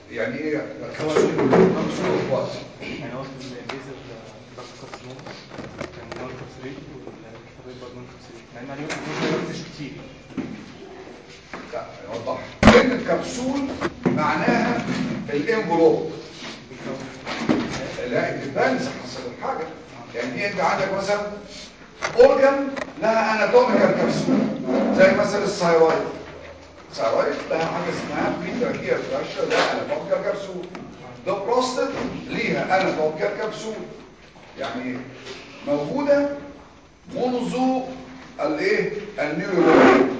يعني ايه كبسول كبسول وات يعني هو في البيزل ضغط كارسينوم كان نون كارسيريت والكتابات برضه نون كارسيريت مع ان عليهم كتير مش كتير لا يوضح كلمة كبسول معناها الانفلوب لا الديبانز حسب الحاجة يعني دي انت عندك مثلا اورجن لها اناتوميكال كبسول زي مثلا الثايرويد الثايرويد لها حاجة اسمها بريتراكيا براشر لها اناتوميكال كبسول ده بروستات ليها اناتوميكال كبسول يعني موجودة منذ الايه النيورولوجي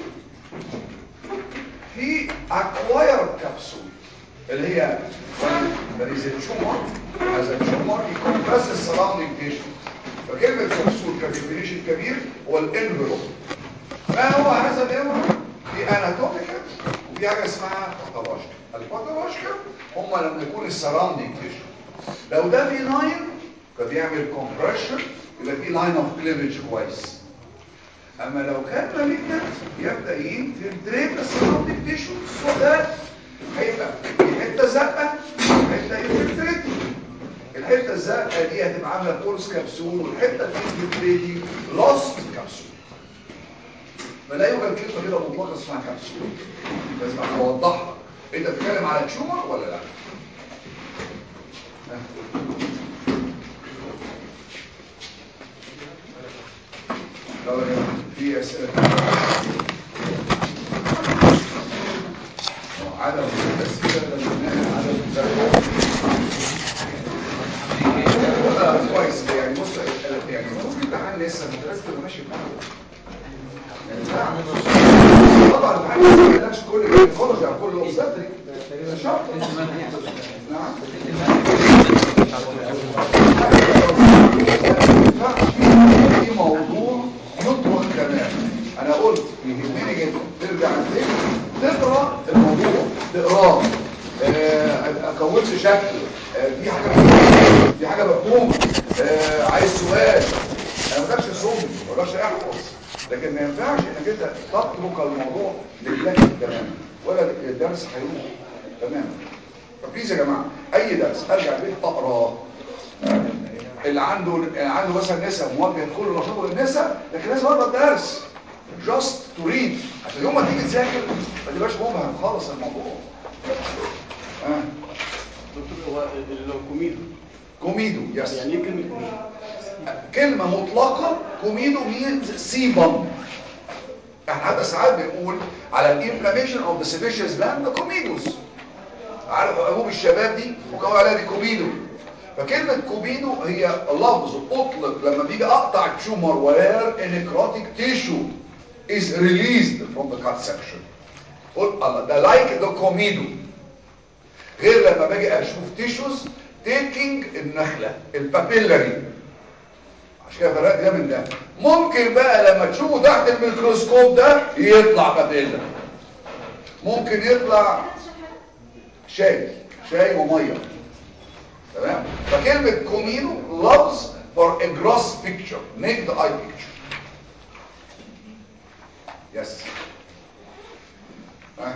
في acquired capsule اللي هي when there is a tumor as a tumor it compresses surrounding tissue فكلمة كبسول كديفينيشن كبير هو الانفلوب ما هو هذا الانفلوب في اناتوميكال وفي حاجة اسمها باثولوجيكال الباثولوجيكال هم لما يكون السراوندينج تيشو لو ده بيناين فبيعمل كومبريشن يبقى في لاين اوف كليفج كويس اما لو كان مالجنت يبدا ينفلتريت السراوندينج تيشو وده هيبقى في حته زقه حته انفلتريت الحته الزرقاء دي هتبقى عامله كورس كبسول والحته الانفلتريت دي لوست كبسول فلا يوجد كلمه كده مطلقه اسمها كبسول لازم اوضحها انت بتتكلم على تيومر ولا لا لو في اسئله عدم الاسئله لما عدم المذاكره ولا كويس يعني بص يعني المفروض الامتحان لسه مدرسه اللي ماشي معاك طبعا الامتحان ما يقولكش كل الجينيكولوجي او كل الاوبستريك شرط نعم في موضوع يطرح كمان انا قلت يهمني جدا ترجع الذهن تقرا الموضوع تقراه آه، اكونت شكل آه، في حاجه مفهومة، في حاجه مفهومه آه، عايز سؤال انا ما بقولكش صوم ما بقولكش احفظ لكن ما ينفعش انك انت تترك الموضوع لله تماما ولا الدرس هيروح تماما فبليز يا جماعه اي درس ارجع البيت اقراه اللي عنده اللي عنده مثلا نساء موجه كل نشاطه للنساء لكن لازم اقرا الدرس جاست تو ريد عشان يوم ما تيجي تذاكر ما تبقاش مبهم خالص الموضوع آه. دكتور هو الكوميدو كوميدو يس يعني ايه كلمه كوميدو كلمة مطلقة كوميدو means سيبم احنا حتى ساعات بنقول على الانفلاميشن اوف ذا سيبيشيوس جلاند كوميدوس عارف ابوب الشباب دي مكون عليها دي كوميدو فكلمة كوميدو هي لفظ اطلق لما بيجي اقطع تيومر وير necrotic tissue is released from the cut section قول الله ده لايك ذا كوميدو غير لما باجي اشوف تيشوز تيكينج النخلة البابيلاري عشان كده فرقت ده من ده ممكن بقى لما تشوفه تحت الميكروسكوب ده يطلع بابيلا ممكن يطلع شاي شاي وميه تمام فكلمة كومينو لفظ for a gross picture make the eye picture yes ها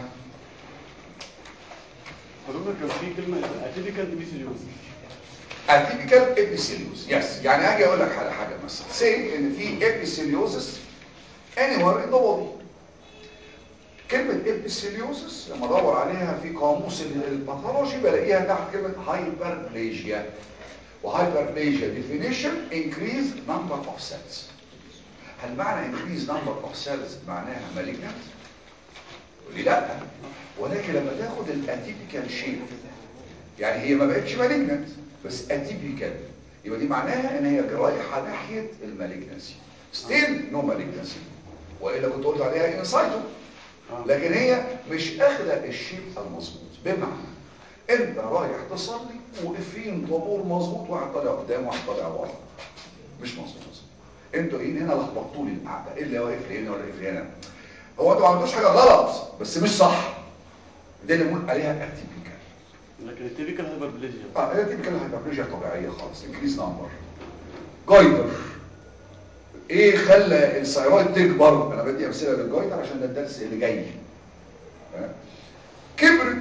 حضرتك كان في كلمه اتيبيكال ايبيثيليوز اتيبيكال ابيثيليوز يس يعني اجي اقول لك على حاجه مثلا سي ان في ابيثيليوزس anywhere in the body كلمه ابيثيليوزس لما ادور عليها في قاموس الباثولوجي بلاقيها تحت كلمه هايبربليجيا وهايبربليجيا definition increase number of cells هل معنى increase number of cells معناها malignant يقول لي لا ولكن لما تاخد الاتيبيكال شيب يعني هي ما بقتش مالجنت بس اتيبيكال يبقى دي معناها ان هي رايحه ناحيه المالجنسي ستيل نو مالجنسي والا كنت قلت عليها انسايتو لكن هي مش اخذه الشيب المظبوط بمعنى انت رايح تصلي وقفين طابور مظبوط واحد طالع قدام واحد طالع ورا مش مظبوط انتوا ايه هنا لخبطتوا لي القعده ايه اللي واقف لي هنا ولا واقف لي هنا هو انتوا ما عملتوش حاجه غلط بس مش صح دي اللي بنقول عليها اتيبيكال لكن التيبيكال هايبربليجيا اه هي تيبيكال هايبربليجيا طبيعيه خالص انكريز نمبر جايدر ايه خلى الثيرويد تكبر انا بدي امثله للجايدر عشان ده الدرس اللي جاي آه. كبرت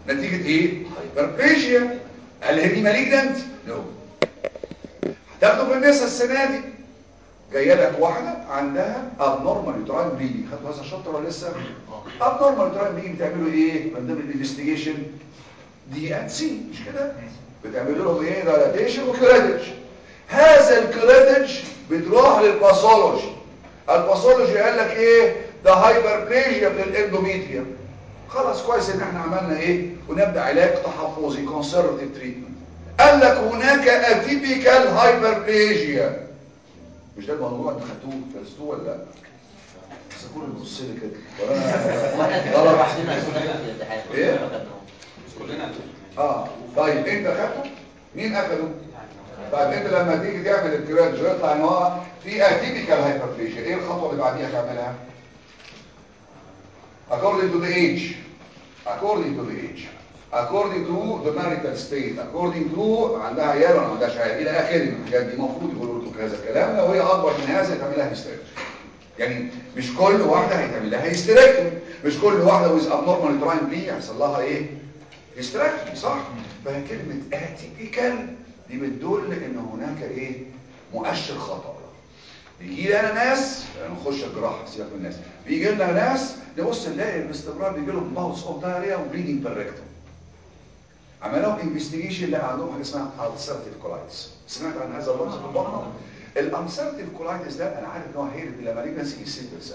نتيجة ايه هايبربليجيا هل هي دي مالجنت نو هتاخده في النساء السنة دي جايه لك واحدة عندها abnormal uterine bleeding خدتوا هذا الشطر ولا لسه abnormal uterine bleeding بتعملوا ايه من ضمن الانفستيجيشن دي ان سي مش كده بتعملوا لهم ايه دايلاتيشن وكريدج هذا الكريدج بتروح للباثولوجي الباثولوجي قال لك ايه ده هايبربليجيا في الاندوميتريوم خلاص كويس ان احنا عملنا ايه ونبدا علاج تحفظي كونسرفتيف تريتمنت قال لك هناك اتيبيكال هايبربليجيا مش ده الموضوع انتوا خدتوه درستوه ولا لا بس كل بص لي كده ولا واحنا غلط عشان عشان في الامتحان إيه؟ ما خدناهوش. كلنا اه طيب انت خدته مين اخده طيب انت لما تيجي تعمل الكريدج ويطلع ان هو في اتيبيكال هايبربليجيا ايه الخطوه اللي بعديها تعملها according to the age according to the age according to the marital state according to عندها عيال ولا ما عندهاش عيال الى اخره من الحاجات دي المفروض يقولوا لكم هذا الكلام لو هي اكبر من هذا تعمل لها هيستريكتومي يعني مش كل واحده هيتعمل لها هيستريكتومي مش كل واحده ويز ابنورمال تراين بي هيحصل لها ايه هيستريكتومي صح فهي كلمه اتيبيكال دي بتدل ان هناك ايه مؤشر خطأ بيجي لي انا ناس نخش الجراحه سيبك من الناس بيجي لنا ناس نبص نلاقي باستمرار بيجي لهم باوس اوف دايريا وبليدنج بالريكتوم عملوا انفستيجيشن لقى عندهم حاجه اسمها ulcerative colitis سمعت عن هذا اللفظ في البطنه الالسرتيف كولايتس ده انا عارف ان هو هيرد الى مالجنسي في 6%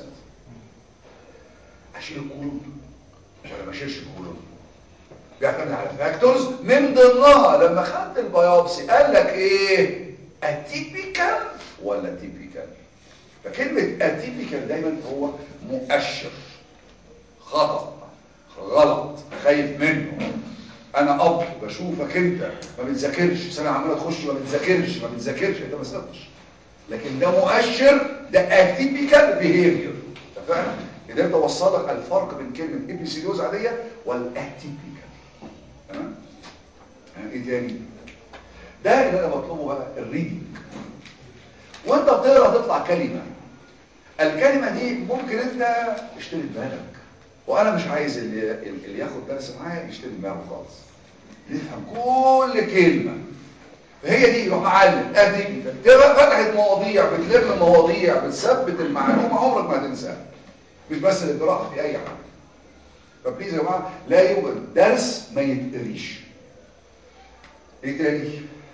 اشيل الكولون ولا ما اشيلش الكولون بيعتمد على فاكتورز من ضمنها لما خدت البيوبسي قال لك ايه اتيبيكال ولا تيبيكال فكلمه اتيبيكال دايما هو مؤشر خطا غلط خايف منه انا اب بشوفك انت ما بتذاكرش سنه عماله تخش ما بتذاكرش ما بتذاكرش انت ما سقطتش لكن ده مؤشر ده اتيبيكال بيهيفير اتفقنا قدرت اوصل لك الفرق بين كلمه ابيسيدوز عاديه والاتيبيكال تمام يعني ايه تاني ده اللي انا بطلبه بقى الريدنج وانت بتقرا تطلع كلمه الكلمه دي ممكن انت تشتري دماغك وانا مش عايز اللي, اللي ياخد درس معايا يشتري دماغه خالص يفهم كل كلمه فهي دي يروح معلم ادي تبقى فتحت مواضيع بتلم مواضيع بتثبت المعلومه عمرك ما هتنساها مش بس القراءه في اي حاجه فبليز يا جماعه لا يوجد درس ما يتقريش ايه تاني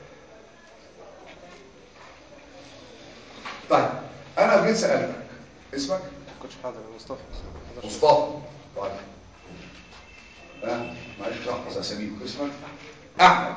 طيب انا جيت سالتك اسمك كنتش حاضر مصطفى مصطفى طيب ها معلش مش هحفظ اساميكم اسمك احمد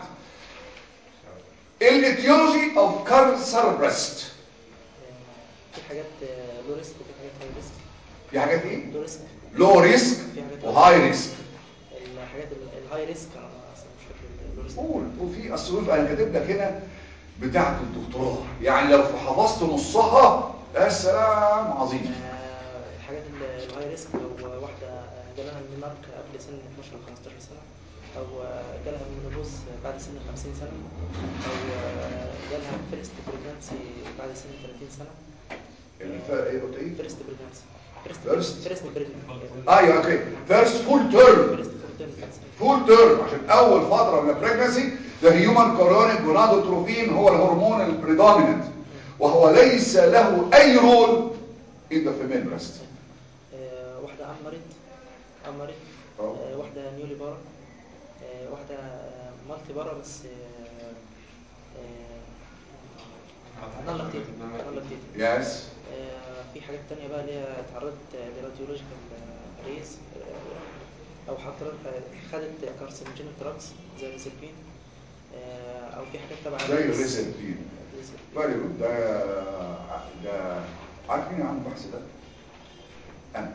الايتيولوجي اوف كانسر بريست في حاجات لو ريسك وفي حاجات هاي ريسك في حاجات ايه لو ريسك لو ريسك وهاي ريسك الحاجات ال- الهاي ريسك انا اصلا مش فاكر اللو ريسك قول وفي اصل انا كاتب لك هنا بتاعه الدكتوراه يعني لو حفظت نصها يا سلام عظيم آه، الحاجات ال- الهاي ريسك لو واحده جالها المينارك قبل سن 12 ل 15 سنه او جالها المينوبوز بعد سن 50 سنه او جالها فيرست بريجنسي بعد سن 30 سنه الفرق ايه قلت ايه فيرست بريجنسي First؟ فيرست بريجنسي ايوه اوكي فيرست فول تيرم فيرست بريجنسي فول تيرم عشان اول فتره من البريجنسي ده هيومن كورونيك جونادوتروفين هو الهرمون البريدوميننت وهو ليس له اي رول in the female breast آه، واحدة أمرت أمرت أه. آه، واحدة نيولي بارا آه، واحدة آه، مالتي بارا بس نون لاكتيتنج نون لاكتيتنج يس في حاجات تانية بقى اللي هي اتعرضت لراديولوجيكال ريس أو حتى خدت كارسينوجينيك دراجز زي الريسبين أو في حاجات تبع زي الريس. الريسبين الريسبين. فيري جود ده ده عارفين عن البحث ده انا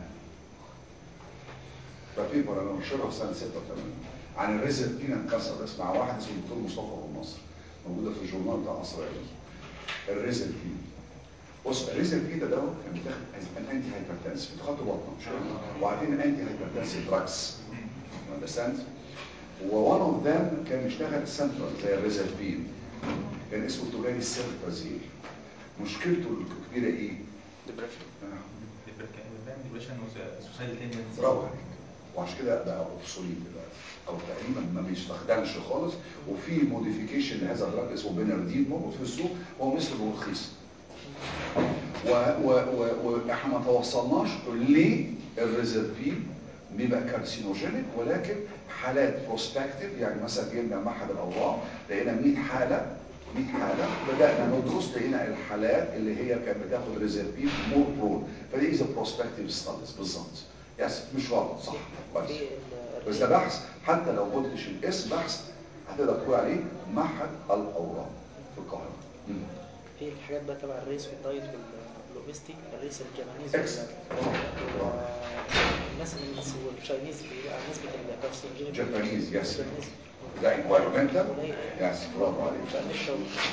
ده بيبر انا نشرها في سنه 86 عن الريزلتين كانسر بس مع واحد اسمه الدكتور مصطفى ابو نصر موجوده في الجورنال بتاع اسرائيل الريزلتين بص الريزلتين ده دوت كان بتاخد ان انتي هايبرتنسيف بتاخد بطنه مش كده؟ وبعدين انتي هايبرتنسيف دراجز اندرستاند وون اوف ذم كان بيشتغل سنترال زي الريزلتين كان اسمه تجاري السيرفازيل مشكلته الكبيره ايه؟ ديبريشن آه، ديبريشن وسوسايد برافو عليك وعشان كده بقى اوبسوليت دلوقتي او تقريبا ما بيستخدمش خالص وفي موديفيكيشن لهذا الدراج اسمه بينردين موجود في السوق هو مثله رخيص و و و واحنا ما توصلناش للريزرفين بيبقى كارسينوجينيك ولكن حالات بروسبكتيف يعني مثلا جبنا معهد الاورام لقينا 100 حاله 100 حاله بدانا ندرس لقينا الحالات اللي هي كانت بتاخد ريزرفين مور برون فدي از بروسبكتيف ستاديز بالظبط يس مش غلط صح كويس في ال- بس ده بحث حتى لو قلتش الاسم بحث هتقدر تقول عليه معهد الاورام في القاهره مم. في الحاجات بقى تبع الريس والدايت والاوبستي الريس الجابانيز Excellent. وال- وال- الناس اللي والتشاينيز بيبقى نسبة الكارسينوجين Japanese, yes. Japanese. ده environmental قليل. يس برافو عليك في أمريكا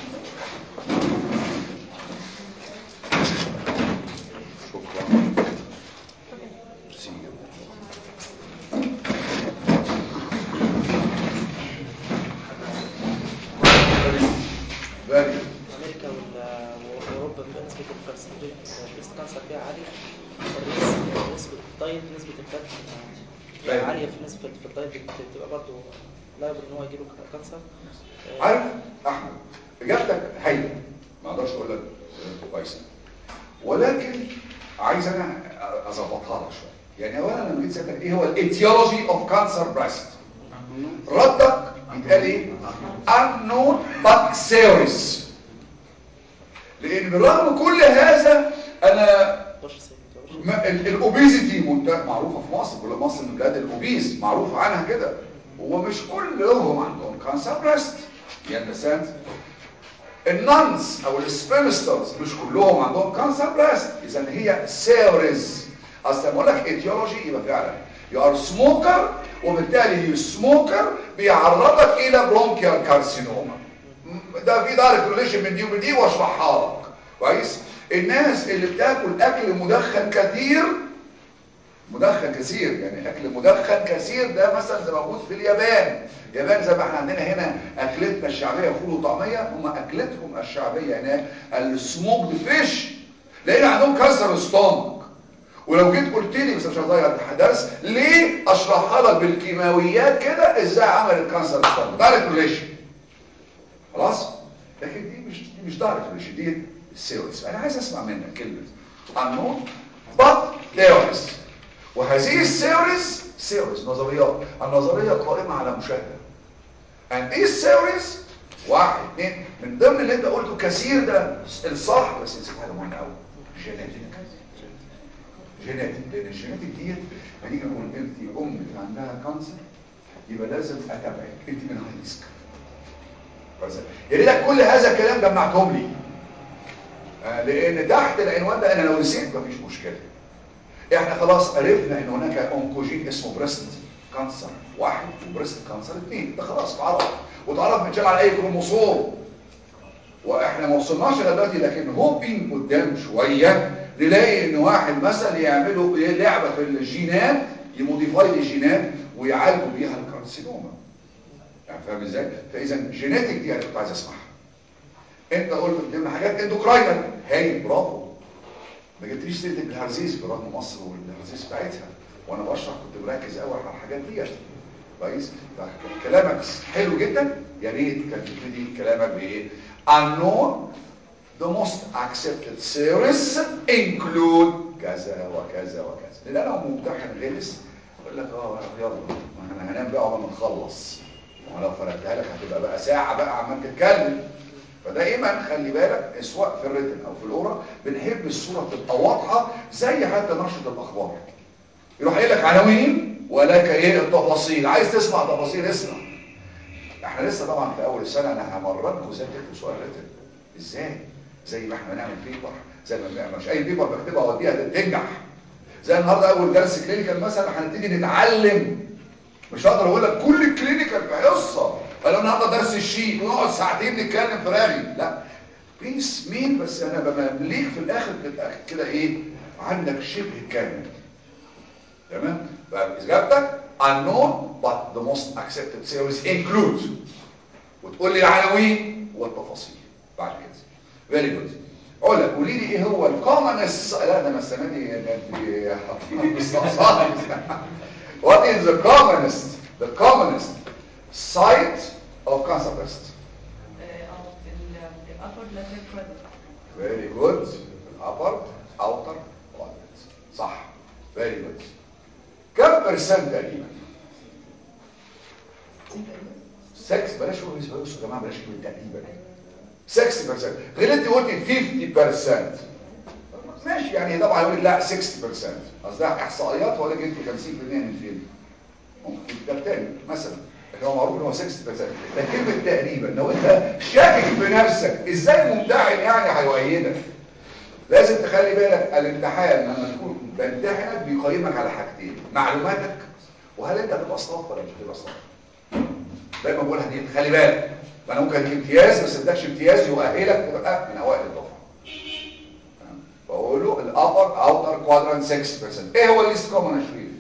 شكرا ميرسي فيري أمريكا وال- وأوروبا بيبقى نسبة الكارسينوجين البريست كانسر فيها عالية الريس الريس والدايت نسبة الفات باين. آه، عالية في نسبة في الدايت بت- بتبقى برضه لايبل إن هو يجيله كانسر آه، عارف احمد اجابتك هايله ما اقدرش اقول لك كويسه ولكن عايز انا اظبطها لك شويه يعني اولا لما جيت سالتك ايه هو الايتيولوجي اوف كانسر بريست ردك يتقال ايه unknown but serious لان بالرغم كل هذا انا مقدرش أسيب- مقدرش ما- ال- الاوبيزيتي منت- معروفه في مصر كل مصر من بلاد الاوبيز معروف عنها كده ومش كلهم عندهم كانسر بريست يعني مثلا النانز او السبيمسترز مش كلهم عندهم كانسر بريست اذا هي سيريز اصل لما اقول لك ايتيولوجي يبقى فعلا يو ار سموكر وبالتالي السموكر بيعرضك الى برونكيال كارسينوما ده في دايركت ريليشن من دي ومن دي واشرحها لك كويس الناس اللي بتاكل اكل مدخن كتير مدخن كثير يعني اكل مدخن كثير ده مثلا زي موجود في اليابان اليابان زي ما احنا عندنا هنا اكلتنا الشعبيه فول وطعميه هم اكلتهم الشعبيه هناك السموكد فيش لان عندهم كانسر ستومك ولو جيت قلت لي بس مش هضيع درس ليه اشرحها لك بالكيماويات كده ازاي عمل الكانسر ستومك دايركت ريليشن خلاص لكن دي مش دي مش دايركت ريليشن دي سيريس انا عايز اسمع منك كلمه unknown but theories وهذه السيريز سيريز نظريات النظريه قائمه على مشاهده and these series واحد اثنين من ضمن اللي انت قلته كثير ده الصح بس نسيت حاجه مهمه قوي جينيتيك جينيتيك لان الجينيتيك ديت هنيجي نقول انت امك عندها كانسر يبقى لازم اتابعك انت من هاي ريسك كويس يا ريتك كل هذا الكلام جمعتهم لي آه، لان تحت العنوان ده انا لو نسيت مفيش مشكله احنا خلاص عرفنا ان هناك اونكوجين اسمه بريست كانسر واحد وبريست كانسر اثنين ده خلاص اتعرف واتعرف متشال على اي كروموسوم واحنا ما وصلناش لغايه دلوقتي لكن هوبين قدام شويه نلاقي ان واحد مثلا يعملوا إيه لعبه في الجينات يموديفاي الجينات ويعالجوا بيها الكارسينوما يعني فاهم ازاي فاذا جينيتك دي انا كنت عايز اسمعها انت قلت من ضمن حاجات اندوكراينال هاي برافو ما جبتليش سيره الهرزيز برغم مصر والهرزيز بتاعتها وانا بشرح كنت مركز قوي على الحاجات ديت كويس كلامك حلو جدا يا ريت كان تبتدي كلامك بايه unknown the most accepted series include كذا وكذا وكذا لان انا ممتحن غلس اقول لك اه يلا ما انا هنام بقى قبل ما نخلص وانا لو فرقتها لك هتبقى بقى ساعه بقى عمال تتكلم فدائما خلي بالك سواء في الريتن او في الاورا بنحب الصوره تبقى واضحه زي حتى نشره الاخبار يروح قايل لك عناوين ولك ايه التفاصيل عايز تسمع تفاصيل اسمع احنا لسه طبعا في اول السنه انا همرنكم ازاي تكتبوا سؤال ريتن ازاي زي ما احنا بنعمل بيبر زي ما بنعمل مش اي بيبر بكتبها اوديها تنجح زي النهارده اول درس كلينيكال مثلا هنبتدي نتعلم مش هقدر اقول لك كل الكلينيكال في حصه قالوا النهارده درس الشيت ونقعد ساعتين نتكلم في رغي لا بيس مين بس انا بمليك في الاخر تبقى كده ايه عندك شبه كامل تمام فاجابتك unknown but the most accepted series include وتقول لي العناوين والتفاصيل بعد كده فيري جود اقول لك قولي لي ايه هو الكومنس لا ده انا السنه دي ده انت حاطين مستقصاد what is the commonest the commonest site of cancer breast الأبر lateral quadrant very good upper outer quadrant صح very good كم برسنت تقريبا 6 بلاش هو بالنسبه لكم يا جماعه بلاش كلمه تقريبا 60% غير انت قلتي 50% ماشي يعني طبعا يقول لك لا 60% قصدها احصائيات ولا لك انت 50% من فين ممكن ده تاني مثلا اللي هو معروف ان هو 60% ده كلمه تقريبا لو انت شاكك في نفسك ازاي ممتحن يعني هيؤيدك لازم تخلي بالك الامتحان لما تكون بامتحنك بيقيمك على حاجتين معلوماتك وهل انت هتبقى صلاف ولا مش هتبقى صلاف دايما بقولها دي خلي بالك ما انا ممكن اديك امتياز بس ادكش امتياز يؤهلك تبقى من اوائل الدفعه بقول له الابر اوتر كوادرانت 6% ايه هو الليست كومن يا شريف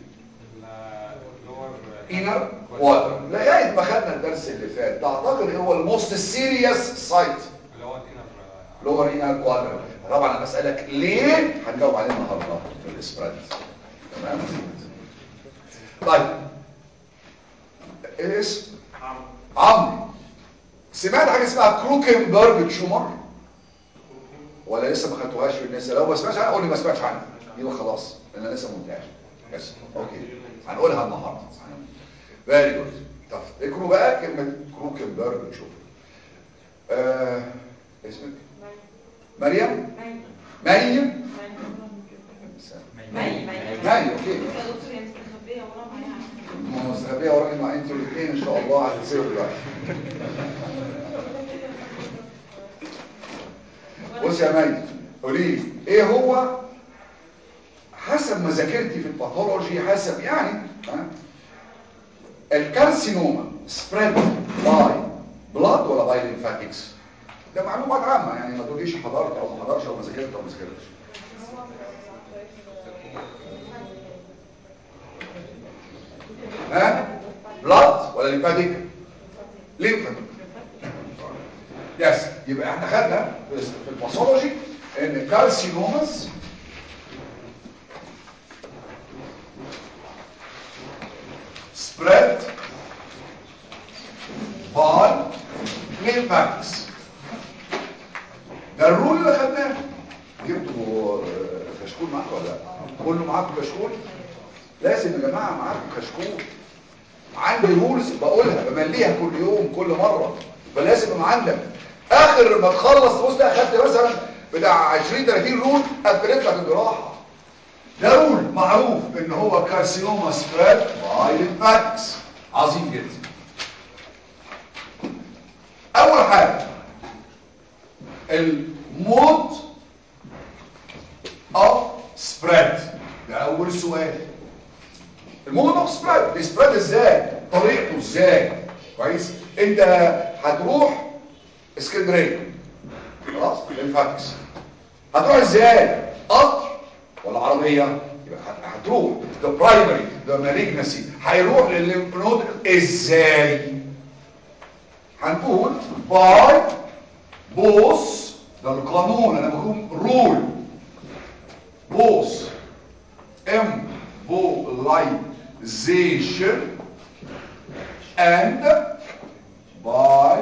انر كوادرانت لغايه ما خدنا الدرس اللي فات تعتقد هو الموست سيريس سايت اللي هو الانر لور انر كوادرانت طبعا انا بسالك ليه هنجاوب عليه النهارده في السبريد تمام طيب الاسم عمرو سمعت حاجه اسمها كروكنبرج تشومر ولا لسه ما خدتوهاش في الناس لو ما سمعتش عنها قول لي ما سمعتش عنها يبقى خلاص لان انا لسه ما قلتهاش بس اوكي هنقولها النهارده فيري جود طب اقروا بقى كلمه كروكنبرج تشومر آه اسمك مريم مريم مي مي مي اوكي يا دكتور هي مستخبية ورا معايا مستخبيه وراكي مع انتوا الاثنين ان شاء الله هتتصيروا دلوقتي بص يا مي قولي لي ايه هو حسب ما ذاكرتي في الباثولوجي حسب يعني ها الكارسينوما سبريد باي بلاد ولا باي ليمفاتكس ده معلومات عامه يعني ما تقوليش حضرت او ما حضرش او ما ذاكرت او ما ذاكرتش ها بلاد ولا ليمفاتيك ليمفاتيك يس يبقى احنا خدنا في الباثولوجي ان كارسينوماس spread by lymphatics ده الرول اللي خدناه جبتوا آه، كشكول معاكم ولا لا كله معاكم كشكول لازم يا جماعه معاكم كشكول عندي رولز بقولها بمليها كل يوم كل مره فلازم يبقى عندك اخر ما تخلص تبص ده اخدت مثلا بتاع 20 30 رول قفلت لك الجراحه ده رول معروف ان هو كارسينوما سبريد باي ليمفاتكس عظيم جدا اول حاجه المود اوف سبريد ده اول سؤال المود اوف سبريد بيسبريد ازاي طريقته ازاي كويس انت هتروح اسكندريه خلاص للفاكس هتروح ازاي قطر ولا عربيه يبقى هت- هتروح ده برايمري ده مالجنسي هيروح للليمفنود ازاي هنقول باي بوس ده القانون انا بقول رول بوس embolization and by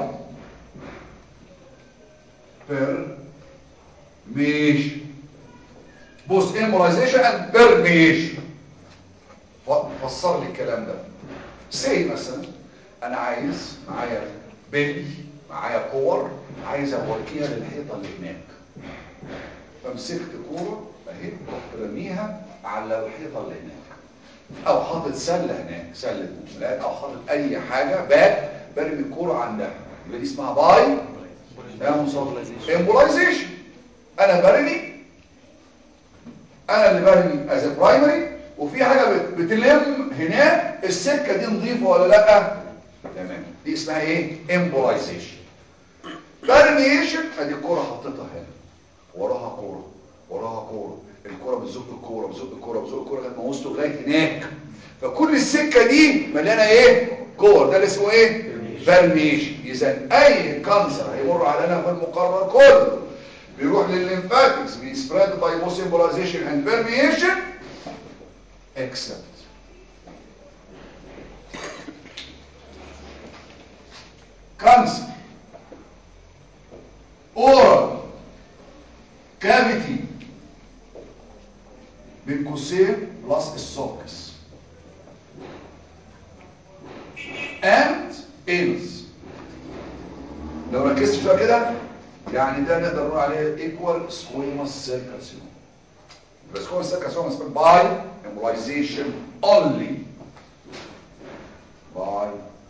permission بص embolization and permission ف- فسر لي الكلام ده سي مثلا انا عايز معايا بلي معايا كور عايز اوريها للحيطه اللي هناك فمسكت كوره اهي رحت رميها على الحيطه اللي هناك او حاطط سله هناك سله ملاك او حاطط اي حاجه باك برمي الكوره عندها يبقى دي اسمها باي امبولايزيشن انا برمي انا اللي برمي از برايمري وفي حاجه بت- بتلم هناك السكه دي نظيفه ولا لا تمام دي اسمها ايه امبولايزيشن برميشن ادي الكوره حطيتها هنا وراها كوره وراها كوره الكوره بتزق الكوره بتزق الكوره بتزق الكوره لغايه ما وصلوا لغايه هناك فكل السكه دي مليانه ايه كور ده اللي اسمه ايه برميشن اذا اي كانسر هيمر علينا في المقرر كله بيروح للليمفاتكس بيسبريد باي موس امبولايزيشن اند برميشن اكسبت كانسر اورال كافيتي بين قوسين بلس السوكس and anus لو ركزت شويه كده يعني ده نقدر نقول عليه equal squamous cell carcinoma يبقى squamous cell carcinoma is by embolization only by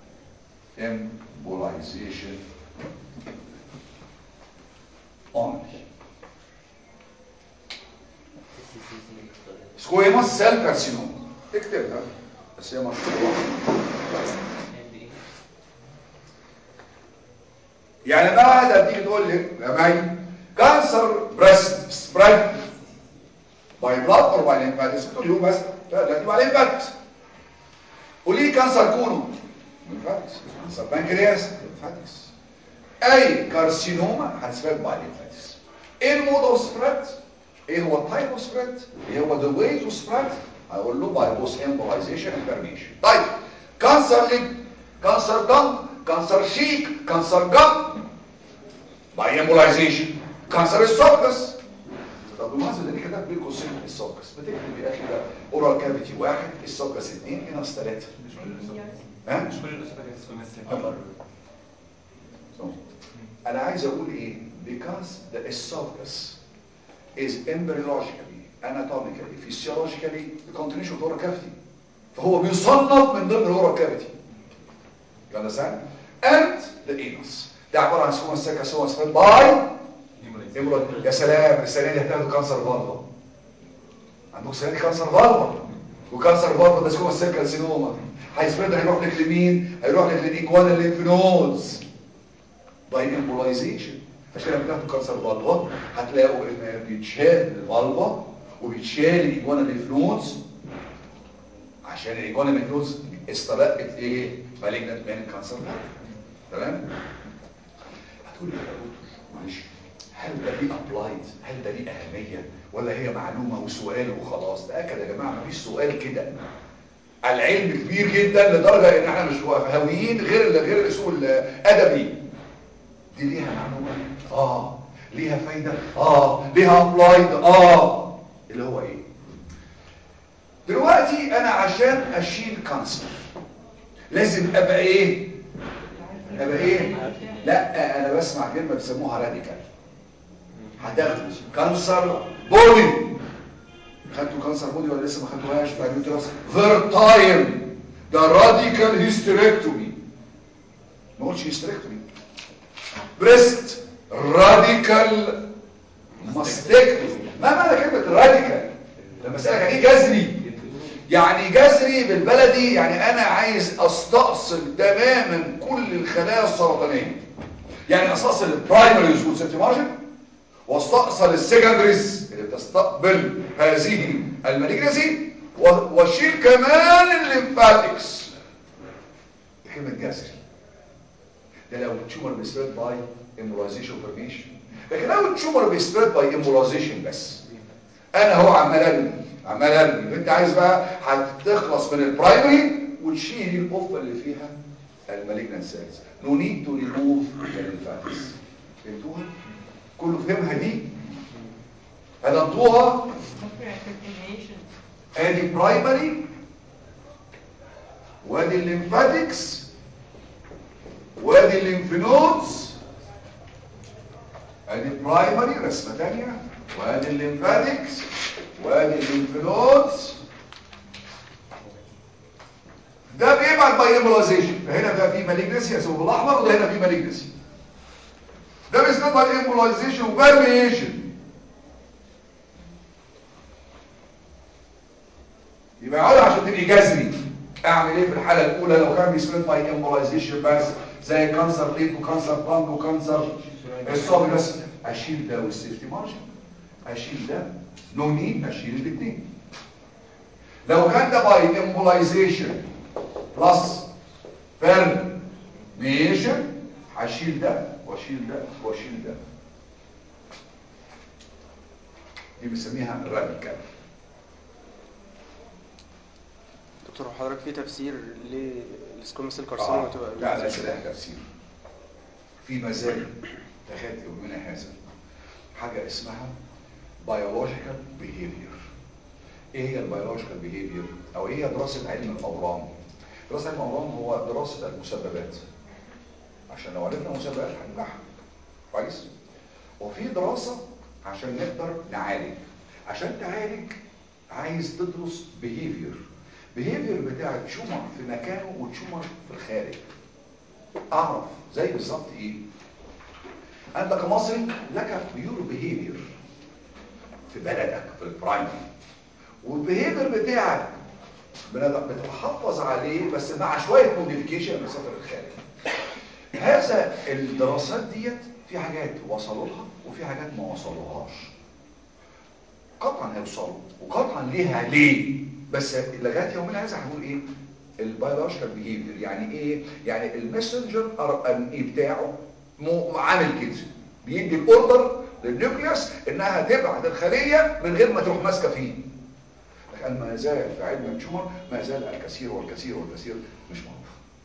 embolization only squamous cell carcinoma اكتبها بس هي مشهوره يعني ما واحدة بتيجي تقول لي يا معي كانسر بريست سبريد باي بلاد اور باي ليمفاتكس بتقول له بس لا ده باي ليمفاتكس قولي لي كانسر كونو ليمفاتكس كانسر بانكرياس ليمفاتكس اي كارسينوما هتسبريد باي ليمفاتكس ايه المود اوف سبريد ايه هو التايب اوف سبريد ايه هو ذا واي تو سبريد هقول له باي بوس امبولايزيشن اند بيرميشن طيب كانسر ليج كانسر دم كانسر شيك كانسر جم باي امبولايزيشن كانسر السوكس طب بمناسبه دي كده بين قوسين السوكس بتكتب يا اخي ده اورال كافيتي واحد السوكس اثنين هنا ثلاثه ها مش كل الأسئلة كانت بتمثل So, انا عايز اقول ايه because the esophagus is embryologically anatomically physiologically the continuation of the oral cavity فهو بيصنف من ضمن الاورال كافيتي you understand and the anus ده عباره عن سكوما سكا سكوما سكوما باي امرض يا سلام السنه دي هتاخدوا كانسر فالفا عندكم السنه دي كانسر فالفا وكانسر فالفا ده سكوما سكا سينوما هيسبرد هيروح لك لمين هيروح لك للايكوانا الليمف نودز باي امبولايزيشن عشان لما تاخدوا كانسر فالفا هتلاقوا ان بيتشال الفالفا وبيتشال الايكوانا الليمف نودز عشان الايكوانا الليمف نودز استلقت ايه مالجنت مان كانسر تمام هتقول لي يا دكتور معلش هل ده ليه ابلايد هل ده ليه اهميه ولا هي معلومه وسؤال وخلاص ده اكد يا جماعه مفيش سؤال كده العلم كبير جدا لدرجه ان احنا مش هاويين غير غير الاسلوب الادبي دي ليها معلومه اه ليها فايده اه ليها ابلايد اه اللي هو ايه دلوقتي انا عشان اشيل كانسر لازم ابقى ايه ابقى ايه لا انا بسمع كلمه بيسموها راديكال هتاخدوا كانسر بودي خدتوا كانسر بودي ولا لسه ما خدتوهاش بتاع اليوترس فيرتايم ده راديكال هيستريكتومي ما قلتش هيستريكتومي بريست راديكال ماستكتومي ما معنى كلمه راديكال لما اسالك يعني ايه جذري يعني جذري بالبلدي يعني انا عايز استأصل تماما كل الخلايا السرطانيه يعني استأصل البرايمريز والسيفتي مارجن واستأصل السكندريز اللي بتستقبل هذه المالجنسي واشيل كمان الليمفاتكس كلمه جذري ده لو التيومر بيسبريد باي امبولايزيشن فورميشن لكن لو التيومر بيسبريد باي امبولايزيشن بس انا هو عمال ارمي عمال ارمي انت عايز بقى هتخلص من البرايمري وتشيل القفه اللي فيها المالجنان سيلز نو نيد تو ريموف الليمفاتكس فهمتوها كله فهمها دي هدمتوها ادي برايمري وادي الليمفاتكس وادي الليمف نودز ادي برايمري رسمه ثانيه وادي الليمفاتكس وادي الليمف نودز ده بيبعت باي امبولايزيشن فهنا ده في مالجنسي اسمه بالاحمر وده هنا في مالجنسي ده بيسمى باي امبولايزيشن وبرميشن يبقى عقول عشان تبقي جذري اعمل ايه في الحاله الاولى لو كان بيسمى باي امبولايزيشن بس زي كانسر ليف وكانسر بانك وكانسر الصابرس اشيل ده والسيفتي مارجن اشيل ده نو نيد اشيل الاثنين لو كان ده باي امبولايزيشن بلس فيرميشن هشيل ده واشيل ده واشيل ده دي بنسميها راديكال دكتور حضرتك في تفسير للسكوما سيل كارسينوما تبقى لا لا سلاح تفسير في مزايا تخيل يومنا هذا حاجة اسمها biological behavior ايه هي البيولوجيكال بيهيفير او ايه هي دراسة علم الاورام دراسة علم الاورام هو دراسة المسببات عشان لو عرفنا مسببات هننجح كويس وفي دراسة عشان نقدر نعالج عشان تعالج عايز تدرس بيهيفير بيهيفير بتاع تشومر في مكانه وتشومر في الخارج اعرف زي بالظبط ايه انت كمصري لك بيور بيهيفير في بلدك في البرايمري والبيهيفير بتاعك بتحافظ عليه بس مع شويه موديفيكيشن مسافر الخارج هذا الدراسات ديت في حاجات وصلوا لها وفي حاجات ما وصلوهاش قطعا هيوصلوا وقطعا ليها ليه بس لغايه يومنا هذا هنقول ايه البيولوجيكال بيهيفير يعني ايه يعني المسنجر ار ان اي بتاعه مو عامل كده بيدي الاوردر للنيوكليوس انها تبعت الخليه من غير ما تروح ماسكه فيه لكن ما زال في علم التيومر ما زال الكثير والكثير والكثير مش معروف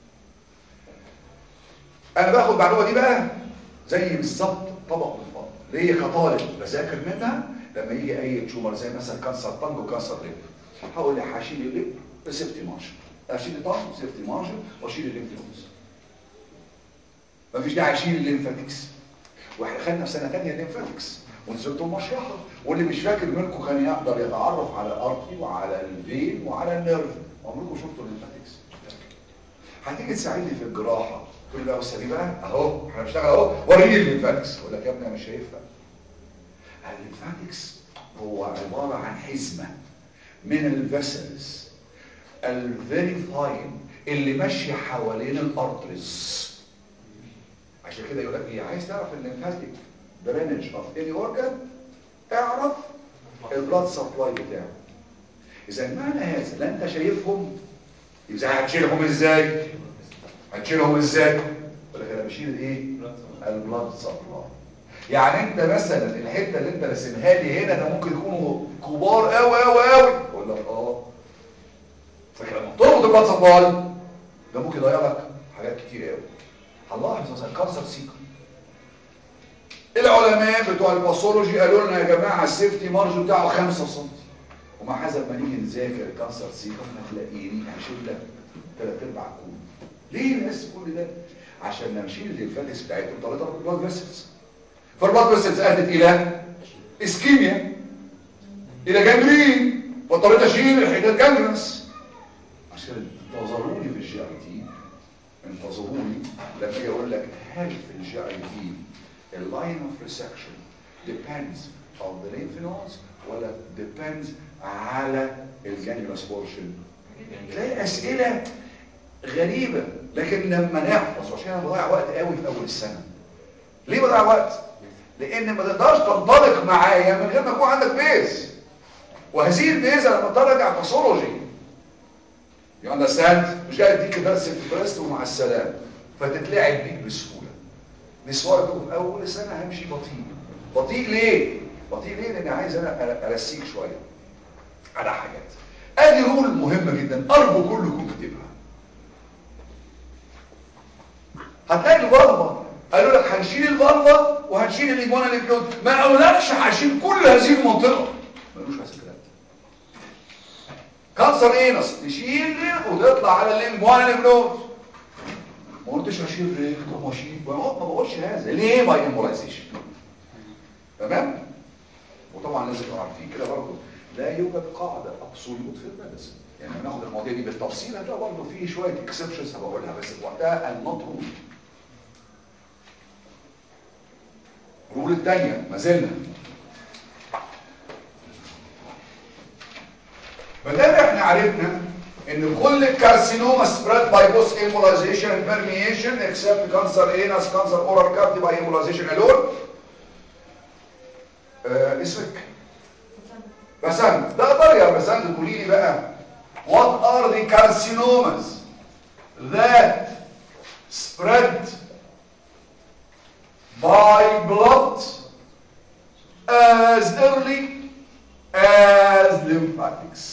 انا باخد المعلومه دي بقى زي بالظبط طبق من فضل ليه كطالب بذاكر منها لما يجي اي تيومر زي مثلا كانسر طنج وكانسر ليب هقول لي هشيل الليب بسيفتي مارجن اشيل الطنج بسيفتي مارجن واشيل الليمف نودز مفيش داعي اشيل الليمفاتكس واحنا خدنا في سنه ثانيه الليمفاتكس ونزلت المشرحه واللي مش فاكر منكم كان يقدر يتعرف على الارتي وعلى الفين وعلى النيرف عمركم شفتوا الليمفاتكس هتيجي تساعدني في الجراحه تقول لي بقى استاذ بقى اهو احنا بنشتغل اهو وريني الليمفاتكس اقول لك يا ابني انا مش شايفها الليمفاتكس هو عباره عن حزمه من الفيسلز الفيري فاين اللي ماشيه حوالين الارتريز عشان كده يقول لك ايه عايز تعرف الليمفاتيك درينج اوف اني اورجان اعرف البلاد سبلاي بتاعه اذا معنى هذا لا انت شايفهم اذا هتشيلهم ازاي هتشيلهم ازاي ولا انا بشيل الايه البلاد سبلاي يعني انت مثلا الحته اللي انت راسمها لي هنا ده ممكن يكونوا كبار قوي قوي قوي اقول لك اه فكره لما تربط البلاد سبلاي ده ممكن يضيع لك حاجات كتير قوي هنلاحظ مثلا كانسر سيكا العلماء بتوع الباثولوجي قالوا لنا يا جماعه السيفتي مارج بتاعه 5 سم ومع حسب ما نيجي نذاكر كانسر سيكا هتلاقيني هشيل لك ثلاث ارباع كون ليه بس كل ده عشان نشيل الليمفاتكس بتاعتهم طلعت البلاد فيسلز فالبلاد فيسلز ادت الى اسكيميا الى جانجرين واضطريت اشيل الحتت جانجرنس عشان انتظروني في الجي اي تي انتظروني لما اجي اقول لك هل في الجي اي تي اللاين اوف ريسكشن depends on the lymph nodes ولا depends على الجانجلس بورشن تلاقي اسئله غريبه لكن لما نحفظ عشان انا بضيع وقت قوي في اول السنه ليه بضيع وقت لان ما تقدرش تنطلق معايا من غير ما يكون عندك بيز وهذه البيز لما ترجع باثولوجي يو اندرستاند مش جاي اديك درس في بريست ومع السلامه فتتلعب بيك بسهوله نسواركم في اول سنه همشي بطيء بطيء ليه بطيء ليه لان عايز انا ارسيك شويه على حاجات ادي رول مهمه جدا ارجو كلكم كتبها هتلاقي الفالفا قالوا لك هنشيل الفالفا وهنشيل الايجوانا ليفلود ما قالولكش هشيل كل هذه المنطقه ملوش هذا الكلام كانسر اينس تشيل وتطلع على الايجوانا ليفلود ما قلتش هشيل ريكتوم واشيل ما بقولش هذا ليه باي امبولايزيشن تمام وطبعا لازم تبقوا عارفين كده برضه لا يوجد قاعده ابسوليوت في الميديسن يعني هناخد المواضيع دي بالتفصيل هتلاقي برضه في شويه اكسبشنز هبقولها بس وقتها النوت رول الرول الثانيه ما زلنا ما دام احنا عرفنا ان كل الكارسينوما سبريد باي بوست ايمولايزيشن اند بيرميشن اكسبت كانسر اينس كانسر اورال كافيتي باي ايمولايزيشن الون آه اسمك بسنت تقدر يا بسنت تقولي لي بقى what are the carcinomas that spread by blood as early as lymphatics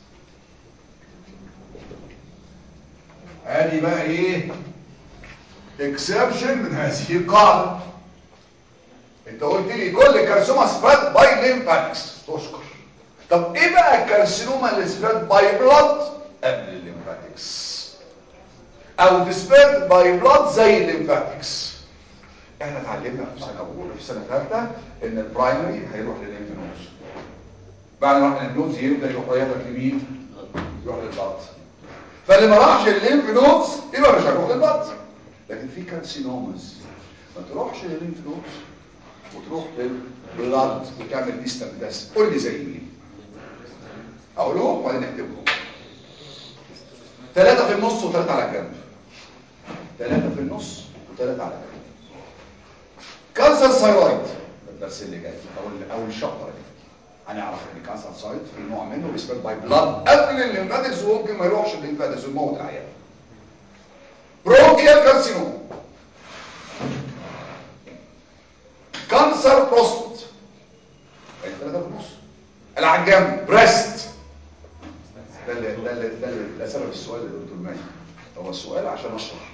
ادي بقى ايه اكسبشن من هذه القاعده انت قلت لي كل كارسينوما سبريد باي ليمفاتكس تشكر طب ايه بقى الكارسينوما اللي سبريد باي بلاد قبل الليمفاتكس او سبريد باي بلاد زي الليمفاتكس احنا اتعلمنا في سنه اولى في سنه ثالثه ان البرايمري هيروح للليمف نودز بعد ما يروح للليمف نودز يبدا يروح رايح لمين يروح للبلد فاللي ما راحش للليمف نودز يبقى مش هيروح للبلد لكن في كارسينومز ما تروحش للليمف نودز وتروح للبلد وتعمل ديستال داس قول لي زي مين اقولهم وبعدين نكتبهم ثلاثة في النص وثلاثة على الجنب ثلاثة في النص وثلاثة على الجنب كانسر ثايرويد الدرس اللي جاي او ال- او الشابتر اللي جاي هنعرف ان كانسر ثايرويد في نوع منه بيسبب باي بلاد قبل الليمفاتكس وممكن ما يروحش الليمفاتكس ويموت العيان برونكيال كارسينوما كانسر بروستات ثلاثة في النص اللي على الجنب بريست ده اللي ده اللي ده اللي ده سبب السؤال اللي دكتور ماهي هو السؤال عشان اشرح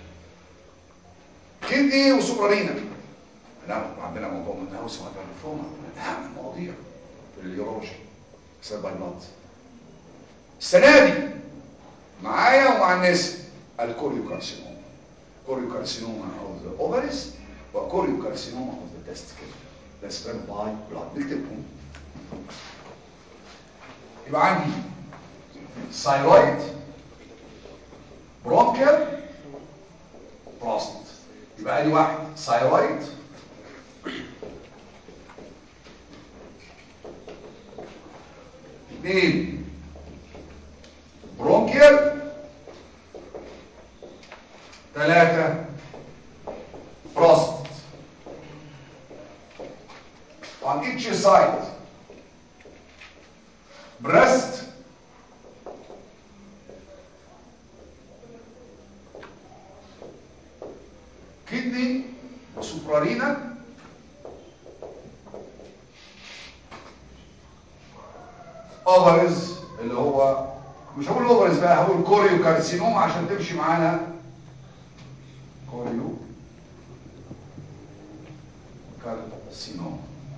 كدني وسوبرارينا لا عندنا موضوع من هاوس وهيبرفوما من اهم المواضيع في اليورولوجي بسبب البلاد السنه دي معايا ومع الناس الكوريو كارسينوما كوريو كارسينوما اوف ذا اوفريز وكوريو كارسينوما اوف ذا تستيكل ده سبب باي بلاد نكتبهم يبقى عندي ثايرويد برونكيال بروستات يبقى ادي واحد ثايرويد اثنين برونكيال ثلاثة بروستات on each side breast كدني وسوبرارينا اوفرز اللي هو مش هقول اوفرز بقى هقول كوريو كارسينوما عشان تمشي معانا كوريو كارسينوما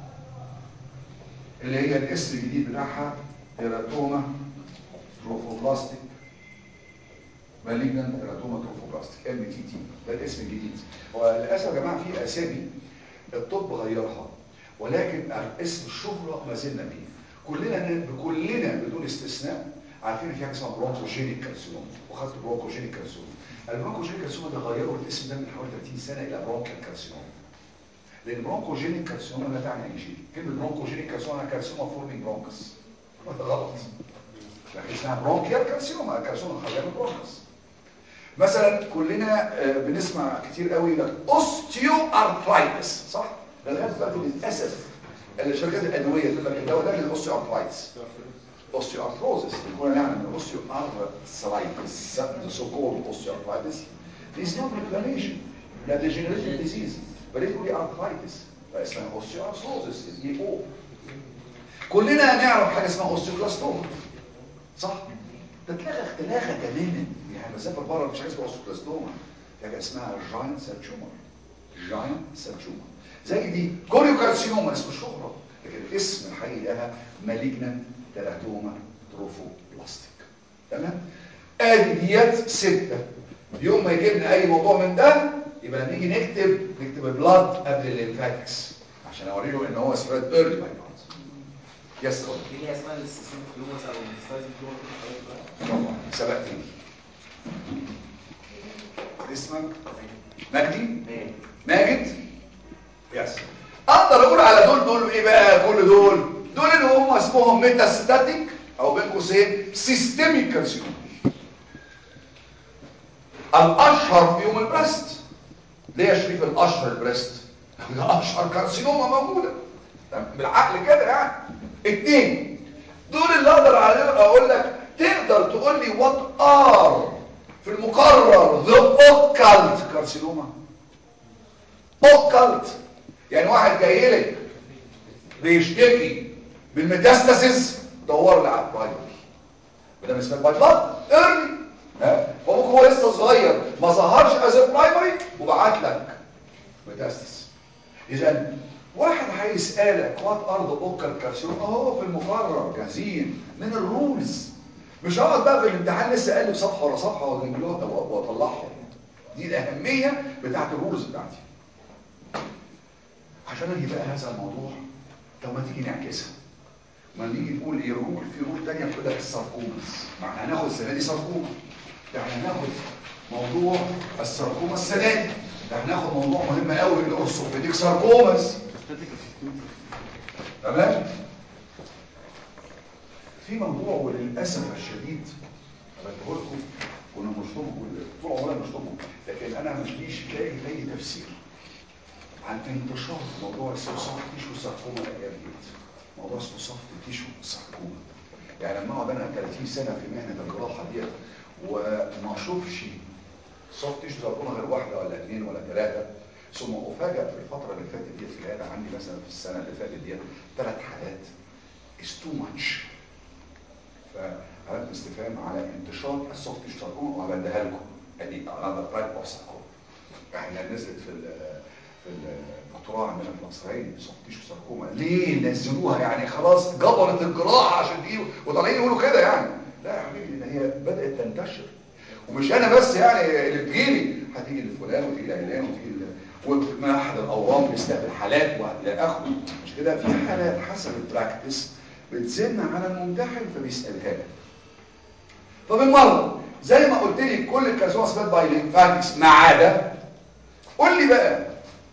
اللي هي الاسم الجديد بتاعها تيراتوما تروفوبلاستيك مالجنان تيراتوما تروفوبلاستيك ام تي تي ده الاسم الجديد هو للاسف يا جماعه في اسامي الطب غيرها ولكن اسم الشهره ما زلنا بيه كلنا كلنا بدون استثناء عارفين ان في حاجه اسمها برونكوجينيك كارسينوما وخدت برونكوجينيك كارسينوما البرونكوجينيك كارسينوما ده غيروا الاسم ده من حوالي 30 سنه الى برونكيال كارسينوما لان برونكوجينيك كارسينوما لا تعني اي شيء كلمه برونكوجينيك كارسينوما كارسينوما فورمينج برونكس ده غلط لكن اسمها برونكيال كارسينوما كارسينوما خارجه من البرونكس مثلا كلنا آه، بنسمع كتير قوي لك اوستيو ارثرايتس صح ده لغايه دلوقتي للاسف الشركات الادويه تقول لك الدواء ده للاوستيو ارثرايتس اوستيو ارثروزس كنا نعلم ان اوستيو ارثرايتس the so called osteoarthritis is not inflammation ده degenerative disease but it could be arthritis فاسمها osteoarthrosis دي او كلنا نعرف حاجه اسمها اوستيوكلاستوما صح ده اتلغى اختلاغه تماما يعني مسافه بره مش حاجه اسمها اوستيوكلاستوما في حاجه اسمها جاينت سيل تيومر جاينت سيل تيومر زي دي كوريو كارسينوما اسم الشهره لكن الاسم الحقيقي لها مالجنان تيراتوما تروفوبلاستيك تمام ادي ديت سته يوم ما يجي لنا اي موضوع من ده يبقى نيجي نكتب نكتب البلاد قبل الليمفاتكس عشان اوريه ان هو سبريد ايرلي باي بلاد يس اتفضل دي هي اسمها السيستميك فلوس او الستايز فلوس طبعا سبقتني اسمك مجدي ماجد يس اقدر اقول على دول دول ايه بقى كل دول دول اللي هم اسمهم ميتاستاتيك او بين قوسين سيستميك كارسينوما الاشهر فيهم البريست ليه يا شريف الاشهر البريست ده اشهر كارسينوما موجوده تمام؟ بالعقل كده يعني اتنين دول اللي اقدر عليهم اقول لك تقدر تقول لي وات ار في المقرر ذا اوكالت كارسينوما اوكالت يعني واحد جاي لك بيشتكي بالميتاستاسيس دور لي على البايبر ده اسمه البايبر ارمي ها فممكن هو لسه صغير ما ظهرش از برايمري وبعت لك ميتاستس اذا واحد هيسالك وات ار ذا اوكر كارسينوما اهو في المقرر جاهزين من الرولز مش هقعد بقى في الامتحان لسه اقلب صفحه ورا صفحه واجيبها واطلعها دي الاهميه بتاعت الرولز بتاعتي عشان اجي بقى هذا الموضوع طب ما تيجي نعكسها ما نيجي نقول ايه رول في رول تانية بتقول لك الساركوماس ما احنا هناخد السنه دي ساركوما ده احنا هناخد موضوع الساركوما السنه دي ده احنا هناخد موضوع مهم قوي اللي هو السوبيديك ساركوماس تمام في موضوع وللاسف الشديد بديه لكم كنا بنشطبه كل- طول عمرنا بنشطبه لكن انا مش ليش لاقي اي تفسير عن انتشار موضوع اسمه سوفت تيشو ساركوما الايام ديت موضوع اسمه سوفت تيشو ساركوما يعني لما اقعد انا 30 سنه في مهنه الجراحه ديت وما اشوفش سوفت تيشو ساركوما غير واحده ولا اثنين ولا ثلاثه ثم افاجئ في الفتره اللي فاتت ديت في العياده عندي مثلا في السنه اللي فاتت ديت ثلاث حالات is too much فعلامة استفهام على انتشار السوفت تيشو ساركوما وهبديها لكم ادي another type of sarcoma احنا نزلت في ال- في الدكتوراه عندنا في الاسرائيل سوفت تيشو ساركوما ليه نزلوها يعني خلاص جبرت الجراحه عشان دي وطالعين يقولوا كده يعني لا يا حبيبي ده هي بدات تنتشر ومش انا بس يعني اللي بتجيلي هتيجي لفلان وتيجي لعلان وتيجي ل- ومعهد الاورام بيستقبل حالات والى اخره مش كده في حالات حسب البراكتس بتزن على الممتحن فبيسالها لك فبالمره زي ما قلت لي كل الكارسوما سبيد باي ليمفاتكس ما عدا قول لي بقى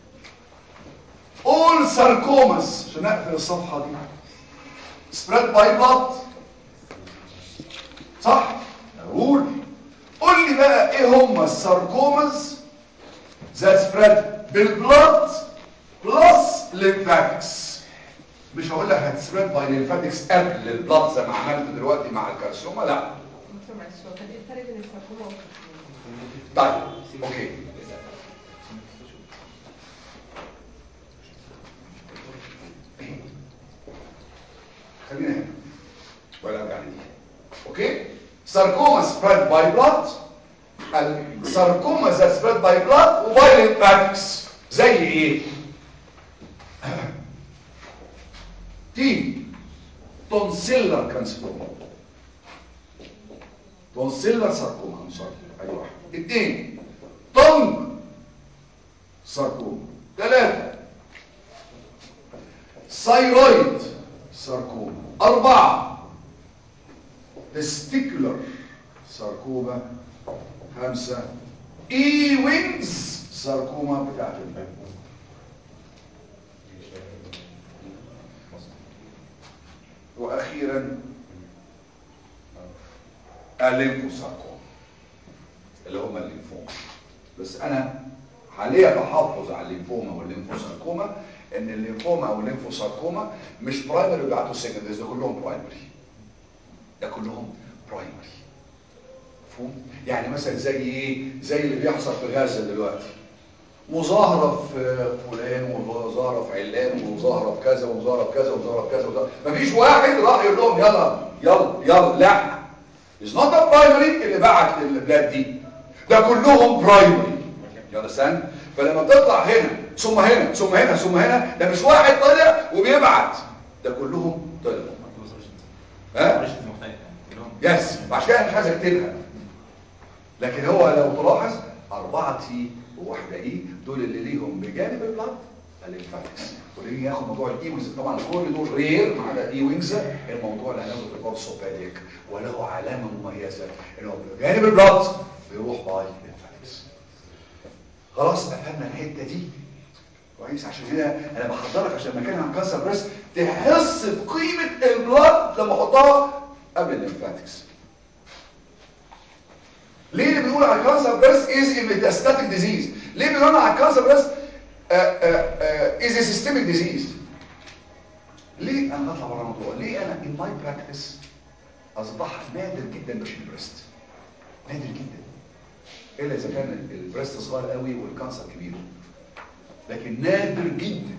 all sarcomas عشان اقفل الصفحه دي spread by blood صح اقول قول لي بقى ايه هم الساركوماز that spread بالبلد بلس ليمفاتكس مش هقول لك هتسبريد باي ليمفاتكس قبل البلد زي ما عملت دلوقتي مع الكارسيوما لا دكتور معلش هو كان ايه الفرق بين الساركوما والكارسينوما؟ طيب اوكي خلينا هنا ولا ارجع لدي اوكي ساركوما سبريد باي بلاد الساركوما ذات سبريد باي بلاد وباي ليمفاتكس زي ايه تي تونسيلر كانسيلوما تونسيلر ساركوما I'm sorry. اي واحد اثنين طنج ساركوما ثلاثة ثايرويد ساركوما أربعة تستيكولر ساركوما خمسة اي وينجز ساركوما بتاعت الباب واخيرا الليمفوساركوما اللي هم الليمفوما بس انا حاليا تحفظ على الليمفوما والليمفوساركوما ان الليمفوما او الليمفوساركوما مش برايمري وبيعتوا سكندري ده كلهم برايمري ده كلهم برايمري مفهوم يعني مثلا زي ايه زي اللي بيحصل في غزه دلوقتي مظاهره في فلان ومظاهره في علان ومظاهره في كذا ومظاهره في كذا ومظاهره في كذا ومظاهرة- مفيش واحد راح يقول لهم يلا يلا يلا لا It's not the primary اللي بعت للبلاد دي ده كلهم برايمري يلا سان فلما بتطلع هنا ثم هنا ثم هنا ثم هنا ده مش واحد طالع وبيبعت ده كلهم طلعوا ها يس عشان كده مش عايز اكتبها لكن هو لو تلاحظ أربعة تي وواحدة إي دول اللي ليهم بجانب البلاد الليمفاتكس واللي ياخد موضوع الاي وينجز طبعا كل دول رير ما عدا الاي وينجز الموضوع اللي هناخده في الاورثوبيديك وله علامه مميزه انه بجانب البلاد بيروح باي ليمفاتكس خلاص فهمنا الحته دي كويس عشان كده انا بحضرك عشان مكان عن كانسر بريست تحس بقيمه البلاد لما احطها قبل الليمفاتكس ليه اللي بنقول على الكانسر بريست از ميتاستاتيك ديزيز ليه بنقول على الكانسر بريست از سيستميك ديزيز ليه انا هطلع بره الموضوع ليه انا ان ماي براكتس اصبح نادر جدا بشيل بريست نادر جدا الا اذا كان البريست صغير قوي والكانسر كبير لكن نادر جدا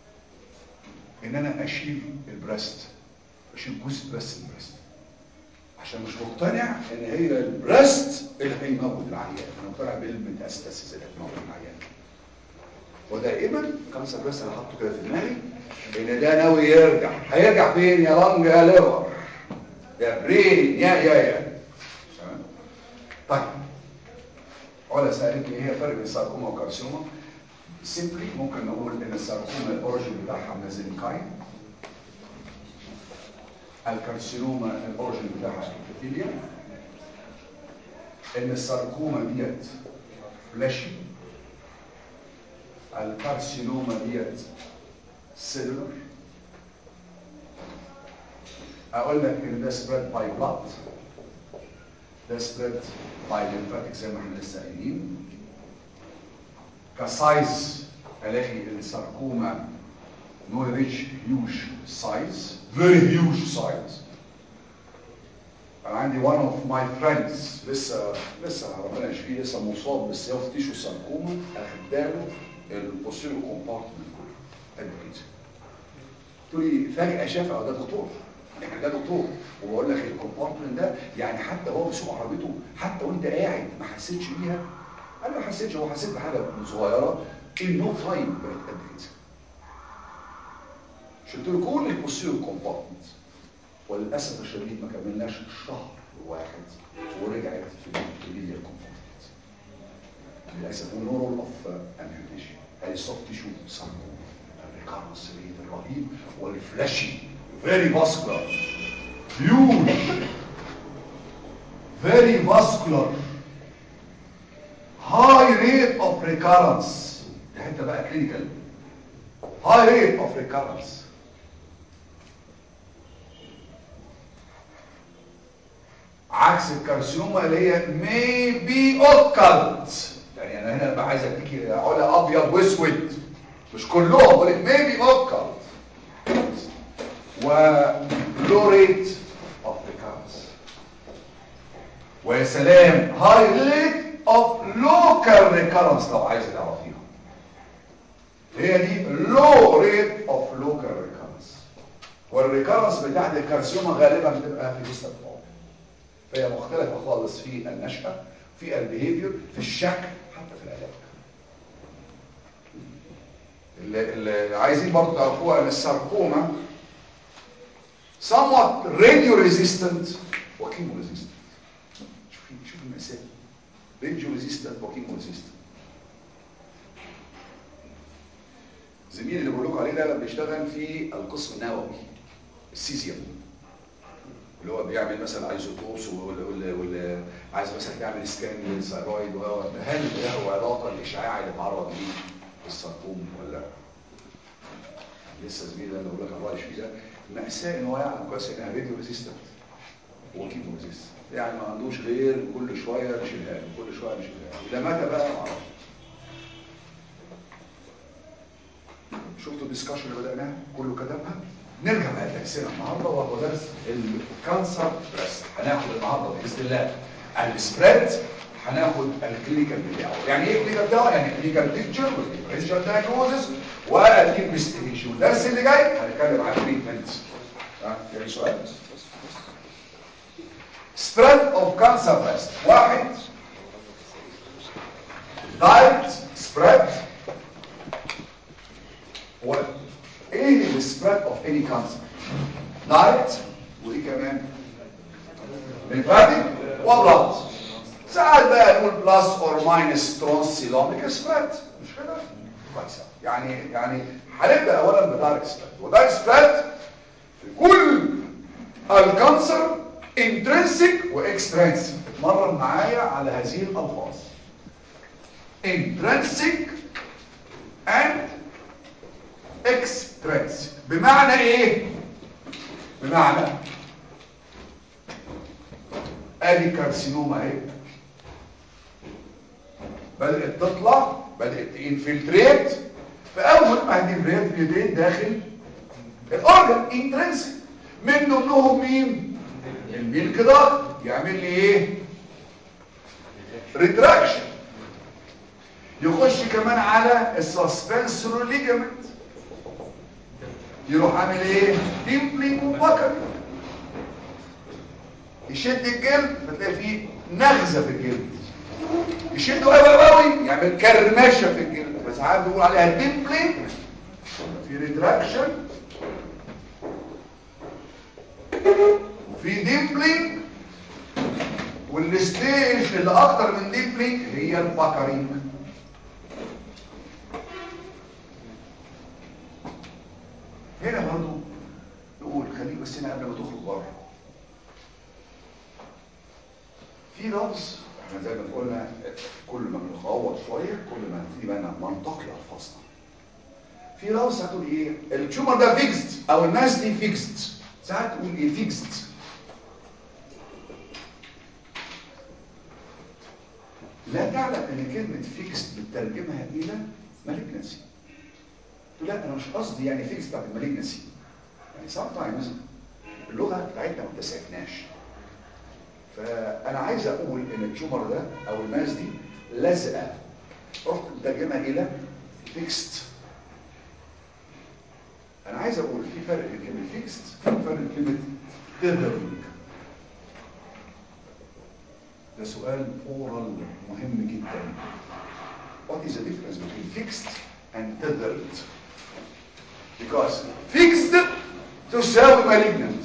ان انا اشيل البريست اشيل جزء بس من البريست عشان مش مقتنع ان هي البريست اللي هيموت العيان انا مقتنع بالميتاستاسيس اللي هتموت العيان ودائما كانسر بريست انا حاطه كده في دماغي ان ده ناوي يرجع هيرجع فين يا لانج يا ليفر يا برين يا يا يا تمام؟ طيب علا سألتني ايه الفرق بين الساركوما والكارسيوما سيمبلي ممكن نقول ان الساركوما الاوريجين بتاعها ميزنكاين الكارسينوما الاوريجين بتاعها ابيثيليا ان الساركوما ديت فلاشي الكارسينوما ديت سيلولر اقول لك ان ده سبريد باي بلاد ده سبريد باي ليمفاتيك زي ما احنا لسه قايلين كسايز الاقي الساركوما نو ريتش هيوج سايز فيري هيوج سايز انا عندي one of my friends لسه لسه ربنا يشفيه لسه مصاب بالسياف تيشو ساركوما اخداله البوستيريو كومبارتمنت كله قد كده قلت لي فجأة شاف اه ده دكتور يعني ده دكتور وبقول لك الكومبارتمنت ده يعني حتى هو بيسوق عربيته حتى وانت قاعد ما حسيتش بيها انا ما حسيتش هو حسيت بحاجه صغيره ان نو تايم بقت قد كده شلت له كل البوستيريو كومبارتمنت وللاسف الشديد ما كملناش شهر واحد ورجعت في الكليه كومبارتمنت للاسف ونورال اوف امبيوتيشن هذه سوفت تيشو ساركوما الريكارنس ريت الرهيب والفلاشي very vascular huge very vascular high rate of recurrence ده حته بقى كلينيكال high rate of recurrence عكس الكارسينوما اللي هي maybe occult يعني انا هنا بقى عايز اديكي علا ابيض واسود مش كلهم بقول لك maybe occult و low rate of recurrence ويا سلام high rate of local recurrence لو عايز تعرفيها هي دي low rate of local recurrence والريكرنس بتاعت الكارسيوما غالبا بتبقى في distant form فهي مختلفة خالص في النشأة في البيهيفير في الشكل حتى في العلاج اللي, اللي عايزين برضه تعرفوها ان الساركوما somewhat radio resistant وكيمو resistant شوفي شوفي المأساة radio resistant وكيمو resistant زميلي اللي بقول لكم عليه ده بيشتغل في القسم النووي السيزيوم اللي هو بيعمل مثلا ايزوتوبس واللي عايز مثلا تعمل سكان للثايرويد هل له علاقه الاشعاع اللي اتعرض ليه بالسرطان ولا لا؟ لسه زميلي ده اللي بقول لك الله يشفيه ده مأساة ان هو يعلم كويس انها راديو ريزيستنت هو كيمو ريزيستنت يعني ما عندوش غير كل شويه نشيلها له كل شويه نشيلها له اذا مات بقى ما اعرفش شفتوا الديسكشن اللي بدأناها كله كتبها نرجع بقى لدرسنا النهارده وهو درس الكانسر بريست هناخد النهارده باذن الله السبريد هناخد الكلينيكال بتاعه يعني ايه الكلينيكال بتاعه يعني كلينيكال بيكتشر والديفرنشال دايجنوزس والانفستيجيشن الدرس اللي جاي هنتكلم عن التريتمنت يعني سؤال سبريد اوف كانسر بريست واحد دايركت سبريد هو ايه السبريد اوف اني كانسر دايركت وايه كمان ليمفاتيك وبلاد ساعات بقى نقول بلس اور ماينس ترانسيلوميك سبريد مش كده كويس يعني يعني هنبدا اولا بدايركت سبريد ودايركت سبريد في كل الكانسر انترنسيك واكسترنسيك اتمرن معايا على هذه الالفاظ intrinsic and extrinsic بمعنى ايه بمعنى ادي كارسينوما اهي بدات تطلع بدات تنفلتريت فاول ما هتنفلتريت بيدين داخل الاورجن انترنسيك من ضمنهم مين الميلك داكت يعمل لي ايه ريتراكشن يخش كمان على السسبنسور ليجامنت يروح عامل ايه ديمبلينج وبكر يشد الجلد فتلاقي فيه نغزه في الجلد يشده قوي قوي يعمل كرمشه في الجلد فساعات بيقول عليها ديمبلينج في ريتراكشن وفي ديمبلينج والستيج اللي اكتر من ديمبلينج هي الباكرينج هنا برضو نقول خليك بس هنا قبل ما تخرج بره في لفظ احنا زي ما قلنا كل ما بنغوط شويه كل ما نبتدي بقى ننتقي الفاظنا في لفظ هتقول ايه التيومر ده فيكسد او الناس دي فيكسد ساعات تقول ايه فيكسد لا تعلم ان كلمه فيكسد بتترجمها الى مالجنسي تقول لا انا مش قصدي يعني فيكسد بتاعت المالجنسي يعني sometimes اللغه بتاعتنا ما بتسعفناش فانا عايز اقول ان التيومر ده او الماس دي لازقه رحت مترجمها الى فيكست انا عايز اقول في فرق بين كلمه فيكست في فرق بين كلمه تذرنج ده سؤال اورال مهم جدا what is the difference between fixed and tethered because fixed تساوي malignant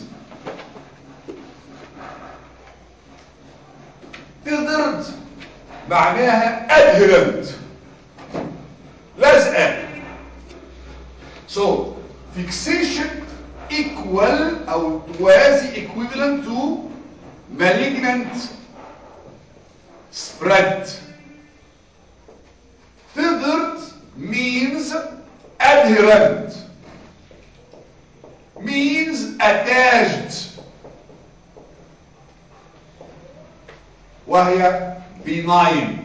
tethered معناها adherent لازقه so fixation equal او توازي equivalent to malignant spread tethered means adherent means attached وهي benign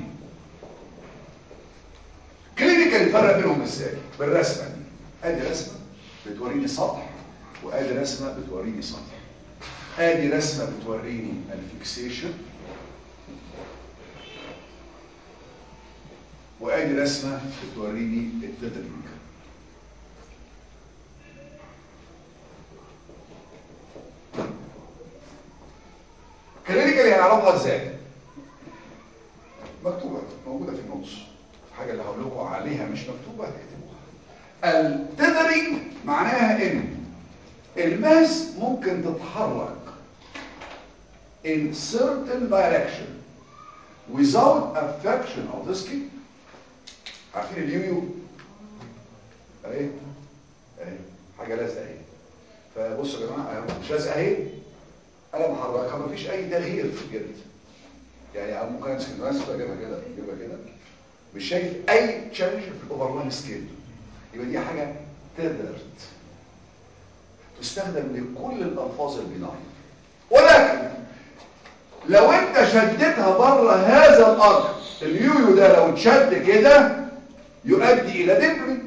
كلينيكال الفرق بينهم ازاي بالرسمه دي ادي رسمه بتوريني سطح وادي رسمه بتوريني سطح ادي رسمه بتوريني الفيكسيشن وادي رسمه بتوريني التدريج كلينيكالي هنعرفها ازاي مكتوبه موجوده في النص الحاجه اللي هقول لكم عليها مش مكتوبه هتكتبوها التذرينج معناها ان الماس ممكن تتحرك in certain direction without affection of the skin عارفين اليويو اهي اهي حاجه لازقه اهي فبصوا يا جماعه اهي مش لازقه اهي انا محركها مفيش اي تغيير في الجلد يعني ممكن امسك الماس واجيبها كده اجيبها كده مش شايف اي تشالنج في الاوفرلاين سكين يبقى دي حاجه تذرت تستخدم لكل الالفاظ البنايه ولكن لو انت شدتها بره هذا الارض اليويو ده لو اتشد كده يؤدي الى ديمبلينج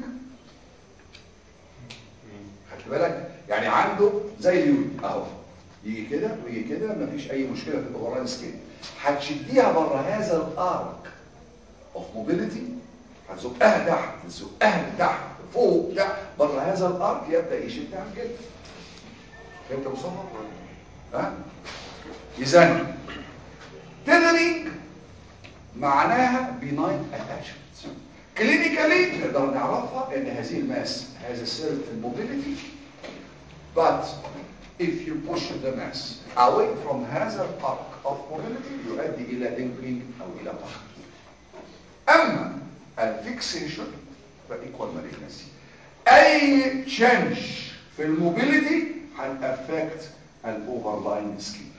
خدت بالك يعني عنده زي اليويو اهو يجي كده ويجي كده مفيش اي مشكله في الاوفرلاين سكين هتشديها بره هذا الارك اوف موبيليتي هتزقها تحت تزقها لتحت فوق تحت بره هذا الارك يبدا يشد على الجلد فهمت يا مصطفى ها اذا تذرينج معناها بناين اتاتشمنت كلينيكالي نقدر نعرفها ان هذه الماس هذا السيرت الموبيليتي but if you push the mass away from هذا الارك of mobility يؤدي الى dimpling او الى ضغط اما الفيكسيشن فايكوال مالجنسي اي تشينج في الموبيليتي هنأفكت الاوفرلاين سكين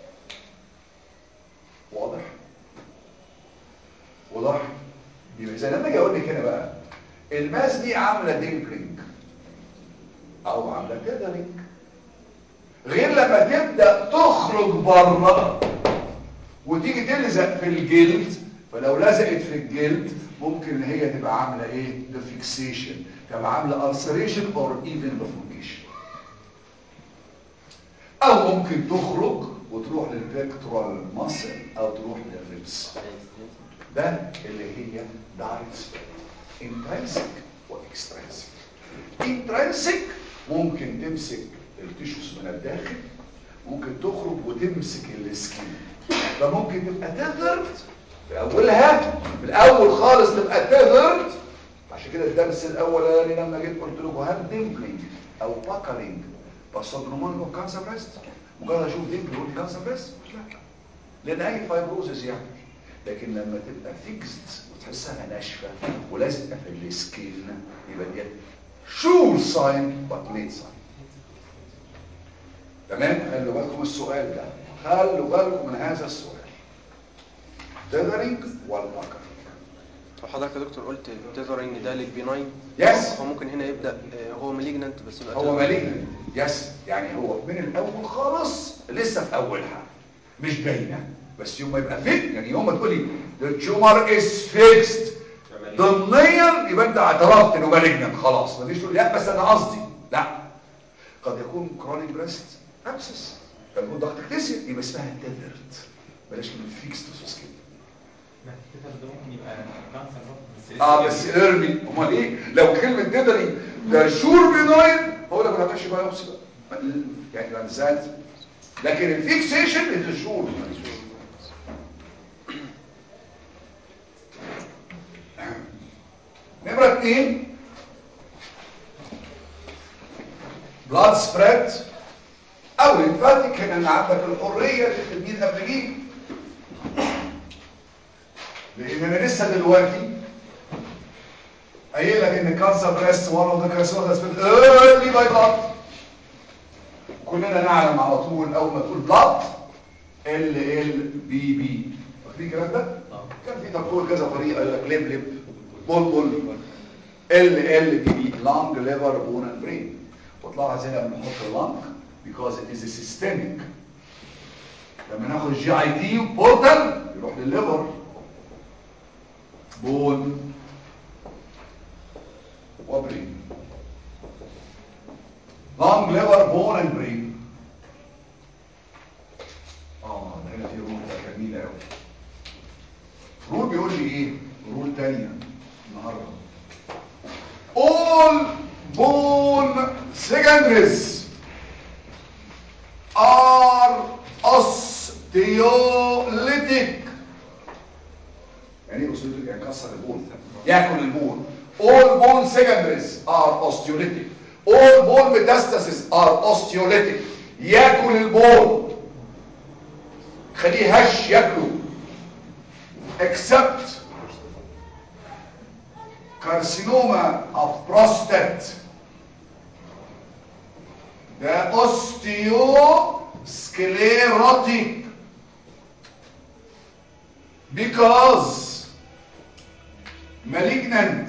واضح واضح يبقى اذا لما اجي اقول لك هنا بقى الماس دي عامله ديمبلينج او عامله تيدرينج غير لما تبدا تخرج بره وتيجي تلزق في الجلد فلو لزقت في الجلد ممكن ان هي تبقى عامله ايه ده فيكسيشن تبقى عامله ulceration or even deformation او ممكن تخرج وتروح للبيكتورال ماسل او تروح للريبس ده اللي هي دايت انترنسك واكسترنسك انترنسك ممكن تمسك التيشوس من الداخل ممكن تخرج وتمسك السكين فممكن تبقى تذرد في اولها في الاول خالص تبقى تذرد عشان كده الدرس الاولاني لما جيت قلت لكم هل ديمبلينج او باكرينج باسوجنومون او كانسر بريست مجرد اشوف ديمبل يقول لي كانسر بريست لا لان اي فايبروزس يعني لكن لما تبقى فيكست وتحسها ناشفه ولازقه في السكين يبقى دي شور ساين بات ليت ساين تمام خلوا بالكم السؤال ده خلوا بالكم من هذا السؤال تذرينج والباكر طب حضرتك يا دكتور قلت تذرنج ده للبيناين يس هو ممكن هنا يبدا آه، هو مالجنانت بس يبقى هو tethering. مالين يس يعني هو من الاول خالص لسه في اولها مش باينه بس يوم ما يبقى فيك يعني يوم ما تقولي the tumor is fixed ضمنيا يبقى انت اعترفت انه مالجنان خلاص ما تجيش تقول لا بس انا قصدي لا قد يكون كرونيك بريست ابسس قد يكون ضغط اكتسي يبقى اسمها تذرت بلاش كلمه فيكست في كده ما التتر ده ممكن يبقى كانسر برضه بس اه بس ارمي امال ايه لو كلمه تدري ده شور بيناين هقول لك ما تعملش بايوبسي بقى يعني يبقى ذات لكن الفيكسيشن از شور نمره اتنين بلاد سبريد او ليمفاتيك هنا عندك الحريه تكتب مين قبل مين لان انا لسه دلوقتي قايل لك ان كانسر بريست وان اوف ذا كارسينوما سبيد ايرلي باي بلاد كلنا نعلم على طول اول ما تقول بلاد ال ال بي بي واخدين الكلام ده كان في دكتور كذا طريقه قال لك لب لب بول بول ال ال بي بي لانج ليفر بون اند برين وتلاحظ هنا بنحط اللانج because it is a systemic لما ناخد الجي اي تي بورتال يروح للليفر بون وبرين لانج ليفر بون اند برين اه ده هنا في رول بقى جميله قوي رول بيقول لي ايه رول تانية النهارده all bone secondaries are osteolytic يعني ايه osteolytic يعني كسر البون ياكل البون all bone secondaries are osteolytic all bone metastases are osteolytic ياكل البون خليه هش ياكله except carcinoma of prostate ده osteosclerotic because malignant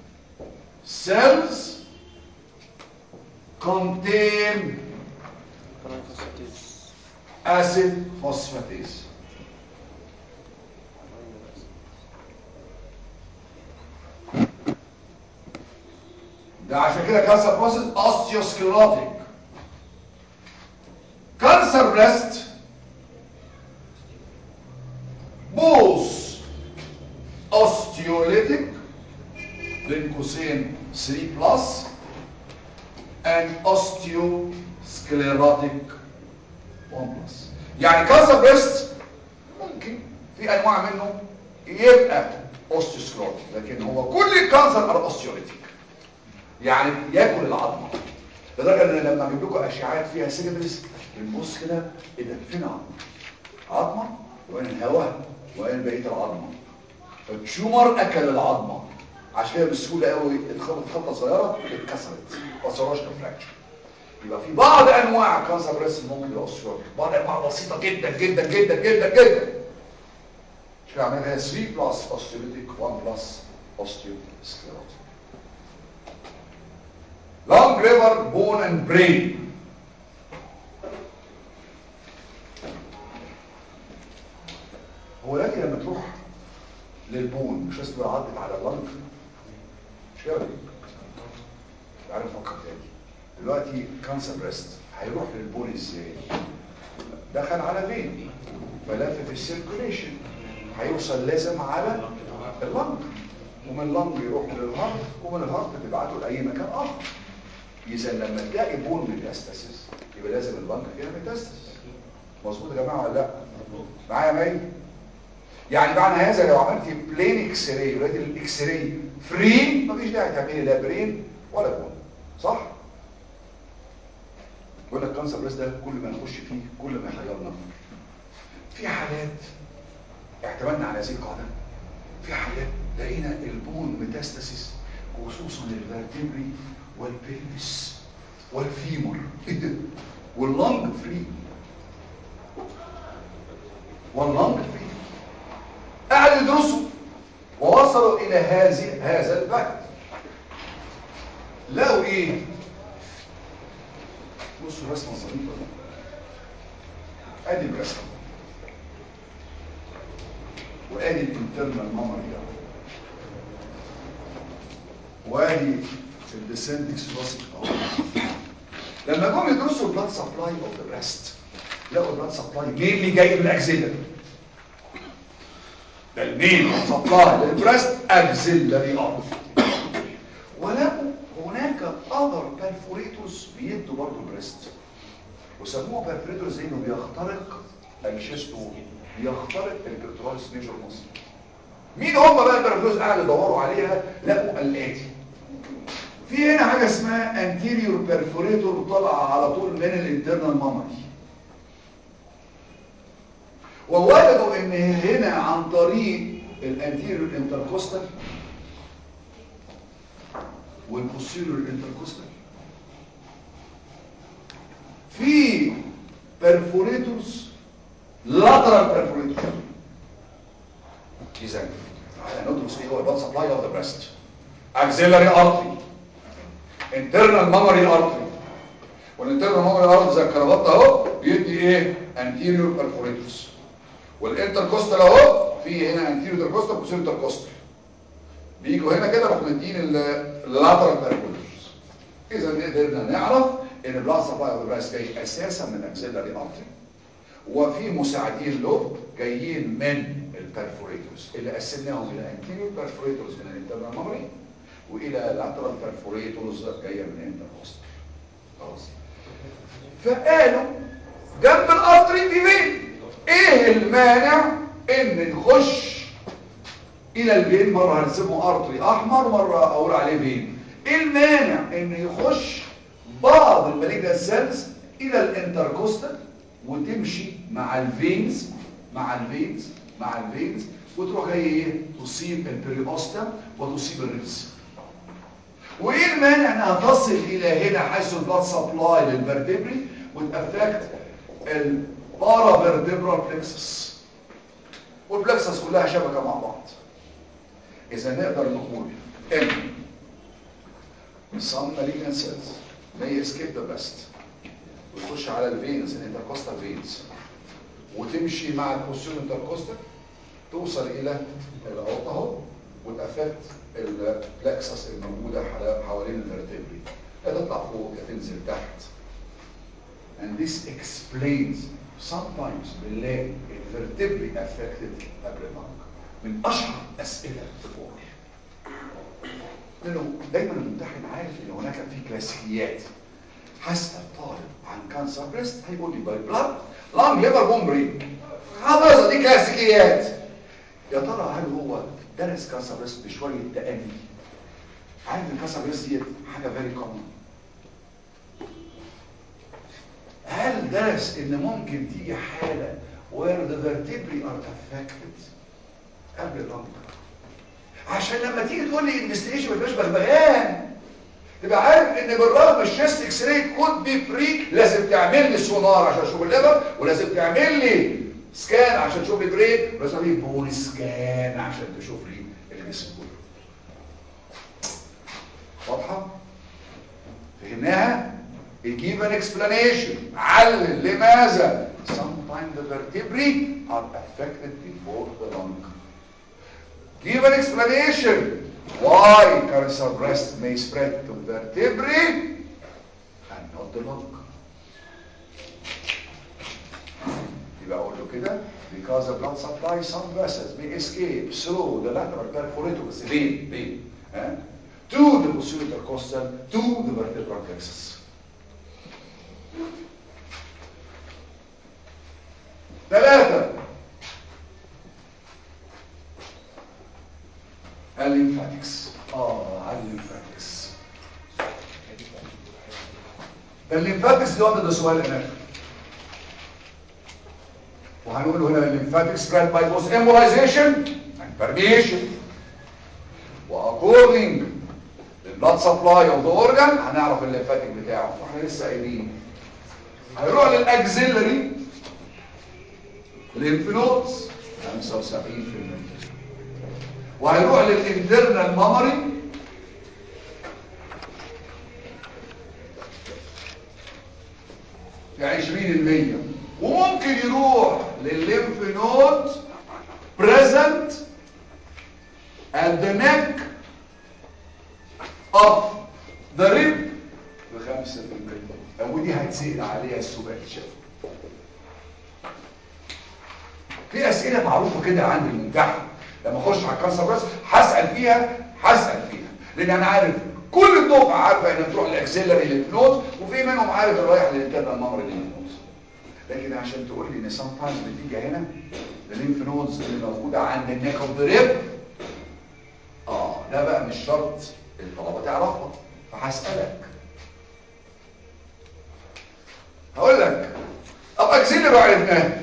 cells contain acid phosphatase ده عشان كده كانسر بروسيس اوستيوسكليروتيك كانسر بريست بوث اوستيوليتيك بين قوسين 3 بلس and osteosclerotic 1 بلس يعني كانسر بريست ممكن في انواع منه يبقى اوستيوسكليروتيك لكن هو كل الكانسر ار اوستيوليتيك يعني ياكل العظمه لدرجه ان لما اجيب لكم اشعاعات فيها سيجنالز بنبص كده ايه ده فين عظمه عظمه وين الهواء وين بقيه العظمه فالتيومر اكل العظمه عشان كده بسهوله قوي اتخبط خبطه صغيره اتكسرت ما صارش فراكشر يبقى في بعض انواع كانسر بريست ممكن يبقى اوستيوتيك بعض انواع بسيطه جدا جدا جدا جدا جدا مش كده عملها 3 بلس اوستيوليتيك 1 بلس اوستيوسكليروتيك long liver bone and brain هو دلوقتي لما تروح للبون مش لازم تبقى عدت على اللنج مش كده ولا ايه؟ تعالى نفكر تاني دلوقتي كانسر بريست هيروح للبون ازاي؟ دخل على فين فلف في السيركوليشن هيوصل لازم على اللنج ومن اللنج يروح للهارت ومن الهارت تبعته لاي مكان اخر اذا لما تلاقي بون ميتاستاسيس يبقى لازم اللنج فيها ميتاستاسيس مظبوط يا جماعه ولا لا معايا مي يعني معنى هذا لو عملت بلين اكس راي ولقيت الاكس راي فري مفيش داعي تعملي لا برين ولا بون صح بقول لك كانسر بريست ده كل ما نخش فيه كل ما يحيرنا في حالات اعتمدنا على هذه القاعده في حالات لقينا البون ميتاستاسيس خصوصا الفرتبري والبلفس والفيمر ايه ده واللنج فري واللنج فري قعدوا يدرسوا ووصلوا الى هذه هذا البحث لقوا ايه بصوا الرسمه الظريفه دي ادي الرسمه وادي الانترنال مامري وادي الديسنتكس ثوراسيك لما جم يدرسوا البلاد سبلاي اوف ذا بريست لقوا البلاد سبلاي مين جاي من الاكسيلر ده المين سبلاي للبريست اكسيلري ارض ولقوا هناك اذر بيرفوريتورز بيدوا برضه البريست وسموه بيرفوريتورز لانه بيخترق الشيست وول بيخترق البكتراليس ميجر مصر مين هم بقى البيرفوريتورز قاعدوا يدوروا عليها لقوا الاتي في هنا حاجه اسمها anterior perforator طالعه على طول من الانترنال مامري ووجدوا ان هنا عن طريق الانتيريور انتركوستال والبوستيريور انتركوستال في perforators lateral perforators اذا تعالى ندرس ايه هو البلد سبلاي اوف ذا بريست axillary artery internal mammary artery والانترنال mammary artery زي الكرافات اهو بيدي ايه anterior perforators والانتركوستال اهو في هنا anterior intercostal posterior intercostal بيجوا هنا كده نروح مدين اللاترال perforators اذا قدرنا نعرف ان البلاد سبلاي اوف ذا بريست جاي اساسا من الاكسلري ارتري وفي مساعدين له جايين من البرفوريتورز اللي قسمناهم الى انتيريور برفوريتورز من الانترنال ميموري والى لاترال برفوريتورز جايه من الانتركوستال خلاص فقالوا جنب الارتري في فين ايه المانع ان نخش الى الفين مره هنسمه ارتري احمر مره اقول عليه فين ايه المانع ان يخش بعض المالجنال سيلز الى الانتركوستال وتمشي مع الفينز مع الفينز مع الفينز وتروح جاي ايه تصيب البريوستم وتصيب الريبس وايه المانع انها تصل الى هنا حيث البلاد سبلاي للفرتبري وتافكت البارا فيرتبرال بلكسس والبلكسس كلها شبكه مع بعض اذا نقدر نقول ان some malignant cells may escape the breast وتخش على الفينز الانتركوستال فينز وتمشي مع البوستيريور انتركوستال توصل الى العضله اهو وتافكت البلكسس الموجوده حوالين الفرتبري يا تطلع فوق يا تنزل تحت and this explains sometimes بنلاقي الفرتبري affected قبل المرض من اشهر اسئله الفور لانه دايما الممتحن عارف ان هناك في كلاسيكيات هسأل طالب عن كانسر بريست هيقول لي باي بلاد لانج ليفر بون برين حافظه دي كلاسيكيات يا ترى هل هو درس كانسر بريست بشويه تأني عارف ان كانسر بريست دي حاجه فيري كومن هل درس ان ممكن تيجي حاله where the vertebrae are affected قبل اللنج عشان لما تيجي تقول لي انفستيجيشن ما تبقاش بغبغان تبقى عارف ان بالرغم الشيست اكس راي كود بي فري لازم تعمل لي سونار عشان اشوف الليفر ولازم تعمل لي سكان عشان تشوف لي برين ولازم تعمل لي بون سكان عشان تشوف لي الجسم كله واضحه فهمناها give an explanation علل لماذا sometimes the vertebrae are affected before the lung give an explanation why cancer breast may spread to vertebrae and not the lung يبقى اقول له كده because the blood supply some vessels may escape through the lateral perforators vein vein eh? to the posterior intercostal to the vertebral plexus ثلاثة الليمفاتكس اه على الليمفاتكس ده الليمفاتكس دي واخده ده سؤال اناتومي وهنقول هنا الليمفاتكس كان باي بوس embolization and permeation واكوردنج للبلاد سبلاي اوف ذا اورجان هنعرف الليمفاتيك بتاعه واحنا لسه قايلين هيروح للاكزيلري ليمف نودز 75% وهيروح للانترنال مامري في 20% وممكن يروح للليمف نود present at the neck of the rib بخمسة في المية ودي هتسأل عليها السؤال شاف في أسئلة معروفة كده عند الممتحن لما اخش على الكانسر بس هسأل فيها هسأل فيها لأن أنا عارف كل الدفعة عارفة إنها تروح للأكسيلري للفلوت وفي منهم عارف رايح للانترنال مامري للفلوت لكن عشان تقول لي ان سام تايمز بتيجي هنا الليمف نودز اللي موجوده عند النيك اوف ذا ريب اه ده بقى مش شرط الطلبه تعرفها فهسالك هقول لك طب اكسيلري عرفناه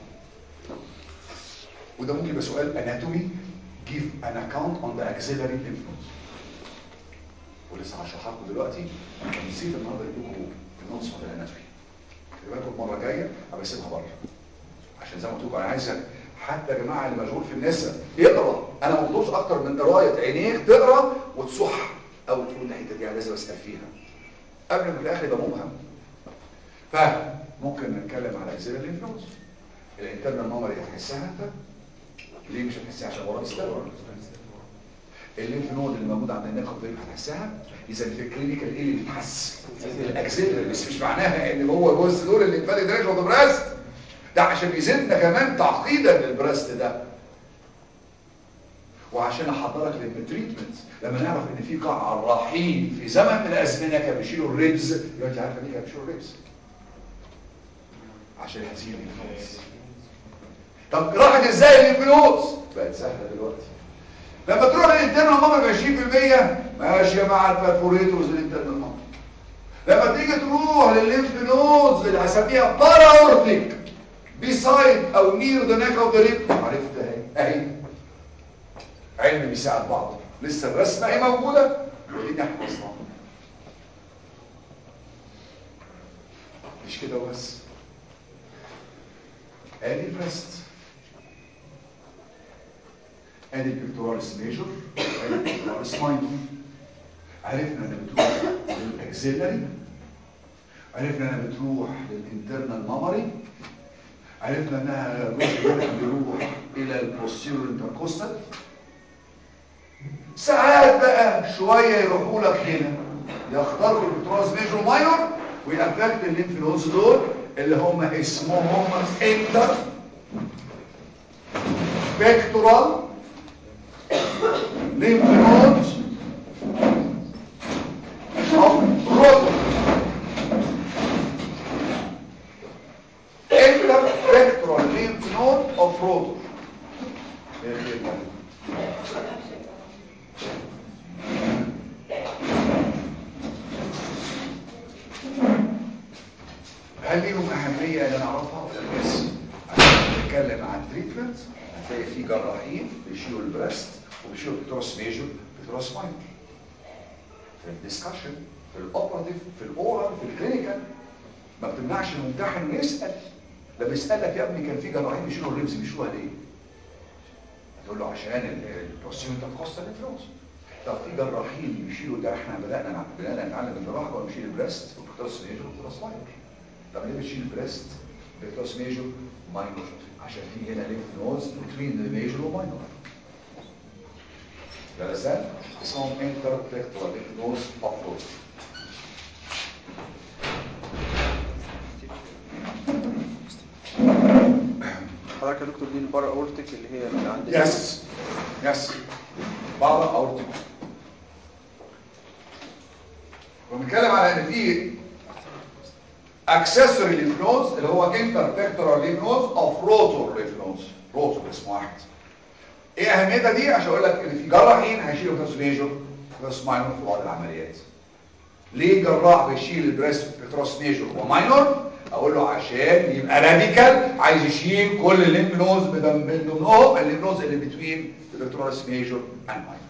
وده ممكن يبقى سؤال اناتومي give an account on the axillary lymph nodes ولسه هشرحها لكم دلوقتي نسيت النهارده اديكم النوتس بتاع الاناتومي خلي بالكم المره الجايه هبقى اسيبها بره عشان زي ما قلت لكم انا عايزك حتى يا جماعه اللي مشغول في النساء اقرا انا ما بطلبش اكتر من قرايه عينيك تقرا وتصح او تقول الحته دي انا لازم اسال فيها قبل ما في الاخر يبقى مبهم فاهم ممكن نتكلم على اكسيلر لينف نودز الانترنال مامري هتحسها انت ليه مش هتحسها عشان وراك ستار الليمف نود اللي موجود عند النقط دي هتحسها اذا في الكلينيكال ايه اللي بيتحس الاكسيلر بس مش معناها ان هو بص دول اللي فادي دريش اوف بريست ده عشان يزيدنا كمان تعقيدا للبريست ده وعشان احضرك للتريتمنت لما نعرف ان في قاع الرحيم في زمن من الازمنه كانوا بيشيلوا الريبز يبقى انت عارفه ليه كانوا بيشيلوا الريبز عشان هتزيد الفلوس طب راحت ازاي الفلوس بقت سهله دلوقتي لما تروح للانترنال مامر ب 20% ماشيه مع البرفوريتورز الانترنال مامر لما تيجي تروح للليمف نودز اللي هسميها باراورتيك بيسايد او نير ذا نيك اوف ذا ريب عرفت اهي اهي علم بيساعد بعض لسه الرسمه اهي موجوده ودي حفظناها مش كده وبس ادي البريست ادي البيكتوراليس ميجور ادي البيكتوراليس ماينور عرفنا انها بتروح للاكسيلري عرفنا انها بتروح للانترنال مامري عرفنا انها جزء منها بيروح الى البوستيرور انتركوستال ساعات بقى شويه يروحوا لك هنا يختاروا البيكتوراليس ميجور ماينور ويأفكت الليمف نودز دول اللي هم اسمهم انتر بيكتورال lymph nodes of rotor interpectoral lymph node of rotor هل ليهم أهمية أن نعرفها ولا بس؟ عشان نتكلم عن تريتمنت هتلاقي في جراحين بيشيلوا البريست وبيشيلوا الكتروس ميجور الكتروس ماينور في الديسكشن في الاوبراتيف في الاورال في الكلينيكال ما بتمنعش الممتحن انه يسال لما يسالك يا ابني كان في جراحين بيشيلوا الريبز بيشيلوها ليه؟ هتقول له عشان البروسيومنتال كوستال انفلونس طب في جراحين بيشيلوا ده احنا بدانا نع- بدانا نتعلم الجراحه كنا بنشيل البريست والكتروس ميجور والكتروس ماينور طب ليه بتشيل البريست بالكتروس ميجور ماينور عشان في هنا لينف نودز بتوين ذا ميجور وماينور ده لسان اسمهم انتربكتورال لينف نودز ابروش حضرتك يا دكتور دي البارا اورتيك اللي هي اللي عند يس يس بارا اورتيك ونتكلم على ان في accessory lymph nodes اللي هو interpectoral lymph nodes of rotor lymph nodes rotor اسمه واحد ايه اهميتها دي عشان اقول لك ان في جراحين هيشيلوا فيروس ميجور فيروس ماينور في بعض العمليات ليه جراح بيشيل البريست بتروس ميجور وماينور اقول له عشان يبقى راديكال عايز يشيل كل الليمف نودز من ضمنهم الليمف نودز اللي بتوين البتروس ميجور اند ماينور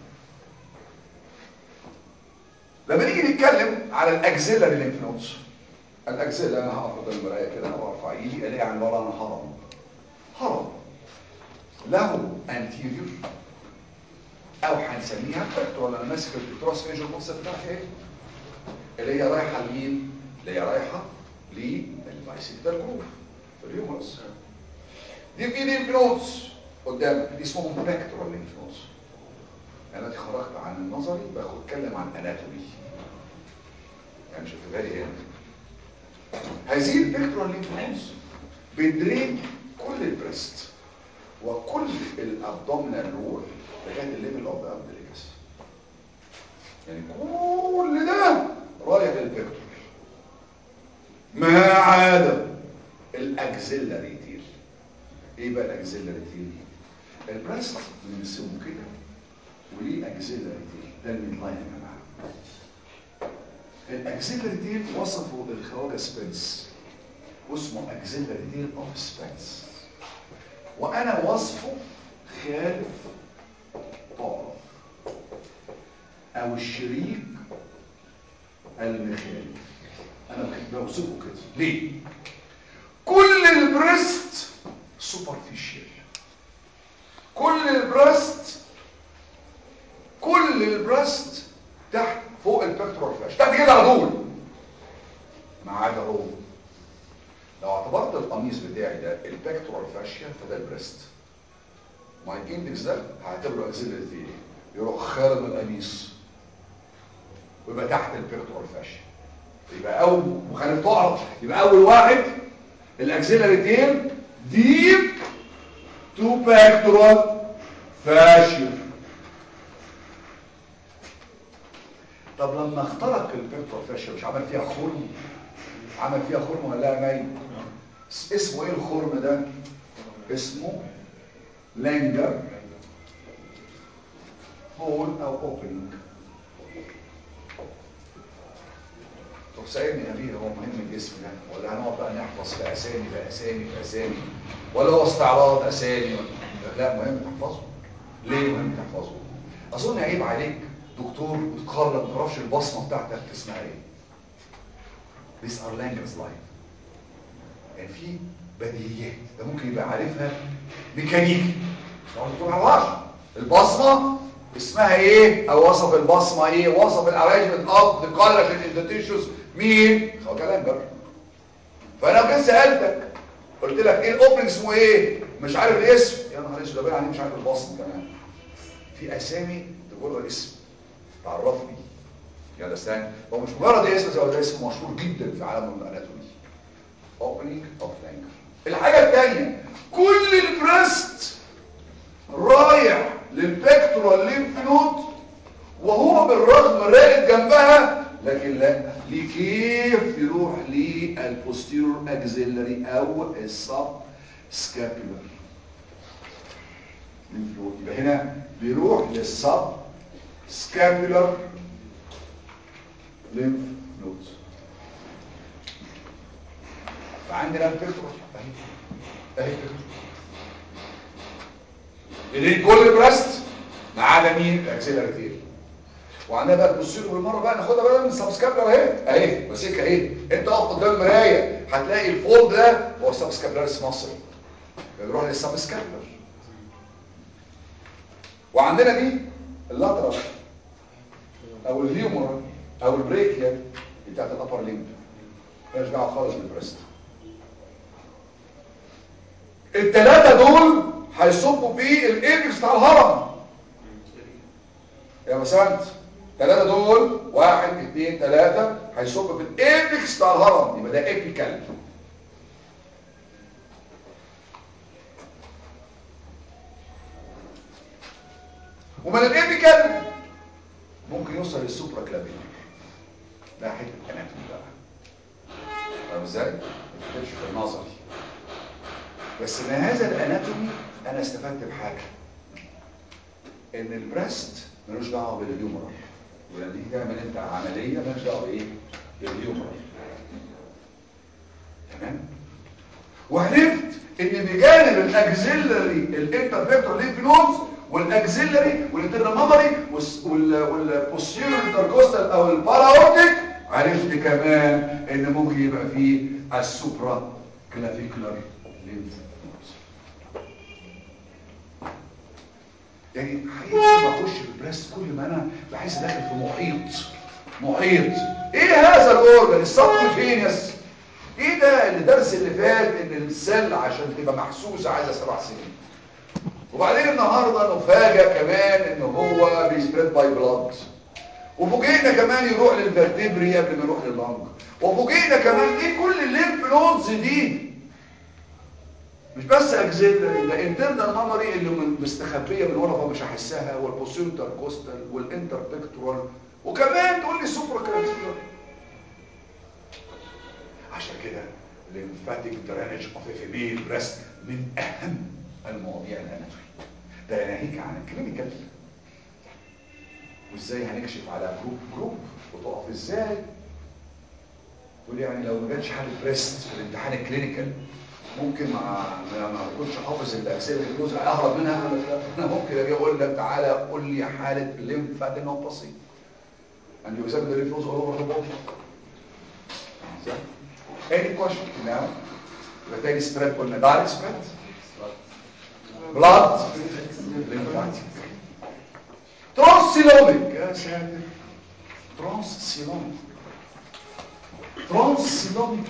لما نيجي نتكلم على الاكزيلاري ليمف نودز الاكزيلا انا هقف قدام المرايه كده وارفع ايدي الاقي عن ورا انا هرم هرم له انتيريور او هنسميها بكتور انا ماسك البكتوراس ميجور بص بتاعتي ايه اللي هي رايحه لمين اللي هي رايحه للبايسيكتال جروف في الهيومرس دي في ليمف نودز قدامك دي اسمهم بكتورال ليمف نودز انا دلوقتي خرجت عن النظري باخد اتكلم عن اناتومي يعني مش هتبقى هنا هذه البكتورال ليمف نودز بتدرين كل البريست وكل الابدومينال رول لغايه الليفل اوف ذا امبليكس يعني كل ده رايح للبكتور ما عدا الاكزيلاري تيل ايه بقى الاكزيلاري تيل البريست بنسمه كده وليه اكزيلاري تيل ده الميد لاين يا جماعه الاكزيلاري تيل وصفه الخواجه سبنس واسمه اكزيلاري تيل اوف سبنس وانا وصفه خالف بعض او الشريك المخالف انا بوصفه كده ليه كل البريست سوبرفيشال كل البريست كل البريست تحت فوق البكتورال فلاش تحت كده على طول ما عدا هو لو اعتبرت القميص بتاعي ده البكتورال فاشيا فده البريست ماي اندكس ده هعتبره اكسلري فيه يروح خارج القميص ويبقى تحت البكتورال فاشيا يبقى اول مخالف تعرف يبقى اول واحد الاكسلري تيل ديب تو بكتورال فاشيا طب لما اخترق البكتورال فاشيا مش عمل فيها خرم عمل فيها خرم ولا نايم اسمه ايه الخرم ده اسمه لانجر هول او اوبننج طب سألني يا امير هو مهم الجسم ده ولا هنقعد بقى نحفظ في اسامي باسامي باسامي ولا هو استعراض اسامي ولا لا مهم تحفظه ليه مهم تحفظه اظن عيب عليك دكتور وتتخرج ما تعرفش البصمه بتاعتك اسمها ايه These are language line يعني في بديهيات ده ممكن يبقى عارفها ميكانيكي ما تعرفهاش البصمه اسمها ايه او وصف البصمه ايه وصف الارينجمنت اوف ذا كولاجين ان ذا تيشوز مين خواجه لانجر فانا لو كنت سالتك قلت لك ايه الاوبننج اسمه ايه مش عارف الاسم يا نهار اسود ده عليه مش عارف البصمه كمان في اسامي تقول الاسم تعرفني يا استنى هو مش مجرد اسم زي ده اسم مشهور جدا في عالم الاناتومي opening of language الحاجة الثانية كل البريست رايح للبكتورال ليمف نود وهو بالرغم راقد جنبها لكن لا ليه كيف يروح للبوستيرور اكزيلري او السب سكابيولار ليمف نود يبقى هنا بيروح للسب سكابيولار ليمف نودز فعندنا البكتور اهي اهي البكتور اللي كل بريست ما عدا مين الاكسيلاري تيل وعندنا بقى البوستيرور بالمره بقى ناخدها بقى من السبسكابلر اهي اهي ماسكها اهي انت اقف قدام المرايه هتلاقي الفولد ده هو السبسكابلاريس مصر بنروح للسبسكابلر وعندنا دي اللاترال او الهيومر او البريكيا بتاعت الابر ليمب مالهاش دعوه خالص بالبريست الثلاثه دول هيصبوا في الايبكس بتاع الهرم يا مسانت ثلاثه دول واحد اثنين ثلاثه هيصبوا في الايبكس بتاع الهرم يبقى ده ايبيكال ومن الايبيكال ممكن يوصل للسوبرا كلابيلر ده حته اناتومي بقى فاهم ازاي؟ ما تكتبش في النظري بس من هذا الاناتومي انا استفدت بحاجه ان البريست ملوش دعوه بالهيومرال ولما تيجي تعمل انت عمليه ملوش دعوه بايه؟ بالهيومرال تمام؟ وعرفت ان بجانب الاكزيلري الانترفيكتور ليمف نودز والاكزيلري والانترنمري والبوستيريور انتركوستال او الباراورتيك عرفت كمان ان ممكن يبقى فيه السوبرا كلافيكولار ليمف نودز يعني حقيقي بخش في البريست كل ما انا بحس داخل في محيط محيط ايه هذا الاورجن السبكوتينيوس ايه ده اللي درس اللي فات ان السل عشان تبقى محسوسه عايزه سبع سنين وبعدين النهارده نفاجئ كمان ان هو بيسبريد باي بلاد وفوجئنا كمان يروح للفرتبري قبل ما يروح لللنج وفوجئنا كمان ايه كل الليمف نودز دي مش بس اكزيلري ده انترنال مامري اللي من- مستخبيه من ورا فمش هحسها والبوسينتر كوستال والانتر بيكتورال وكمان تقول لي سوبرا كلافيكولار عشان كده lymphatic drainage of a female breast من اهم المواضيع الاناتومي ده ناهيك عن الكلينيكال وازاي هنكشف على جروب جروب وتقف ازاي تقول يعني لو ما جاتش حاله بريست في الامتحان الكلينيكال ممكن مع ما ما اكونش حافظ الاجسام الجزء اهرب منها ولا لا انا ممكن اجي اقول لك تعالى قول لي حاله ليمفادينوباثي and you examine the lymph nodes all over the body صح any question now يبقى تاني سبريد قلنا دايركت سبريد بلاد lymphatic ترانسيلوميك يا ساتر ترانسيلوميك ترانسيلوميك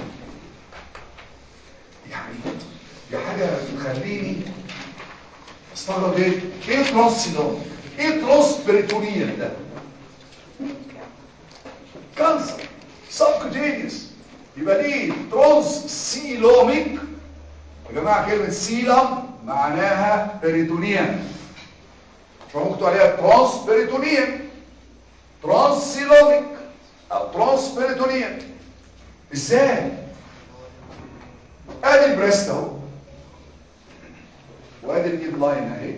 يعني دي حاجة تخليني استغرب ايه ايه ترانسيلوميك ايه ترانسبريتونيال ده كانسر سبكوتينيوس يبقى دي ترانس سيلوميك يا جماعه كلمه سيلم معناها بريتونيان فممكن تقول عليها ترانس بريتونيان ترانس سيلوميك او ترانس بريتونيان ازاي ادي البريست اهو وادي الايد لاين اهي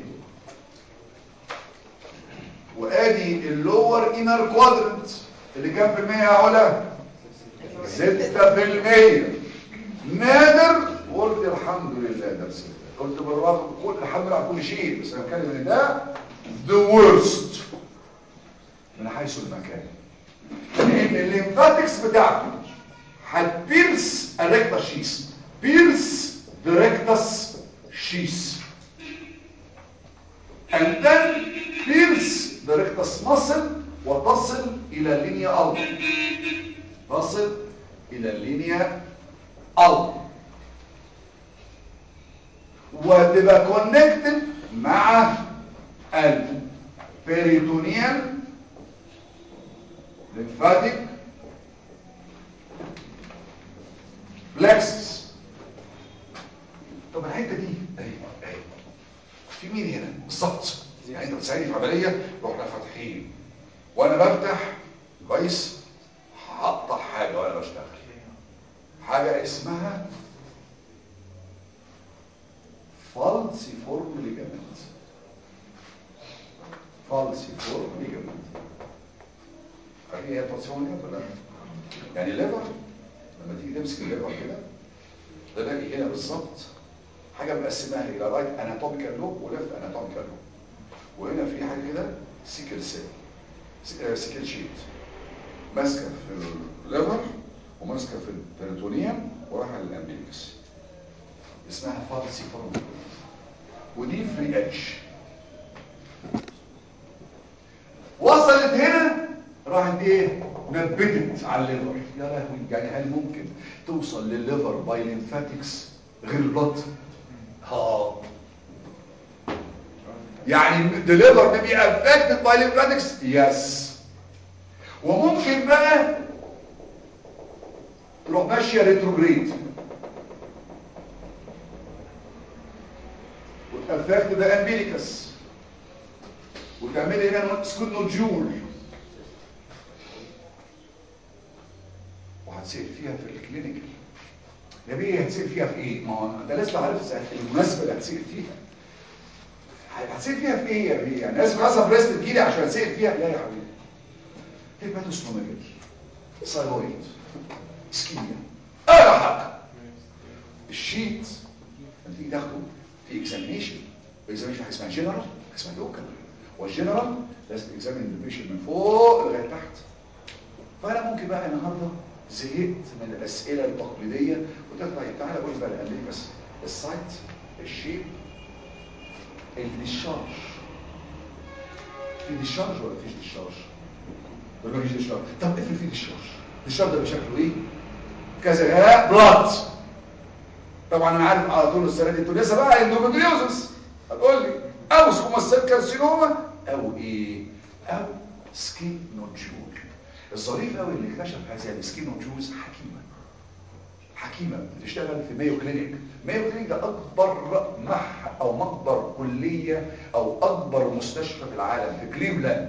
وادي اللور انر كوادرنت اللي كام في المية يا علا ستة في المية نادر قلت الحمد لله درس قلت بالرغم كل الحمد لله على كل شيء بس انا بتكلم ان ده the worst من حيث المكان لان الليمفاتكس بتاعته هتبيرس الريكتا شيس بيرس the rectus sheath and then pierce the rectus muscle وتصل الى اللينيا البا تصل الى اللينيا البا وتبقى كونكتد مع البيريتونيال lymphatic plexus طب الحته دي اهي اهي في مين هنا بالظبط يعني انت بتساعدني في عمليه رحنا فاتحين وانا بفتح كويس هقطع حاجه وانا بشتغل حاجه اسمها فالسيفورم ليجامنت فالسيفورم ليجامنت عارفين ايه الفالسيفورم ليجامنت ولا لا؟ يعني الليفر لما تيجي تمسك الليفر كده ده باجي هنا بالظبط حاجه مقسماها الى رايت اناتوميكال لوب وليفت اناتوميكال لوب وهنا في حاجه كده سيكل سيل سيكل شيت ماسكه في الليفر وماسكه في البريتونيوم ورايحه للامبليكس اسمها فالسي فورم ودي فري اتش وصلت هنا راحت ايه نبتت على الليفر يا لهوي يعني هل ممكن توصل للليفر باي ليمفاتكس غير البلط ها يعني the liver may be affected by lymphatics yes وممكن بقى تروح ماشيه ريتروجريد وتأفكت ذا امبيليكس وتعمل هنا سكود نوجول هتسال فيها في الكلينيكال يا بيه هتسال فيها في ايه ما هو انت لازم عارف المناسبه اللي هتسال فيها هتسال فيها في ايه يا بيه يعني لازم حسب بريست تجيلي عشان اسال فيها لا يا حبيبي هيباتوسموميجالي ثايرويد اسكيميا انا حق الشيت لما تيجي تاخده في اكزامينيشن اكزامينيشن حاجه اسمها جنرال حاجه اسمها لوكال والجنرال لازم اكزامين البيشنت من فوق لغايه تحت فانا ممكن بقى النهارده زهقت من الاسئله التقليديه قلت لك طيب تعالى قول لي بقى الامريكا بس السايت الشيب الديشارج في ديشارج ولا فيش ديشارج ولا مفيش ديشارج طب افرض في ديشارج الديشارج ده بشكله ايه كذا لا بلاد طبعا انا عارف على طول السنه دي انتوا لسه بقى اندوميتريوزس هتقول لي او سكوماسيل كارسينوما او ايه او سكين نوجول الظريف قوي اللي اكتشف هذه السكين نوجولز حكيمه حكيمه بتشتغل في مايو كلينيك مايو كلينيك ده اكبر مح او مقبر كليه او اكبر مستشفى في العالم في كليفلاند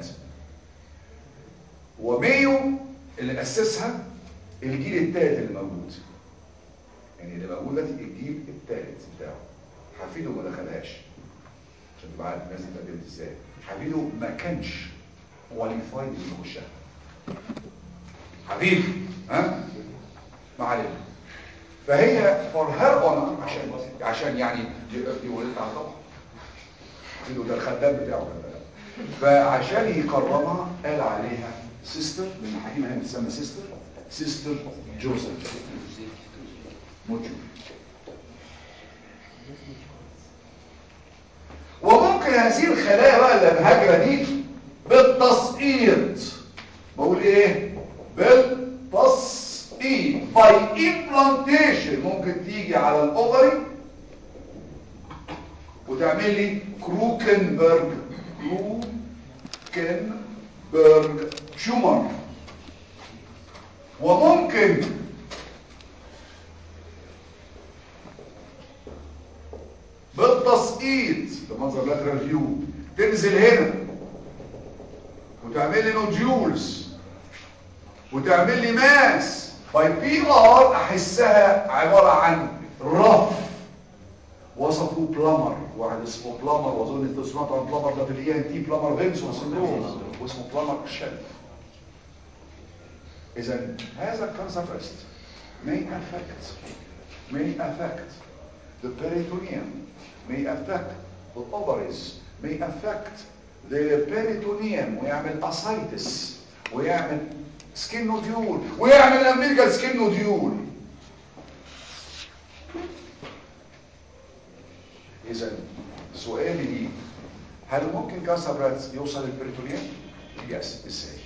ومايو اللي اسسها الجيل الثالث اللي موجود يعني اللي موجود دلوقتي الجيل الثالث بتاعه حفيده ما دخلهاش عشان تبقى عارف الناس دي اتقدمت ازاي حفيده ما كانش كواليفايد اللي يخشها حبيبي ها ما علينا فهي فور هير اونر عشان عشان يعني دي ولدها طبعا حفيده ده الخدام بتاعه فعشان يكرمها قال عليها سيستر من الحكيمه هي بتسمى سيستر سيستر جوزيف موجود وممكن هذه الخلايا بقى اللي الهجرة دي بالتسقيط بقول ايه بالتسقيط باي امبلانتيشن ممكن تيجي على الاوفري وتعمل لي كروكنبرج كروكنبرج تيومر وممكن بالتسقيط ده منظر لاترال فيو تنزل هنا وتعمل لي نوديولز وتعمل لي ماس باي بي ار احسها عباره عن رف وصفه بلامر واحد اسمه بلامر واظن انتوا سمعتوا عن بلامر ده في الاي ان تي بلامر فينسون سندروم واسمه بلامر شلف اذا هذا الكانسر بريست may affect may affect the peritoneum may affect the ovaries may affect the peritoneum ويعمل ascites ويعمل skin nodule ويعمل umbilical skin nodule اذا سؤالي لي هل ممكن كانسر بريست يوصل للبريتونيوم يس ازاي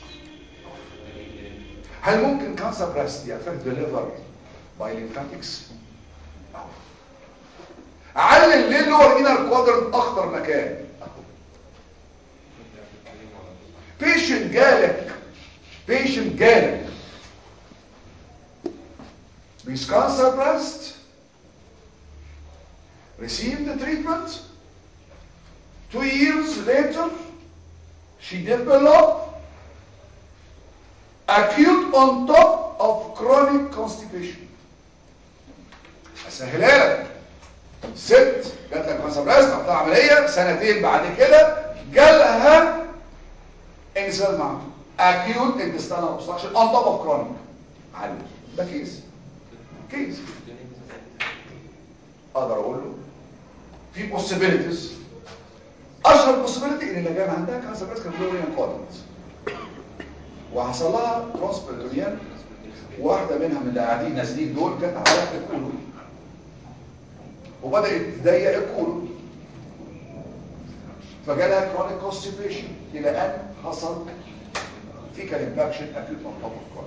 هل ممكن كانسر بريست يأفكت the liver by lymphatics علل ليه اللور انر كوادرنت اخطر مكان بيشنت جالك بيشنت جالك with cancer breast received the treatment two years later she developed acute on top of chronic constipation اسهلها لك ست جات لك كانسر بريست عملتها عمليه سنتين بعد كده جالها انسان معاه acute intestinal obstruction on top of chronic علم ده كيس كيس اقدر اقول له في possibilities اشهر possibility ان اللي كان عندها كانسر بريست كان فلوريان كولنز وحصل لها ترانسبلتونيان واحده منها من اللي قاعدين نازلين دول كانت عملت الكولون وبدات تضيق الكولون فجالها كرونيك كونستيبيشن الى ان حصل فيكال امباكشن اكيوت اون توب اوف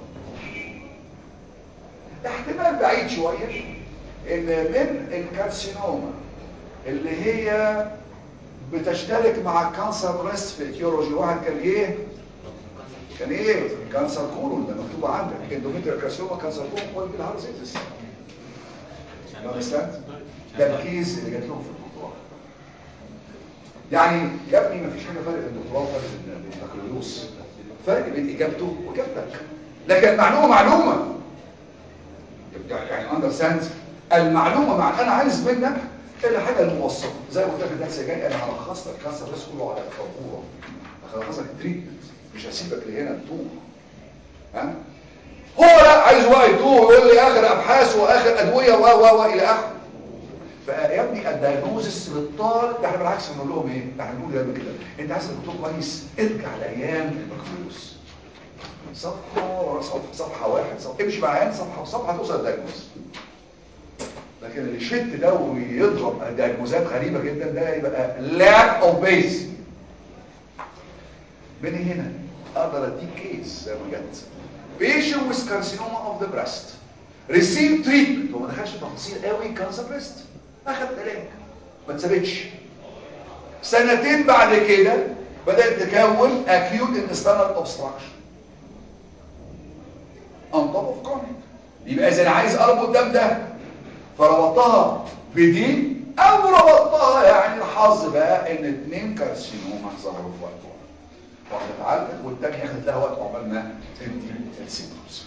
احتمال بعيد شويه ان من الكارسينوما اللي هي بتشترك مع الكانسر بريست في الكيولوجي واحد كان ايه كان ايه كانسر كولون ده مكتوب عندك اندوميتريال كارسينوما كانسر كولون هو بالهارزيتس ما بستند ده الكيس اللي جات لهم في الدكتوراه يعني يا ابني مفيش حاجه فرق بين الدكتوراه وفرق بين البكالوريوس فرق بين اجابته واجابتك لكن المعلومه معلومه يعني اندرستاند المعلومه مع انا عايز منك الا حاجه الموصفه زي ما قلت لك الدرس جاي انا هلخص لك كانسر بس كله على الفاتوره هلخص لك التريتمنت مش هسيبك لهنا تتوه ها هو لا عايز بقى يتوه ويقول لي اخر ابحاث واخر ادويه و و و الى اخره فيا ابني الدايجنوزس للطالب ده احنا بالعكس بنقول لهم ايه؟ ده احنا بنقول دايما كده انت عايز الدكتور كويس ارجع لايام البكالوريوس صفحه ورا صفحه صفحه واحد صفحه امشي مع عيال صفحه وصفحه توصل للدايجنوز لكن اللي يشد ده ويضرب دايجنوزات غريبه جدا ده يبقى lack اوف بيس من هنا اقدر اديك كيس زي ما جت patient with carcinoma of the breast receive treatment هو ما دخلش تفاصيل قوي كانسر بريست اخذ علاج ما اتثبتش سنتين بعد كده بدات تكون acute intestinal obstruction on top of chronic يبقى اذا عايز اربط ده بده فربطتها بدي او ربطتها يعني الحظ بقى ان اتنين كارسينوما ظهروا في وقت واحد واحده اتعالجت والتانيه اخذت لها وقت عقبال ما تنتهي السيمبتومز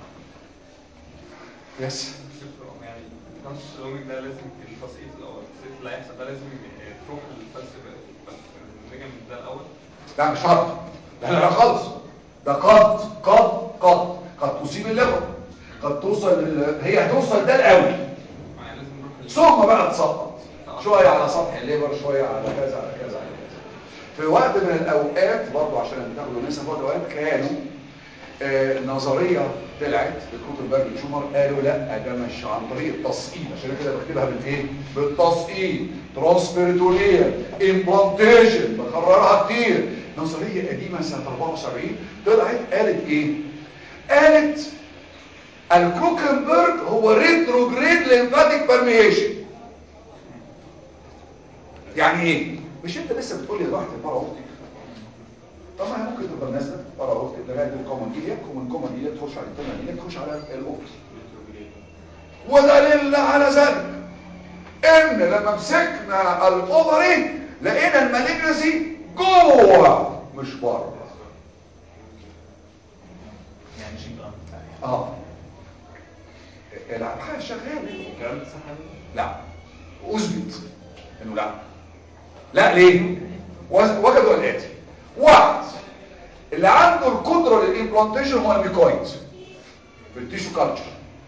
يس يعني الكونسلوميك ده لازم التسقيط الاول التسقيط اللي هيحصل ده لازم تروح للفلسفه الليجمنت ده الاول لا مش شرط لا لا لا خالص ده قد قد قد قد تصيب الليفر قد توصل لل... هي هتوصل ده الاول يعني لازم نروح لل- ثم بقى تسقط شويه على سطح الليفر شويه على كذا على كذا على كذا في وقت من الاوقات برضه عشان تاخدوا نسب في وقت من الاوقات كانوا آه نظريه طلعت بكروتنبرج تشومر قالوا لا ده مش عن طريق التسقيط عشان كده بكتبها بالايه بالتسقيط ترانسبيريتونيال امبلانتيشن بكررها كتير نظريه قديمه سنه 74 طلعت قالت ايه قالت الكروكنبرج هو ريتروجريد ليمفاتيك برميشن يعني ايه مش انت لسه بتقول لي رحت الباراوتيك طب ما هي ممكن تبقى نازله باراوتيك لغايه الكومن ايليك ومن كومن ايليك تخش على التمن ايليك تخش على الاوبس ودليل على ذلك ان لما مسكنا الاوفري لقينا المالجنسي جوه مش بره يعني شيء بقى اه الابحاث شغاله الكلام ده صح لا اثبت انه لا لا ليه وز- وجدوا الاتي واحد اللي عنده القدره للامبلانتيشن هو الميكويد في التيشو كالتشر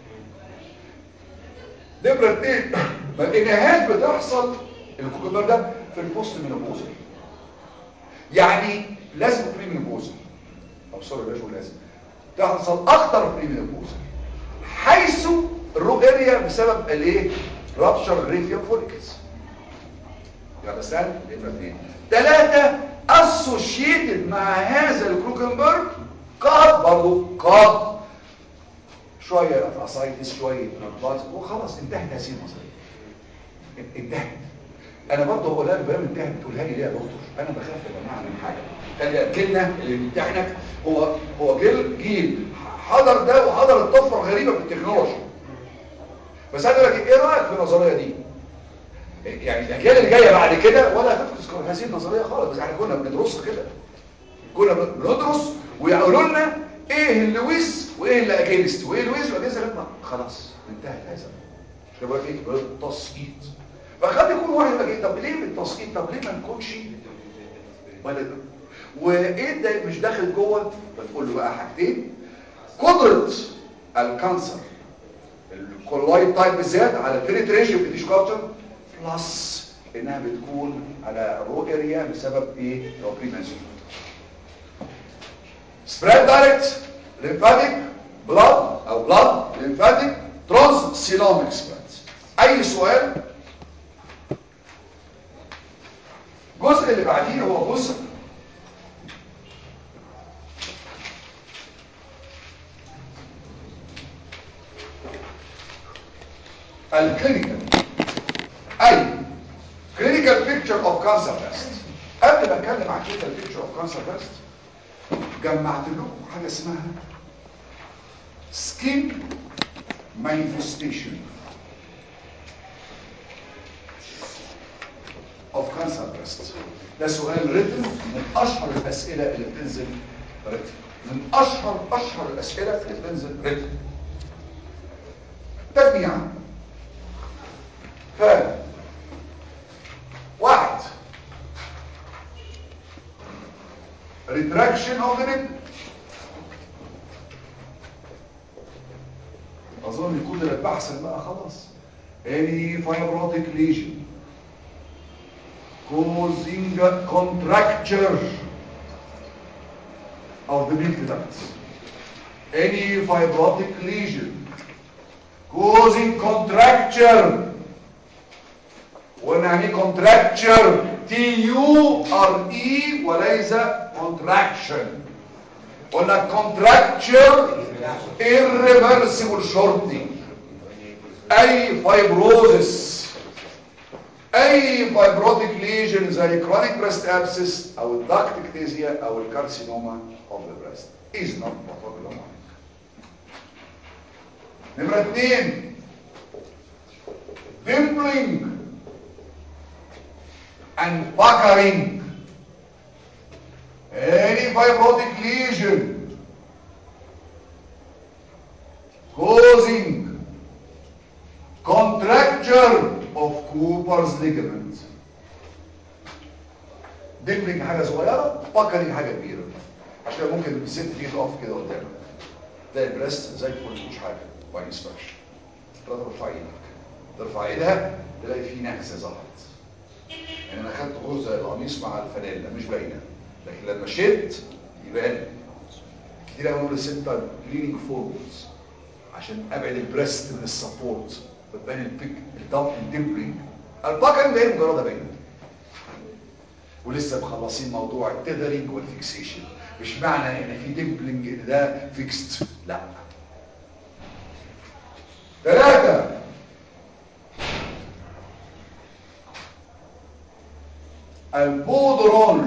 نمرة اتنين ما لقيناهاش بتحصل الكوكبر ده في البوست مينوبوزل يعني لازم بري مينوبوزل او سوري لازم لازم تحصل اكتر بري مينوبوزل حيث الرو اريا بسبب الايه رابشر ريفيوم فوليكلز يلا سال نمرة اثنين ثلاثة اسوشيتد مع هذا الكروكنبرج قد برضه قد شوية افاسايتس شوية نبضات وخلاص انتهت هذه النظرية انتهت انا برضه بقول لك بقول انتهت بتقولها لي ليه يا دكتور انا بخاف يا جماعه من حاجه خلي جيلنا اللي بيمتحنك هو هو جيل جيل حضر ده وحضر الطفره الغريبه في التكنولوجيا بس انا لك ايه رايك في النظريه دي يعني الاجيال اللي جايه بعد كده ولا هتذكر هذه النظريه خالص بس احنا كنا بندرسها كده كنا بندرس ويقولوا لنا ايه اللي ويز وايه اللي اجينست وايه اللي ويز واجينست لما خلاص انتهت هذا مش بقول ايه بالتسقيط فقد يكون واحد يقول لك ايه طب ليه بالتسقيط طب ليه ما نكونش ولا ده وايه ده مش داخل جوه بتقول له بقى حاجتين قدره الكانسر الكولويد تايب بالذات على البنتريشن في التيشو كالتشر بلس انها بتكون على رو اريا بسبب ايه لو بريمنسيون سبريد دايركت ليمفاتيك بلاد او بلاد ليمفاتيك ترانس سيلوميك سبريد اي سؤال الجزء اللي بعديه هو جزء الكلينيكال اي كلينيكال بيكتشر اوف كانسر بريست قبل ما اتكلم عن كلينيكال بيكتشر اوف كانسر بريست جمعت لكم حاجه اسمها سكين مانيفستيشن اوف كانسر بريست ده سؤال ريتم من اشهر الاسئله اللي بتنزل ريتم من اشهر اشهر الاسئله اللي بتنزل ريتم تجميع ف واحد retraction of the nipple اظن الكود اللي بحثا بقى خلاص any fibrotic lesion causing contracture of the milk duct any fibrotic lesion causing contracture قلنا يعني ايه contracture T U R E وليس contraction قلنا contracture irreversible shortening اي fibrosis اي fibrotic lesion زي chronic breast abscess او ductictasia او الكارسينوما of the breast is not pathognomonic نمرة اتنين dimpling and puckering any fibrotic lesion causing contracture of Cooper's ligament dimpling حاجة صغيرة puckering حاجة كبيرة عشان ممكن الست تيجي تقف كده قدامك تلاقي البريست زي الفل مفيش حاجة ما يسمعش ترفع ايدك ترفع ايدها تلاقي في نكسة ظهرت يعني انا خدت غرزة القميص مع الفانيلا مش باينة لكن لما شدت يبان كتير قوي نقول للست طيب لينينج فوروردز عشان ابعد البريست من السبورت فتبان البيك الدم الديمبلينج الباكن ده مجرد باينه ولسه مخلصين موضوع التذرينج والفيكسيشن مش معنى ان في ديمبلينج ان ده فيكست لا ثلاثة البودرونج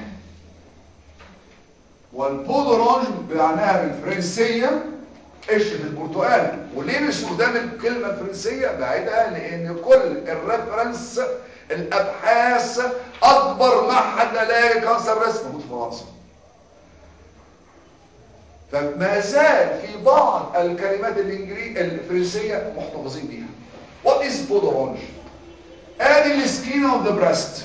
والبودرونج معناها بالفرنسية قشرة البرتقال وليه باستخدام الكلمة الفرنسية بعيدها لان كل الريفرنس الابحاث اكبر معهد علاج كانسر رسم موجود في فرنسا فما زال في بعض الكلمات الانجليزيه الفرنسيه محتفظين بيها what is بودرونج ادي السكين اوف ذا بريست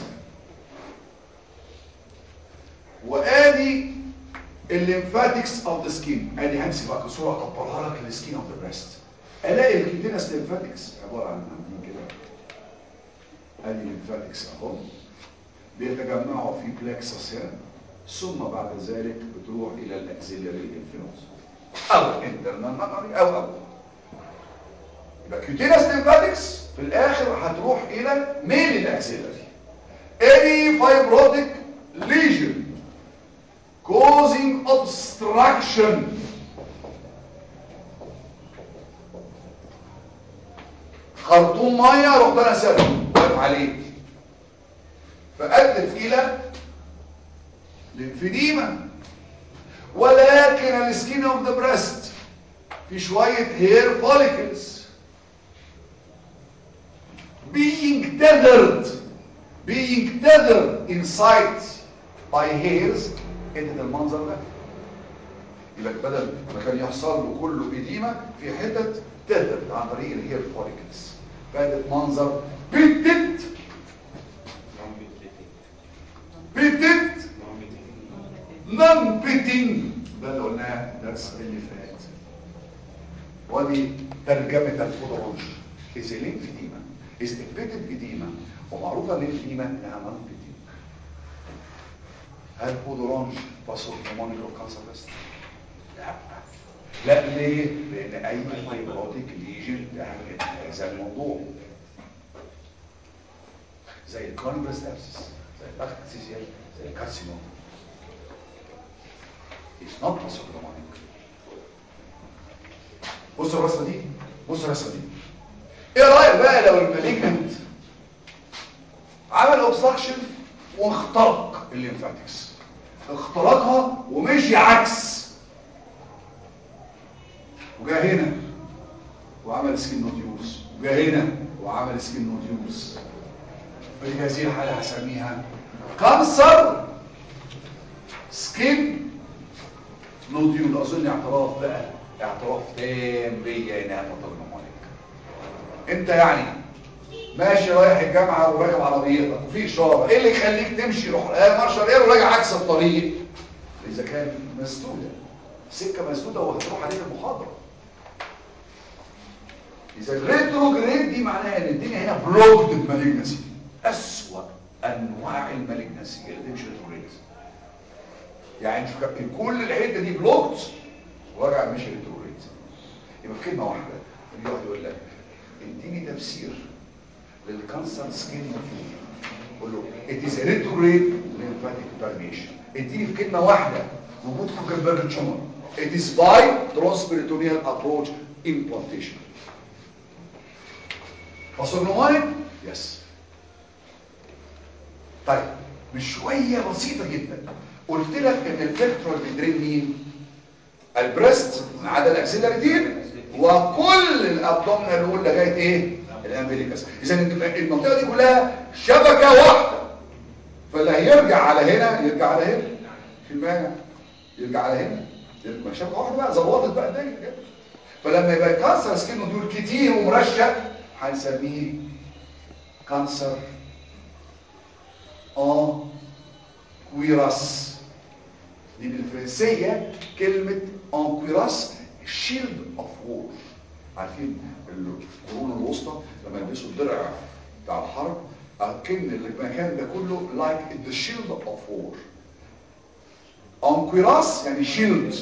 وادي الليمفاتكس اوف ذا سكين ادي همسك بقى صوره اكبرها لك السكين اوف ذا بريست الاقي الكيتينس ليمفاتكس عباره عن عاملين كده ادي الليمفاتكس اهو بيتجمعوا في بلكسس هنا ثم بعد ذلك بتروح الى الاكسيلري ليمفنوز او انترنال ميموري او او يبقى كيوتينس ليمفاتكس في الاخر هتروح الى مين الاكسيلري any fibrotic lesion causing obstruction خرطوم ميه رحت انا سالم واقف عليه فادت الى للفديمة ولكن السكين اوف ذا بريست في شوية هير فوليكلز being tethered being tethered inside by hairs ادت المنظر ده يبقى بدل ما كان يحصل له كله إديمة في حتت tethered عن طريق الهير فوليكلز فادت منظر بيتت بيتت نون بيتنج ده اللي قلناه درس اللي فات ودي ترجمة الفودرونج is a lymphedema is a pitted edema ومعروفة الليمفedema انها نون بيتنج هل فودرونج باثوجنومونيك اوف كانسر بس؟ لا لا ليه؟ لان اي فايبروتيك ليجن تعمل هذا الموضوع زي الكرونيك بريست ابسس زي البكتيريا زي الكارسينوم It's not pathognomonic. بص الرسمه دي بص الرسمه دي ايه رايك بقى لو المالجنت عمل اوبستراكشن واخترق الليمفاتكس اخترقها ومشي عكس وجا هنا وعمل سكين نوديوز وجا هنا وعمل سكين نوديوز في هذه الحاله هسميها كانسر سكين نوديول اظن اعتراف بقى اعتراف تام بيا انها باثوجنومونيك انت يعني ماشي رايح الجامعة وراكب عربيتك وفي اشارة ايه اللي يخليك تمشي روح آه مارشال ايه وراجع عكس الطريق اذا كان مسدودة سكة مسدودة وهتروح عليك المحاضرة اذا الريتروجريد دي معناها ان الدنيا هنا بلوكد مالجنسي اسوأ انواع المالجنسي اللي تمشي ريتروجريد يعني شوف كل الحته دي بلوكت وراجع مش ريتروجريد يبقى في كلمه واحده اللي يقعد يقول لك اديني تفسير للكانسر سكين مفهوم قول له it is a retrograde lymphatic permeation اديني في كلمه واحده وجود كوكنبرج تشومر it is by transperitoneal approach implantation فصرنومايك يس طيب بشويه بسيطه جدا قلت لك ان الفلترال بيدرين مين البريست ما عدا الاكسلري ديل وكل الابدومينال وول لغايه ايه الامبليكس اذا المنطقه دي كلها شبكه واحده فاللي هيرجع على هنا يرجع على هنا في المانع يرجع على هنا يرجع شبكه واحده بقى ظبطت بقى الدنيا كده فلما يبقى كانسر سكين نودول كتير ومرشق هنسميه كانسر اه كويراس دي بالفرنسية كلمة انكويراس شيلد اوف وور عارفين القرون الوسطى لما يلبسوا الدرع بتاع الحرب اكن المكان ده كله لايك ذا شيلد اوف وور انكويراس يعني شيلد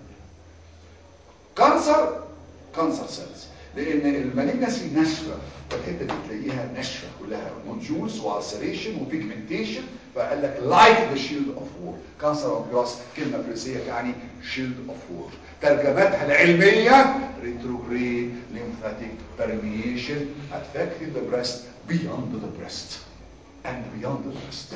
كانسر كانسر سيلز لان المالجنسي ناشفه فالحته دي تلاقيها ناشفه كلها نوديولز والسريشن وبيجمنتيشن فقال لك لايك ذا شيلد اوف وور كانسر اوف جراس كلمه فرنسيه يعني شيلد اوف وور ترجمتها العلميه ريتروجريد lymphatic permeation affecting the breast beyond the breast and beyond the breast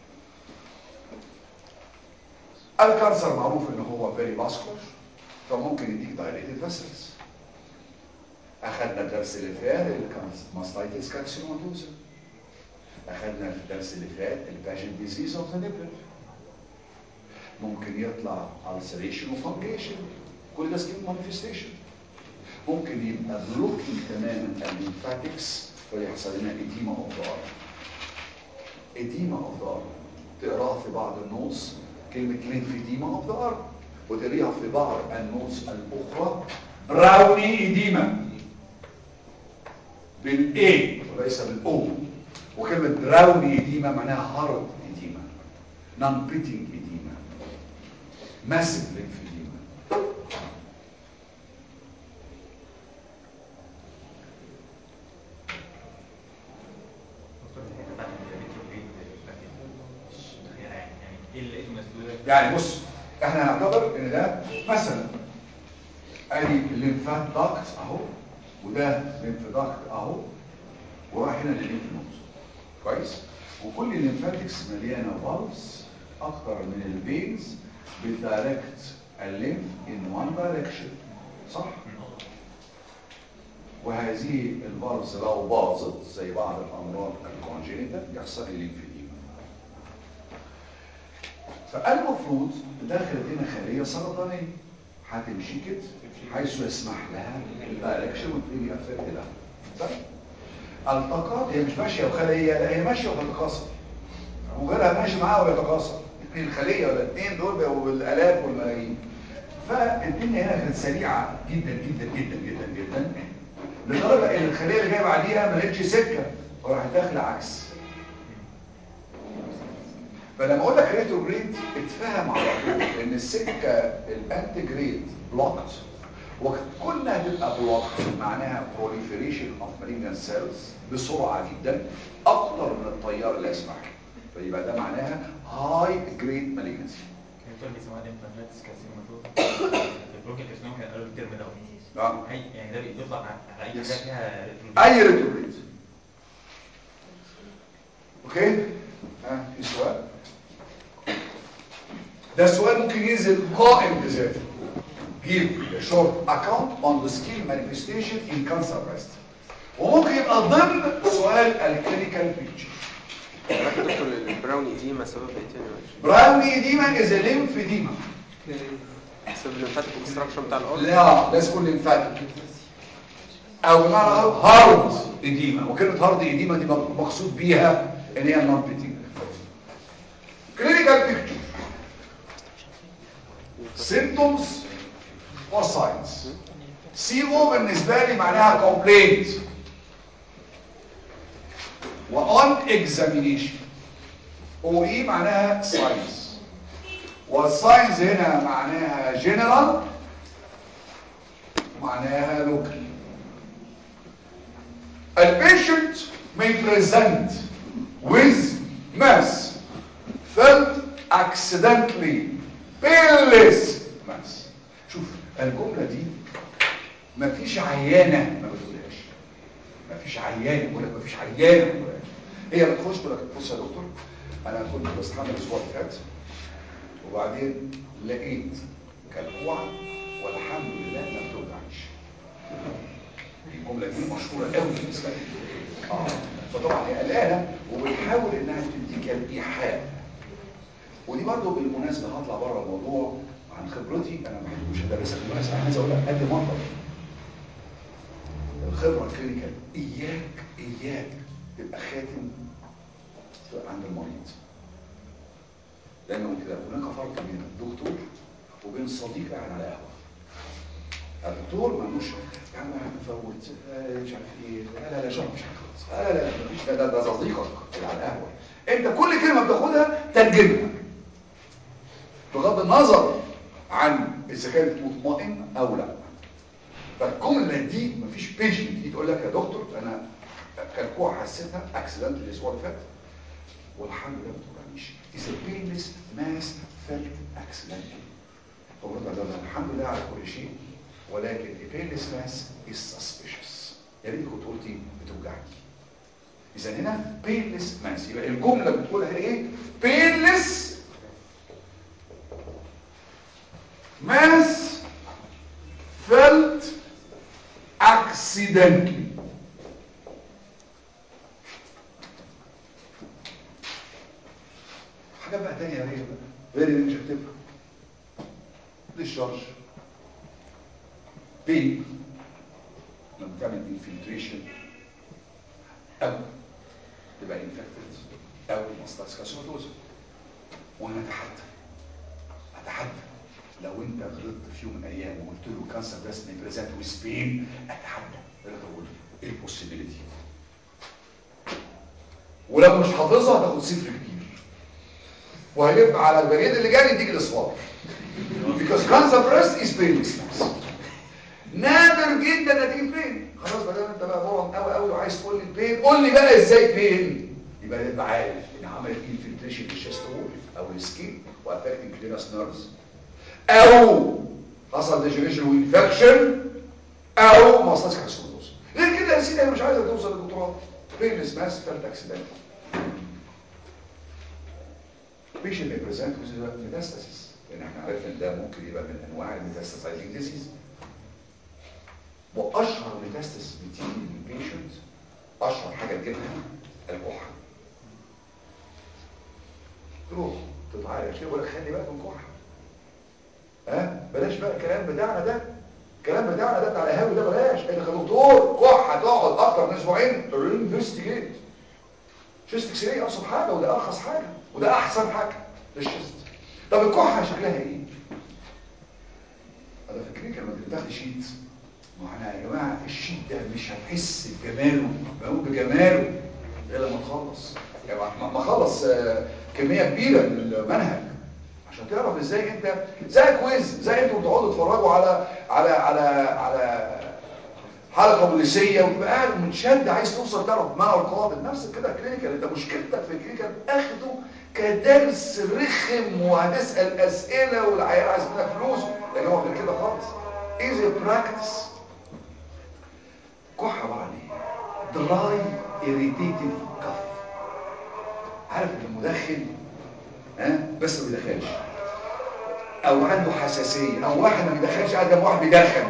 الكانسر معروف ان هو very vascular فممكن يديك dilated vessels اخذنا الدرس اللي فات الماستايتس كارسينوماتوزا اخذنا في الدرس اللي فات الباجن ديزيز اوف ذا نيبل ممكن يطلع ulceration وفانجيشن كل ده سكين مانيفستيشن ممكن يبقى بلوكينج تماما الليمفاتكس فيحصل لنا اديما اوف ذا ارم اديما اوف ذا ارم تقراها في بعض النوتس كلمه ليمفيديما اوف ذا ارم وتقريها في بعض النوتس الاخرى براوني اديما بالاي وليس بالاو وكلمه براوني اديما معناها هارد اديما نون بيتنج اديما ماسيف ليمفيديما ايه اللي لقيته مسدوده يعني بص احنا هنعتبر ان ده مثلا ادي الليمفات داكت اهو وده ليمف داكت اهو وراح هنا للليمف نود كويس وكل الليمفاتكس مليانه فالفز اكتر من الفينز بتدايركت الليمف ان وان دايركشن صح وهذه الفالفز لو باظت زي بعض الامراض الكونجينيتال يحصل الليمفيديما فالمفروض دخلت هنا خليه سرطانيه هتمشي كده حيث يسمح لها الدايركشن وتبتدي افكت لها طيب التقاط هي مش ماشيه وخليه لا هي ماشيه وبتتكاثر وغيرها ماشي معاها ويتكاثر اثنين خليه ولا اثنين دول بقوا بالالاف والملايين فالدنيا هنا كانت سريعه جدا جدا جدا جدا جدا لدرجه ان الخليه اللي جايه بعديها ما لقتش سكه وراحت داخله عكس فلما اقول لك ريتروجريد اتفهم على طول ان السكه الانتجريد بلوكت وكل ما هتبقى بلوكت معناها proliferation of malignant cells بسرعه جدا اكتر من التيار اللي يسمح فيبقى ده معناها هاي جريد مالجنسي الدكتور بيسموها الانفلاماتس كارسينوماتوز البروكن كارسينوما كان قالوا الترم ده نعم هي يعني ده بيطلق على اي Yes. حاجه فيها ريتروجريد. اي ريتروجريد اوكي ها في سؤال ده سؤال ممكن ينزل قائم بذاته give a short account on the skill manifestation in cancer breast وممكن يبقى ضمن سؤال الكلينيكال بيكتشر لكن دكتور البراوني دي ما سبب ايه تاني معلش؟ براوني ديما از ليمف ديما سبب الليمفاتيك اوبستراكشن بتاع الارض لا لازم يكون ليمفاتيك او بمعنى هارد اديمه وكلمه هارد اديمه دي مقصود بيها ان هي نون بيتنج كلينيكال بيكتشر سيمبتومز وساينز سي او بالنسبه لي معناها كومبلينت وان اكزامينيشن او اي معناها ساينس والساينس هنا معناها جنرال معناها لوكال البيشنت may present with mass felt accidentally painless mass شوف الجملة دي مفيش عيانة ما بتقولهاش مفيش عيانة بقول لك مفيش عيانة ما بتقولهاش هي بتخش تقول لك بص يا دكتور انا كنت بستحمل الاسبوع اللي فات وبعدين لقيت كالكوعة والحمد لله ما بتوجعش الجملة دي مشهورة قوي بالنسبة لي اه فطبعا هي قلقانة وبتحاول انها تديك الايحاء ودي برضو بالمناسبة هطلع بره الموضوع عن خبرتي انا ما بحبش ادرسك بس انا عايز اقول لك قد ما اقدر الخبرة الكلينيكال اياك اياك تبقى خاتم عند المريض لانه كده هناك فرق بين الدكتور وبين صديق قاعد على قهوه الدكتور ملوش يعني هنفوت آه، مش عارف ايه لا لا لا شرب مش هنخلص لا لا لا مفيش ده ده صديقك اللي على القهوه انت كل كلمه بتاخدها ترجمها بغض النظر عن اذا كانت مطمئن او لا فالجمله دي مفيش بيشنت تيجي تقول لك يا دكتور انا كالكوع حسيتها اكسيدنت الاسبوع اللي فات والحمد لله ما توجعنيش is a painless mass felt accidentally فبرضه قال لها الحمد لله على كل شيء ولكن a painless mass is suspicious يا ريت كنت قلتي بتوجعني اذا هنا painless mass يبقى الجمله بتقولها هي ايه painless mass felt accidentally حاجه بقى تانية غير بقى غير اللي مش هكتبها ديشارج بين لما تعمل انفلتريشن او تبقى انفكتد او ماستاس كاسوتوز وانا اتحدى اتحدى لو انت غلطت في يوم من الايام وقلت له كانسر بريست مي بريزنت ويز بين اتحدى اقدر اقول ايه البوسيبيليتي ولو مش حافظها هتاخد صفر كبير وهيبقى على البريد اللي جاي يديك الاصفار because cancer breast is painless نادر جدا نتيجه بين خلاص بدل انت بقى مغرم قوي قوي وعايز تقول لي البين قول لي بقى ازاي بين يبقى تبقى عارف ان عملت انفلتريشن للشيست وول او السكين وافكتنج كلينس نيرفز او حصل ديجريشن وانفكشن او مصاص كارسينوز غير كده يا سيدي انا مش عايزك توصل للدكتوراه painless mass felt accident patient may present with metastasis لان احنا عرفنا ان ده ممكن يبقى من انواع الميتاستاسايزنج ديزيز واشهر ميتاستاس بتيجي من البيشنت اشهر حاجه تجيبها الكحه تروح تتعالج كده يقول لك خلي بالك من الكحه ها بلاش بقى الكلام بتاعنا ده الكلام بتاعنا ده بتاع القهاوي ده بلاش انت كدكتور كحه تقعد اكتر من اسبوعين انفستيجيت شيست اكس راي ابسط حاجه وده ارخص حاجه وده احسن حاجه للشيست طب الكحه شكلها ايه انا فاكرين كان لما بتاخد شيت ما احنا يا جماعه الشيت ده مش هتحس بجماله بقول بجماله الا لما تخلص يعني ما ما خلص آه، كميه كبيره من المنهج عشان تعرف ازاي انت زي كويز زي انتوا بتقعدوا تتفرجوا على على على على حلقه بوليسيه وتبقى قاعد متشد عايز توصل تعرف ما هو القاضي نفس كده كلينيكال انت مشكلتك في الكلينيكال اخده كدرس رخم وهتسال اسئله والعيال عايز منك فلوس لان هو غير كده خالص ايزي براكتس كحه عباره عن ايه دراي irritative كف عارف المدخن ها بس ما بيدخنش او عنده حساسيه او واحد ما بيدخنش قاعد جنب واحد بيدخن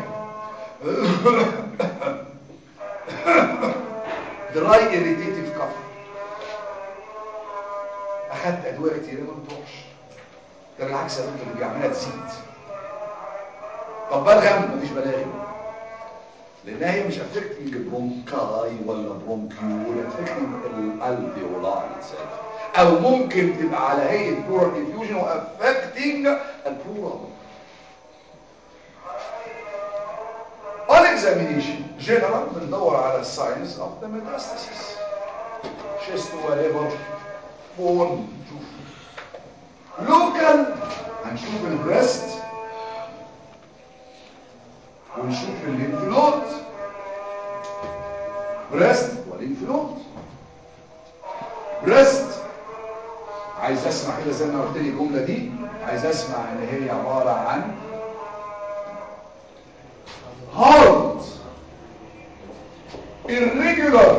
دراي irritative كف اخدت ادويه كتير ما بتروحش ده بالعكس يا دكتور اللي بيعملها تزيد طب بلغم مفيش بلاغم لان هي مش افكتنج برونكاي ولا برونكيول افكتنج الالفيولاي او ممكن تبقى على هيئه بلورال ديفيوجن وافكتنج البلورال On examination, general بندور على signs of the metastasis. chest whatever bone نشوف. local هنشوف البريست ونشوف الليمف نود بريست والليمف نود بريست عايز اسمع كده زي ما قلت لي الجمله دي عايز اسمع ان هي عباره عن hard irregular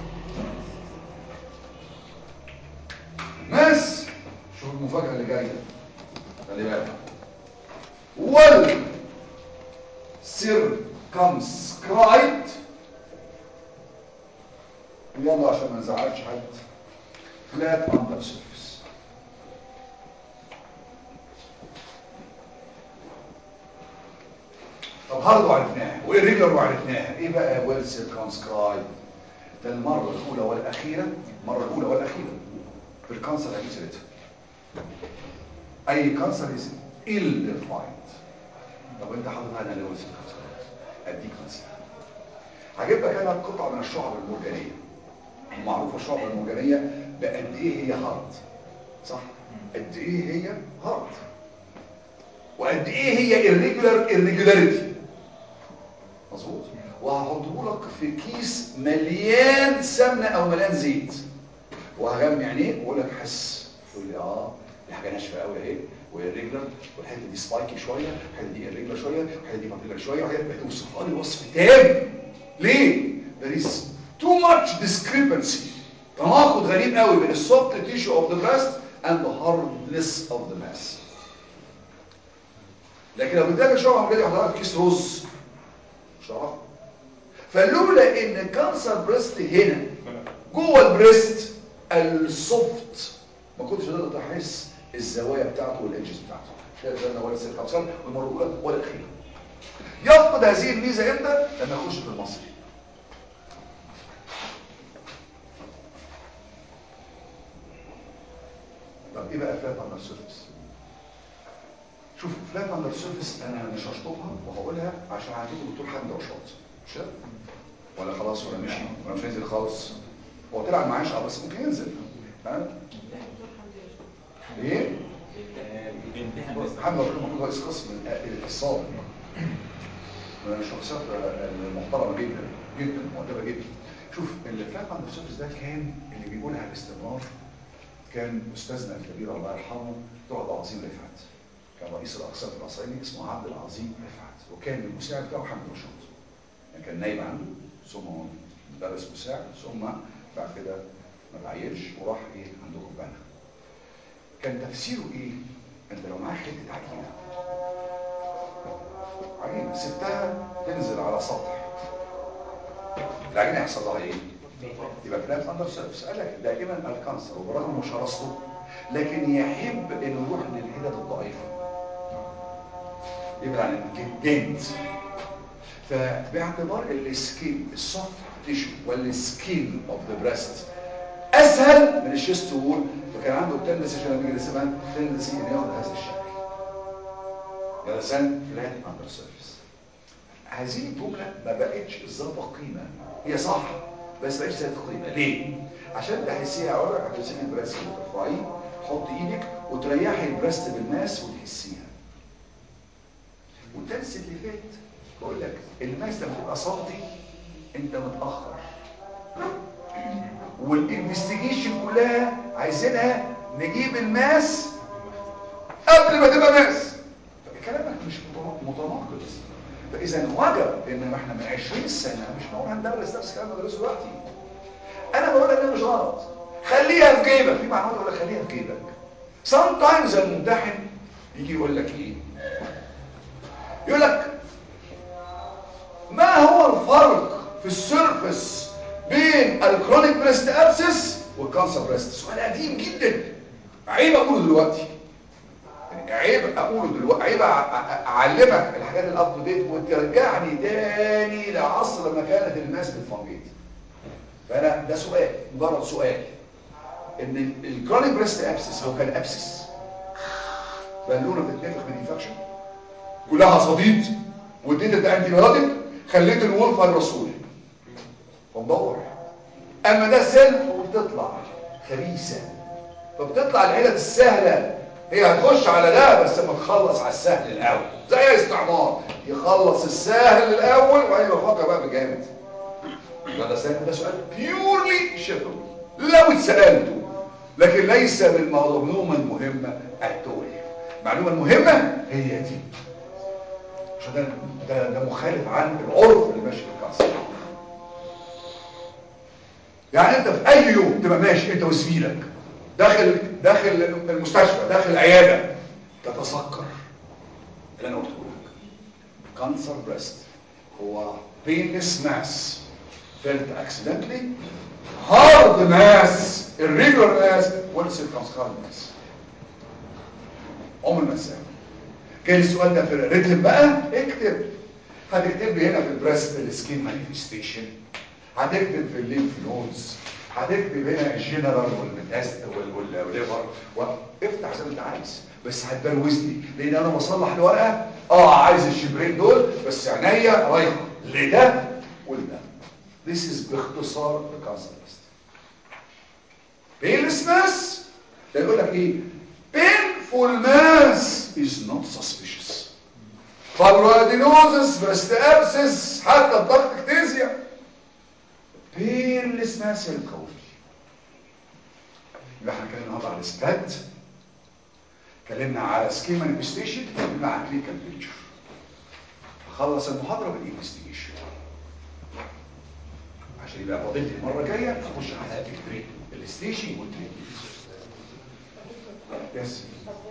ماس شوف المفاجأة اللي جاية خلي بالك وال circumscribed يلا عشان ما نزعلش حد flat under surface طب هارد وعرفناها والريجلر وعرفناها ايه بقى ويل سيركمسكرايب ده المره الاولى والاخيره المره الاولى والاخيره في الكانسر هجيب سيرتها اي كانسر از ill defined طب انت حاطط هنا ويل سيركمسكرايب اديك مثال هجيب لك انا قطعه من الشعب المرجانيه معروفه الشعب المرجانيه بقد ايه هي هارد صح قد ايه هي هارد وقد ايه هي irregular irregularity مظبوط وهحطه لك في كيس مليان سمنه او مليان زيت وهغمي عينيك واقول لك حس تقول لي اه دي حاجه ناشفه قوي اهي والريجلر والحته دي سبايكي شويه والحته دي الريجلر شويه والحته دي بابيلر شويه وحاجات بتوصفها لي وصف تام ليه there is too much discrepancy تناقض غريب قوي بين السوفت tissue of the breast and the hardness of the mass لكن لو اداك شعر عمليه حضرتك في كيس رز مش هتعرف فلولا ان كانسر بريست هنا جوه البريست السوفت ما كنتش تقدر تحس الزوايا بتاعته والادجز بتاعته مش ده ولا سير كانسر والمره الاولى ولا الاخيره يفقد هذه الميزه امتى لما يخش في المصري طب ايه بقى فلات اندر سيرفيس شوف فلات اندر سيرفيس انا مش هشطبها وهقولها عشان هجيب الدكتور حمد رشاد مش كده؟ ولا خلاص ولا مشي ولا مش هينزل خالص هو طلع معاش اه بس ممكن ينزل ها ايه حمد رشاد المفروض رئيس قسم الاقتصاد من الشخصيات المحترمه جدا جدا مؤدبه جدا شوف الفلات اندر سيرفيس ده كان اللي بيقولها باستمرار كان استاذنا الكبير الله يرحمه دكتور عبد العظيم رفعت كان رئيس الاقسام العصريني اسمه عبد العظيم رفعت وكان المساعد بتاعه حمد رشاد يعني كان نايب عنده ثم مدرس مساعد ثم بعد كده ما تعينش وراح ايه عندكم بنا كان تفسيره ايه انت لو معاك حته عجينه عجينه سبتها تنزل على سطح العجينه يحصل لها ايه يبقى فلات اندر سيرفيس قال لك دائما الكانسر وبرغم من شراسته لكن يحب انه يروح للحتت الضعيفه يبعد عن الدنت فباعتبار السكين السوفت تيشو والسكين اوف ذا بريست اسهل من الشيست وول فكان عنده تندسي عشان لما يجي يرسمها تندسي انه ياخد هذا الشكل جلسان فلات اندر سيرفيس هذه الجمله ما بقتش ذات قيمه هي صح بس بقتش ذات قيمه ليه عشان تحسيها اقول لك هتمسكي البريست وترفعيه تحط ايدك وتريحي البريست بالماس وتحسيها وتنسي اللي فات بقول لك الماس لما تبقى سنتي انت متاخر والانفستيجيشن كلها عايزينها نجيب الماس قبل ما تبقى ماس كلامك مش متناقض فاذا وجب ان احنا من 20 سنه مش معقول هندرس نفس الكلام اللي بدرسه دلوقتي انا بقول لك ده مش غلط خليها في جيبك في معلومات يقول لك خليها في جيبك سام تايمز الممتحن يجي يقول لك ايه يقول لك ما هو الفرق في السيرفس بين الكرونيك بريست ابسس والكانسر بريست سؤال قديم جدا عيب اقوله دلوقتي يعني عيب اقوله دلوقتي عيب أع- أع- اعلمك الحاجات الاب تو ديت وترجعني تاني لعصر ما كانت الماس بتفنجيت فانا ده سؤال مجرد سؤال ان الكرونيك بريست ابسس هو كان ابسس بالونه بتتنفخ من انفكشن كلها صديد واديت انت انتي بايوتيك خليت الول فيروسول فمدور اما ده سيل وبتطلع خبيثه فبتطلع العيله السهله هي هتخش على ده بس ما تخلص على السهل الاول زي اي استعمار يخلص السهل الاول وبعدين يفكر بقى بجامد ده سؤال ده سؤال بيورلي شفوي لو اتسالته لكن ليس بالمعلومه المهمه التولي المعلومه المهمه هي دي عشان ده ده, ده مخالف عن العرف اللي ماشي في الكانسر يعني انت في اي يوم تبقى ماشي انت وزميلك داخل داخل المستشفى داخل العياده تتذكر اللي انا قلته لك كانسر بريست هو painless mass felt accidentally hard mass irregular mass well circumscribed mass عمر ما تسأل جاي السؤال ده في الريتم بقى اكتب هتكتب لي هنا في البريست السكين مانيفستيشن هتكتب في الليمف نودز هتكتب هنا الجنرال والميتاست والليفر وافتح زي ما انت عايز بس هتبروزني لان انا بصلح الورقه اه عايز الشبرين دول بس عينيا رايحه لده ولده This is باختصار الكانسر ليست painless mass ده يقول لك ايه painful mass is not suspicious فالرادينوزس بريست ابسس حتى الضغط اكتيزيا painless mass هي اللي تخوفني يبقى احنا اتكلمنا النهارده على السباد اتكلمنا على سكيما انفستيشن اتكلمنا على كلينيكال بيكتشر هخلص المحاضره بالانفستيجيشن عشان يبقى فاضل لي المره الجايه اخش على التريت الستيشن والتريت يس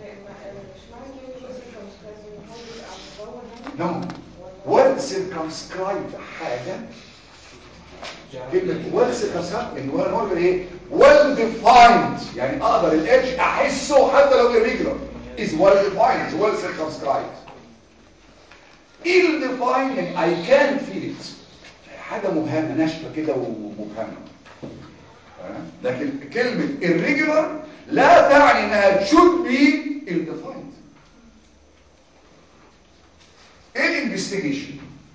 نو ويل سيركمسكرايب حاجه كلمه ويل سيركمسكرايب ان ويل نقول ايه ويل ديفايند يعني اقدر الاتش احسه حتى لو irregular is well defined is well circumscribed ill defined يعني I can feel it حاجة مبهمة ناشفة كده ومبهمة تمام؟ لكن كلمة irregular لا تعني انها should be ill defined ايه الانفستيجيشن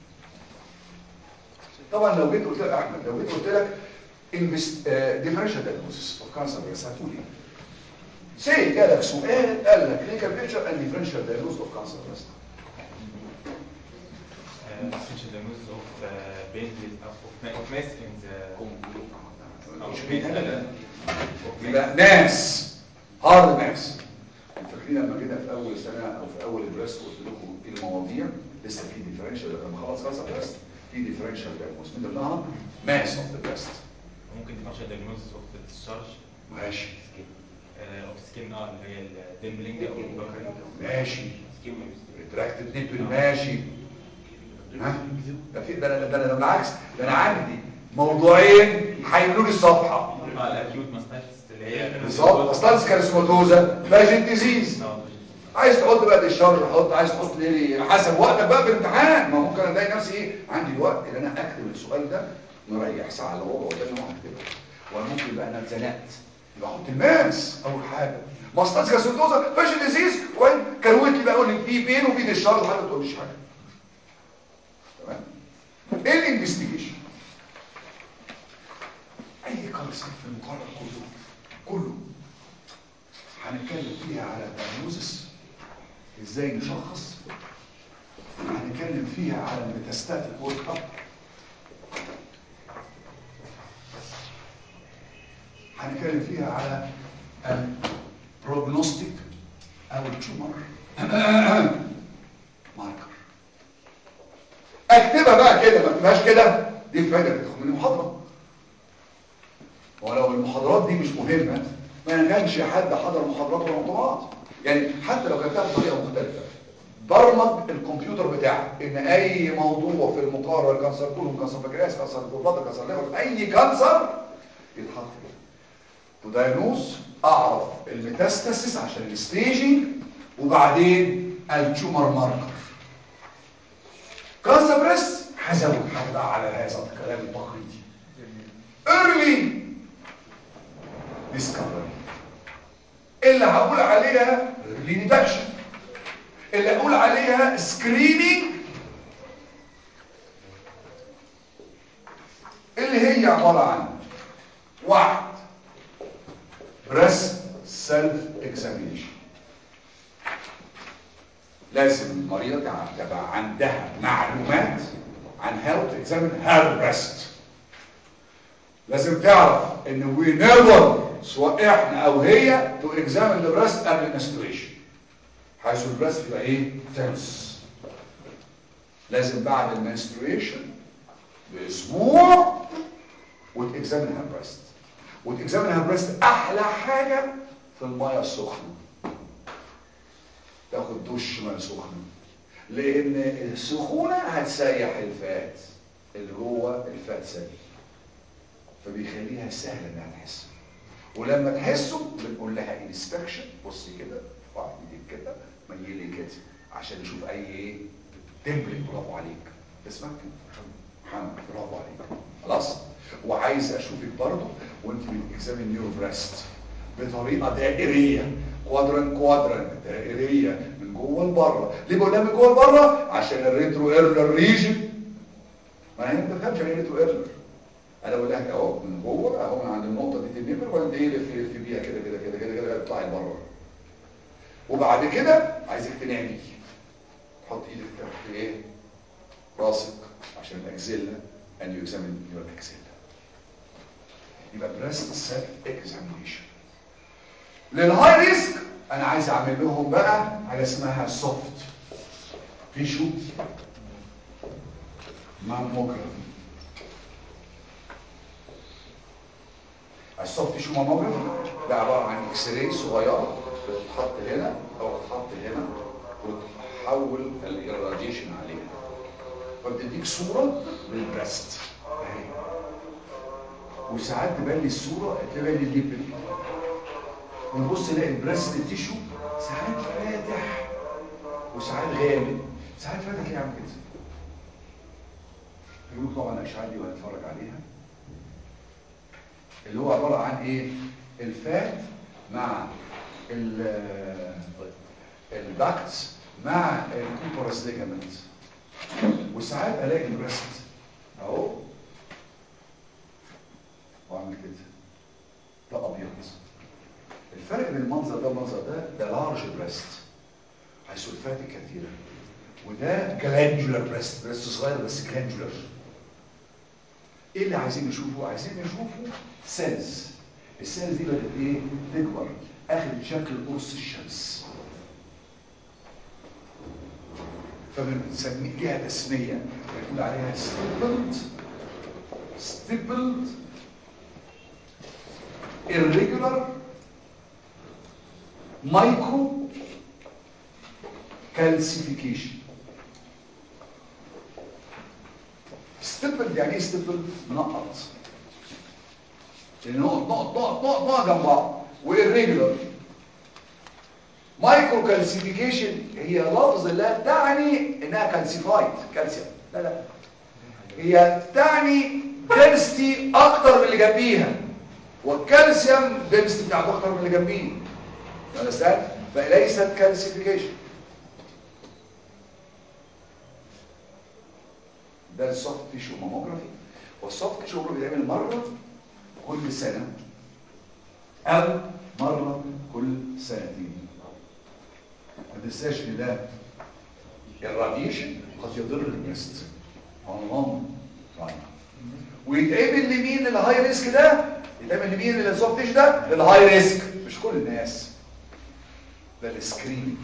طبعا لو جيت قلت لك احمد لو جيت قلت لك differential diagnosis of cancer breast هتقول ايه سي جالك سؤال قال لك clinical picture and differential diagnosis of cancer breast differential diagnosis of uh, pain of, of mass in the مش بين ابدا يبقى ناس هارد ناس فاكرين لما جينا في اول سنه او في اول البريست قلت لكم ايه المواضيع لسه في ديفرنشال لما خلص كانسر بريست في ديفرنشال دايجنوز من ضمنها ماس اوف ذا بريست ممكن differential diagnosis of the discharge ماشي uh, of skin اه اللي هي الديمبلينج او البكرنج ماشي ريتراكتد نيبل ماشي ها ده في ده انا ده انا بالعكس ده انا عندي موضوعين هيملوا لي الصفحه اه الاكيوت ماستايتس اللي هي بالظبط استانس كارسيماتوزا فاجن ديزيز اه عايز تحط بقى الشر حط عايز تحط لي حسب وقتك بقى في الامتحان ما ممكن الاقي نفسي ايه عندي الوقت ان انا اكتب السؤال ده مريح ساعه الا ربع قدامي وهكتبه وممكن بقى انا اتزنقت يبقى احط الماس اول حاجه ماستاز كارسيماتوزا فاجن ديزيز وبعدين كروت لي بقى اقول لك في بين وفي الشر لحد ما تقوليش حاجه تمام ايه الانفستيجيشن اي كارثه في المقرر كله كله هنتكلم فيها على الدياجنوزس ازاي نشخص هنتكلم فيها على الميتاستاتيك ورك اب هنتكلم فيها على البروجنوستيك او التيومر ماركر اكتبها بقى كده ما اكتبهاش كده دي الفايده اللي بتاخد من المحاضره ولو المحاضرات دي مش مهمه ما كانش حد حضر محاضرات ولا مؤتمرات يعني حتى لو كانت بطريقه مختلفه برمج الكمبيوتر بتاعك ان اي موضوع في المقارنه كانسر كولون كانسر بنكرياس كانسر بروستاتا كانسر ليفر اي كانسر يتحط فيه تو دايجنوز اعرف الميتاستاسيس عشان الستيجنج وبعدين التيومر ماركر كانسر بريست هزود حاجه بقى على هذا الكلام التقليدي early discovery اللي هقول عليها early detection اللي هقول عليها screening اللي هي عبارة عن واحد breast self examination لازم المريضة تبقى عندها معلومات عن how to examine her breast لازم تعرف ان we never سواء احنا او هي to examine the breast قبل menstruation حيث البريست يبقى ايه تنس لازم بعد المنستريشن باسبوع وتكزامن هير بريست وتكزامن هير بريست احلى حاجه في الميه السخنه تاخد دش ميه سخنه لان السخونه هتسيح الفات اللي جوه الفات سيل فبيخليها سهله انها تحس ولما تحسه بنقول لها انسبكشن بصي كده ارفعي ايدك كده ميلي كده عشان نشوف اي ايه تمبلي برافو عليك اسمك محمد برافو عليك خلاص وعايز اشوفك برضه وانت بتكزامين نيو بريست بطريقه دائريه كوادران كوادران دائريه من جوه لبره ليه بقول لها من جوه لبره عشان الريترو ايرلر ريجن ما هي ما تفهمش يعني ايه ريترو ايرلر انا بقول لك اهو من جوه اهو من عند النقطه دي النمر وبعدين ايه لف لف بيها كده كده كده كده كده تطلعي لبره وبعد كده عايزك تنامي تحط ايدك تحت ايه راسك عشان الاكزيلا and you examine your axilla يبقى breast self examination للهاي ريسك انا عايز اعمل لهم بقى حاجه اسمها سوفت تيشو ماموجرافي السوفت تيشو ماموجرافي ده عباره عن اكس راي صغيره بتتحط هنا او تتحط هنا وتحول الاراديشن عليها فبتديك صوره للبريست اهي وساعات تبان لي الصوره تبان لي الليبل ونبص نلاقي البريست تيشو ساعات فاتح وساعات غامق ساعات فاتح يعمل كده يقول طبعا الاشعه دي وهنتفرج عليها اللي هو عباره عن ايه الفات مع الداكتس مع الكوبرس ليجامنت وساعات الاقي البريست اهو واعمل كده ده ابيض الفرق بين المنظر ده والمنظر ده ده لارج بريست حيث الفات كثيره وده جلاندولار بريست بريست صغير بس جلاندولار ايه اللي عايزين نشوفه عايزين نشوفه سيلز السيلز دي بدات ايه تكبر اخذت شكل قرص الشمس فبنسميه ليها تسميه بنقول عليها stippled stippled irregular micro calcification stippled يعني ايه stippled نقط يعني نقط نقط نقط نقط نقط جنب بعض والريجولار مايكرو كالسيفيكيشن هي لفظ لا تعني انها كالسيفايد كالسيوم لا لا هي تعني دنسيتي اكتر من اللي جنبيها والكالسيوم دنسيتي بتاعته اكتر من اللي جنبيه understand فليست كالسيفيكيشن ده السوفت تيشو ماموجرافي والسوفت تيشو ماموجرافي بيتعمل مره كل سنه او مره كل سنتين ما تنساش ان ده الراديشن قد يضر البريست عموما طيب ويتعمل لمين الهاي ريسك ده يتعمل لمين السوفت تيشو ده الهاي ريسك مش كل الناس ده السكريننج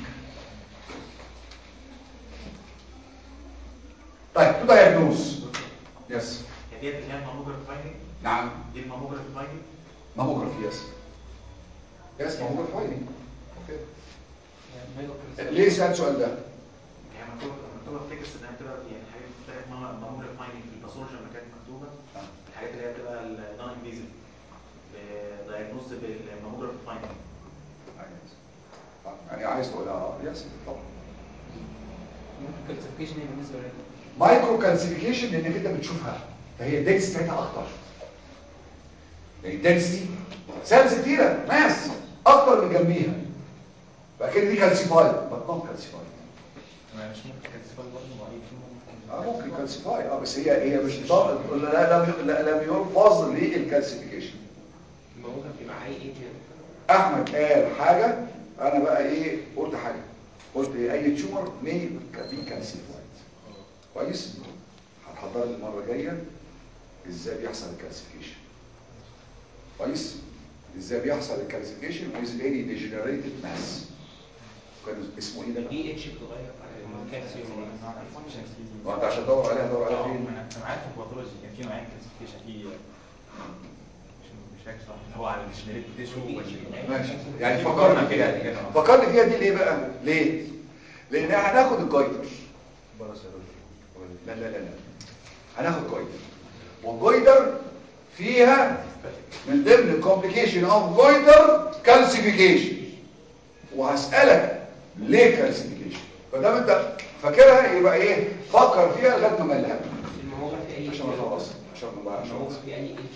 طيب تو دايجنوز يس هي ديت اللي هي الماموجراف فايندنج نعم دي الماموجراف فايندنج ماموجرافي يس يس ماموجرافي فايندنج اوكي يعني ما يقدر ليه سألت السؤال ده هي مكتوبه مكتوبه في تكست انها بتبقى يعني حاجات بتاعت ماموجراف فايندنج في الباثولوجي لما كانت مكتوبه الحاجات اللي هي بتبقى النون انفيزيف دايجنوز بالماموجراف فايندنج يعني عايز تقولها اه يس طبعا كالسيفيكيشن بالنسبه لل مايكرو كالسيفيكيشن لانك انت بتشوفها فهي الدنس بتاعتها اكتر يعني الدنسيتي سيلز كتيره ماس اكتر من جنبيها فكده دي كالسيفايد بطنها كالسيفايد ما مش ممكن كالسيفاي برضه معين اه ممكن كالسيفاي اه بس هي هي مش ضابط لا لم لا لم يلفظ للكالسيفيكيشن الموضوع بيبقى معايا ايه كده احمد قال حاجه انا بقى ايه قلت حاجه قلت إيه؟ اي تيومر مي بي كالسيفايد كويس هتحضر لي المره الجايه ازاي بيحصل الكالسيفيكيشن كويس ازاي بيحصل الكالسيفيكيشن with any degenerated mass كان اسمه ايه ده بقى؟ دي اتش بتغير على الكالسيوم ما انت عشان تدور عليها دور عليها فين انا عارف الباثولوجي كان في نوعين كلاسيفيكيشن في مش مش فاكر صح هو على الجنريت تيشو ولا ماشي يعني فكرنا كده يعني كده فكرني فيها دي ليه بقى ليه لان هناخد الجايتر لا لا لا لا هناخد جايتر والجايتر فيها من ضمن الكومبليكيشن اوف جايتر كالسيفيكيشن وهسألك ليه كالسيفيكيشن فدام انت فاكرها يبقى ايه فكر فيها لغايه ما ملها الموضوع في اي عشان ما نخلص عشان ما نضيعش الموضوع وقت. في اي اتش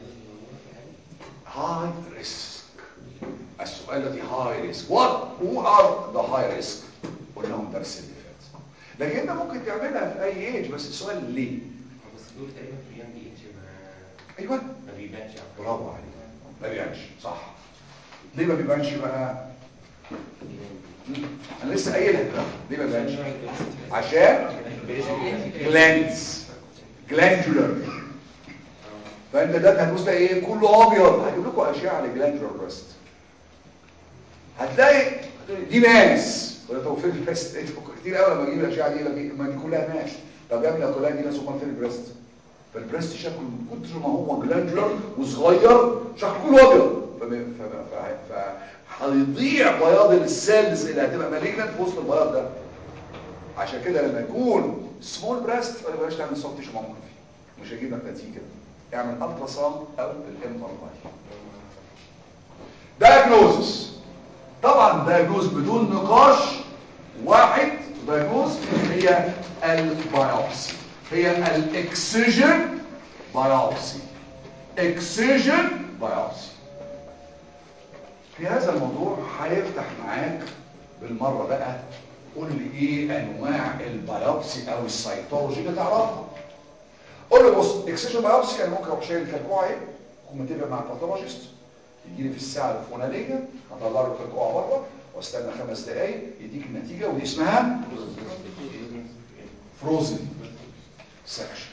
high risk السؤال الذي high risk what who are the high risk قلناهم الدرس اللي فات لكن انت ممكن تعملها في اي ايج بس السؤال ليه بس دول تقريبا في اليوم دي اتش ما ايوه ما بيبانش على فكرة. برافو عليك ما بيبانش صح ليه ما بيبانش بقى مم. انا لسه قايلها ليه ما بيبانش عشان جلانز جلاندولار فانت ده هتبص تلاقي ايه كله ابيض هجيب لكم اشعه للجلاندولار بريست هتلاقي دي ماس ولا تو فين البريست كتير قوي لما اجيب الاشعه دي لما ما دي كلها ماس طب يا ابني لو كلها دي ناس امال فين البريست فالبريست شكله من كتر ما هو جلاندولار وصغير شكله كله ابيض فم- ف- ف- ف- هيضيع بياض السيلز اللي هتبقى مالجنت في وسط البياض ده عشان كده لما يكون سمول بريست ما بلاش تعمل سوفت تيشو ماموجرافي مش هيجيب لك نتيجه اعمل الترا ساوند او الام ار اي دايجنوزس طبعا دايجنوز بدون نقاش واحد دايجنوز هي البايوبسي هي الاكسجن بايوبسي اكسجن بايوبسي في هذا الموضوع هيفتح معاك بالمره بقى قول لي ايه انواع البيوبسي او السيتولوجي اللي تعرفها قول له بص اكسجن بايوبسي يعني ممكن اروح شايل كلكوعه اهي اكون متفق مع الباثولوجيست يجي لي في الساعه الفلانيه اطلع له كلكوعه بره واستنى خمس دقائق يديك النتيجه ودي اسمها فروزن سكشن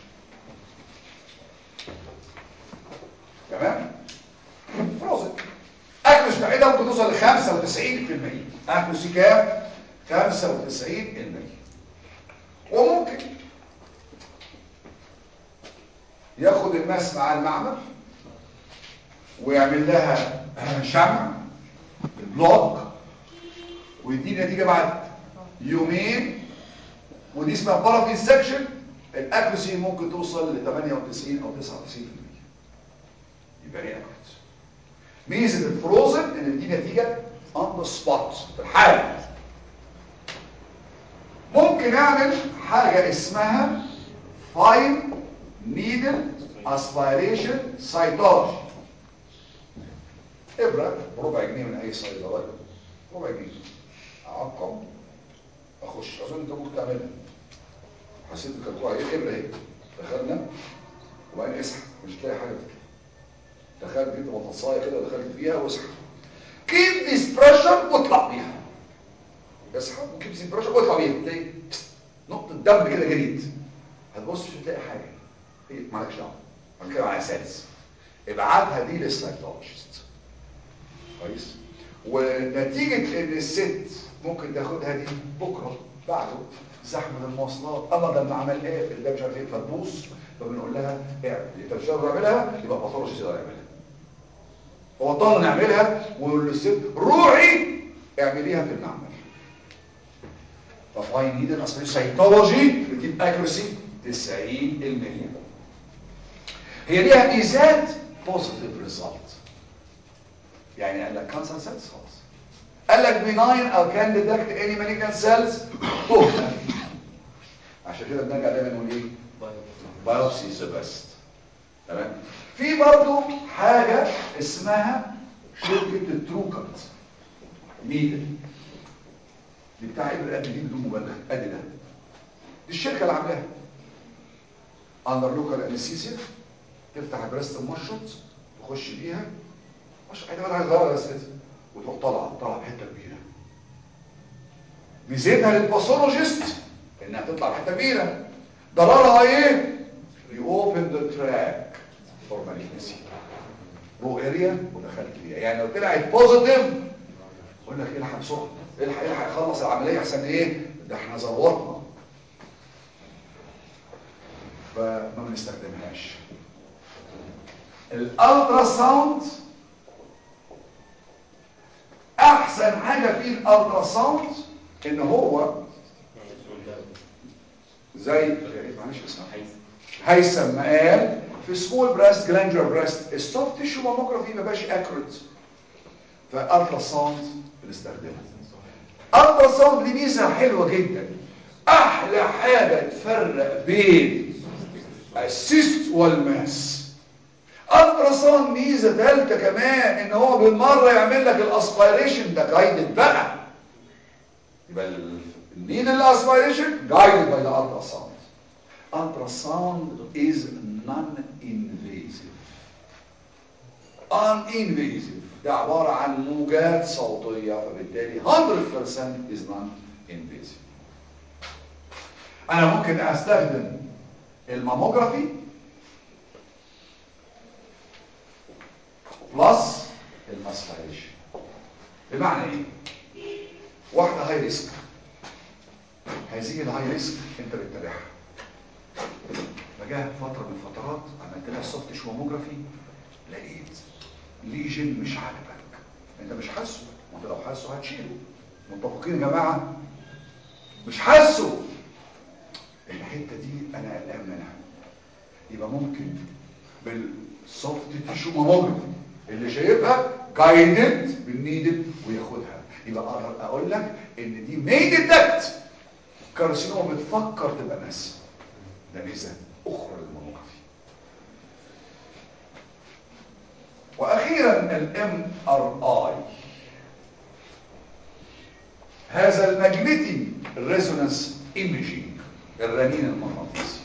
تمام فروزن اكلوس بعيدة ممكن توصل ل 95% اكلوسي كام 95% وممكن ياخد الماس مع المعمل ويعمل لها شمع البلوك ويديني نتيجة بعد يومين ودي اسمها بارافين سكشن الاكلوسي ممكن توصل ل 98 او 99% يبقى ليه اكلوسي ميزه الفروزن ان دي نتيجه اون ذا سبوت في الحال ممكن اعمل حاجه اسمها فاين نيدل اسبيريشن سايتولوجي ابره بربع جنيه من اي صيدليه ربع جنيه اعقم اخش اظن انت ممكن تعملها حسيت الكلكوعه ايه ابره اهي دخلنا وبعدين اسحب مش تلاقي حاجه دخلت انت بطاطسايه كده ودخلت فيها واسحب كيب ذيس بريشر واطلع بيها اسحب وكيب ذيس بريشر واطلع بيها تلاقي نقطه دم كده جريت هتبص مش هتلاقي حاجه هي مالكش دعوه انا كده على اساس ابعتها دي للسايكولوجيست كويس ونتيجه ان الست ممكن تاخدها دي بكره بعده زحمه المواصلات اما ده المعمل ايه ده مش عارف ايه فتبوظ فبنقول لها اعمل انت مش قادر تعملها يبقى باثولوجي يقدر يعملها هو اضطر نعملها ونقول للست روحي اعمليها في المعمل ففاين نيد الاصل سيتولوجي بتجيب اكيرسي 90% هي ليها ميزات بوزيتيف ريزلت يعني قال لك كانسر سيلز خلاص قال لك بناين او كان ديتكت اني مالجنت سيلز تهمه عشان كده بنرجع دايما نقول ايه بايوبسي از ذا بيست تمام في برضو حاجه اسمها شركه التروكت نيدل دي بتاع ابر قد دي بدون مبالغه قد ده دي الشركه اللي عاملاها اندر لوكال انستيزيا تفتح بريست المشط تخش بيها مش حته بقى صغيره بس كده وتروح طالعه طالعه بحته كبيره ميزتها للباثولوجيست انها تطلع بحته كبيره ضررها ايه يوبن ذا تراك فور مالجنسي رو اريا ودخلت فيها يعني لو طلعت بوزيتيف اقول لك الحق بسرعه الحق الحق خلص العمليه احسن ايه ده احنا زورنا فما بنستخدمهاش الالترا ساوند احسن حاجه في الالترا ساوند ان هو زي معلش اسمها هيثم ما قال في سمول بريست جلاندولار بريست السوفت تيشو ماموجرافي ما بقاش اكوريت فالترا ساوند بنستخدمها الترا ساوند دي ميزه حلوه جدا احلى حاجه تفرق بين السيست والماس الترا ساوند ميزه ثالثه كمان ان هو بالمره يعمل لك الاسبيريشن ده جايدد بقى يبقى النيد الاسبيريشن جايدد باي ذا الترا ساوند ultrasound is non-invasive uninvasive ده عبارة عن موجات صوتية فبالتالي 100% is non-invasive انا ممكن استخدم الماموجرافي بلس الماسبيريشن بمعنى ايه واحدة هاي ريسك هذه الهاي ريسك انت بتتابعها فجاء فترة من الفترات عملت لها سوفت شوموجرافي لقيت ليجن مش عاجبك انت مش حاسه ما انت لو حاسه هتشيله متفقين يا جماعة مش حاسه الحتة دي انا قلقان منها يبقى ممكن بالسوفت تيشو ماموجرافي اللي شايفها جايدد بالنيدد وياخدها يبقى اقدر اقول لك ان دي مي ديتكت كارسينوما بتفكر تبقى ماسه ده ميزه اخرى للماموجرافي واخيرا الام ار اي هذا الماجنتيك ريزونانس ايميجينج الرنين المغناطيسي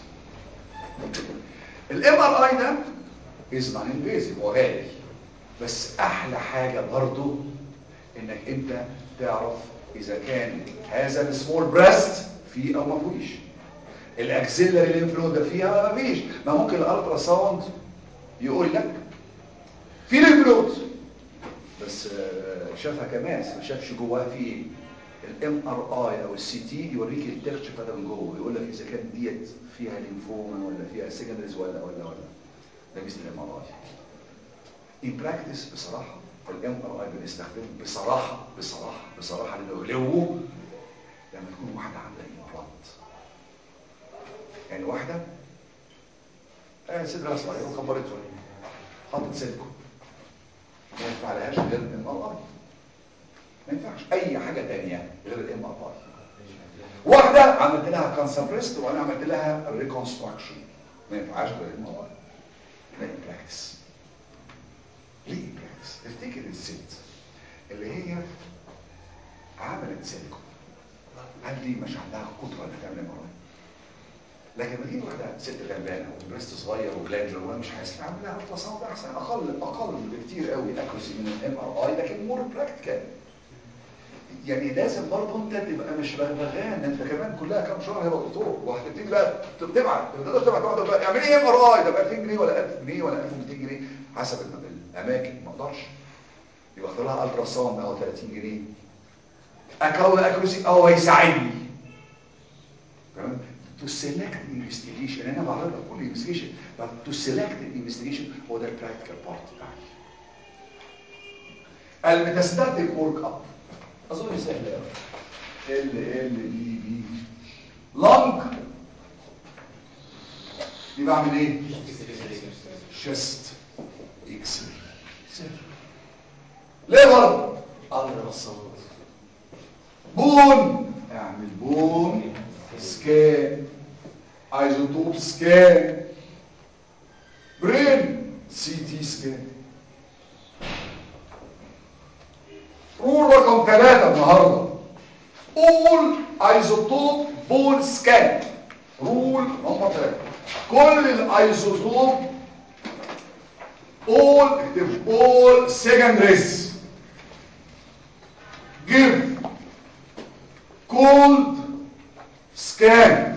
الام ار اي ده از نون انفيزيف هو غالي بس احلى حاجه برضو انك انت تعرف اذا كان هذا السمول بريست فيه او ما فيش الاكسيلري لينفلود ده فيها ولا ما فيش ما ممكن الالترا ساوند يقول لك في لينفلود بس آه، شافها كماس ما شافش جواها في ايه الام ار اي او السي تي يوريك التكتشر بتاعتها من جوه يقول لك اذا كانت ديت فيها لينفوما ولا فيها سيجنالز ولا ولا ولا ده مثل الام ار اي ان براكتس بصراحه الام ار اي بنستخدمه بصراحه بصراحه بصراحه لانه غلوه لما تكون واحده عامله امبلانت يعني واحده آه صدرها صغير وكبرته حاطط سلكه ما ينفع لهاش غير الام ار اي ما ينفعش اي حاجه تانية غير الام ار اي واحده عملت لها كانسر بريست وانا عملت لها ريكونستراكشن ما ينفعش غير الام ار اي لا براكتس ليه براكتس افتكر الست اللي هي عملت سيليكون هل دي مش عندها قدره انها تعمل ام ار اي لكن لما تيجي واحده ست غلبانه وبريست صغير وجلاندولار وانا مش حاسس اعمل لها التصاوير احسن اقل اقل بكتير قوي اكوسي من الام ار اي لكن مور براكتيكال يعني لازم برضه انت تبقى مش بغبغان انت كمان كلها كام شهر هيبقى دكتور وهتبتدي بقى تبعت تقدر تبعت واحده بقى اعملي ايه ام ار اي ده ب 2000 جنيه ولا 1000 جنيه ولا 1200 جنيه حسب الاماكن ما اقدرش يبقى اختار لها الترا ساوند او 30 جنيه اكون اكوسي او هيساعدني تمام to select investigation انا بعرض لك كل investigation but to select investigation هو ده البراكتيكال بارت بتاعي الميتاستاتيك ورك اب اظن سهل قوي ال ال دي بي لونج دي بعمل ايه شست اكس راي سهل ليفر امر الصوت بون اعمل بون سكان ايزوتوب سكان برين سي تي سكان رول رقم ثلاثة النهاردة all ايزوتوب بون سكان رول رقم ثلاثة كل الايزوتوب all اكتب all secondaries give cold scan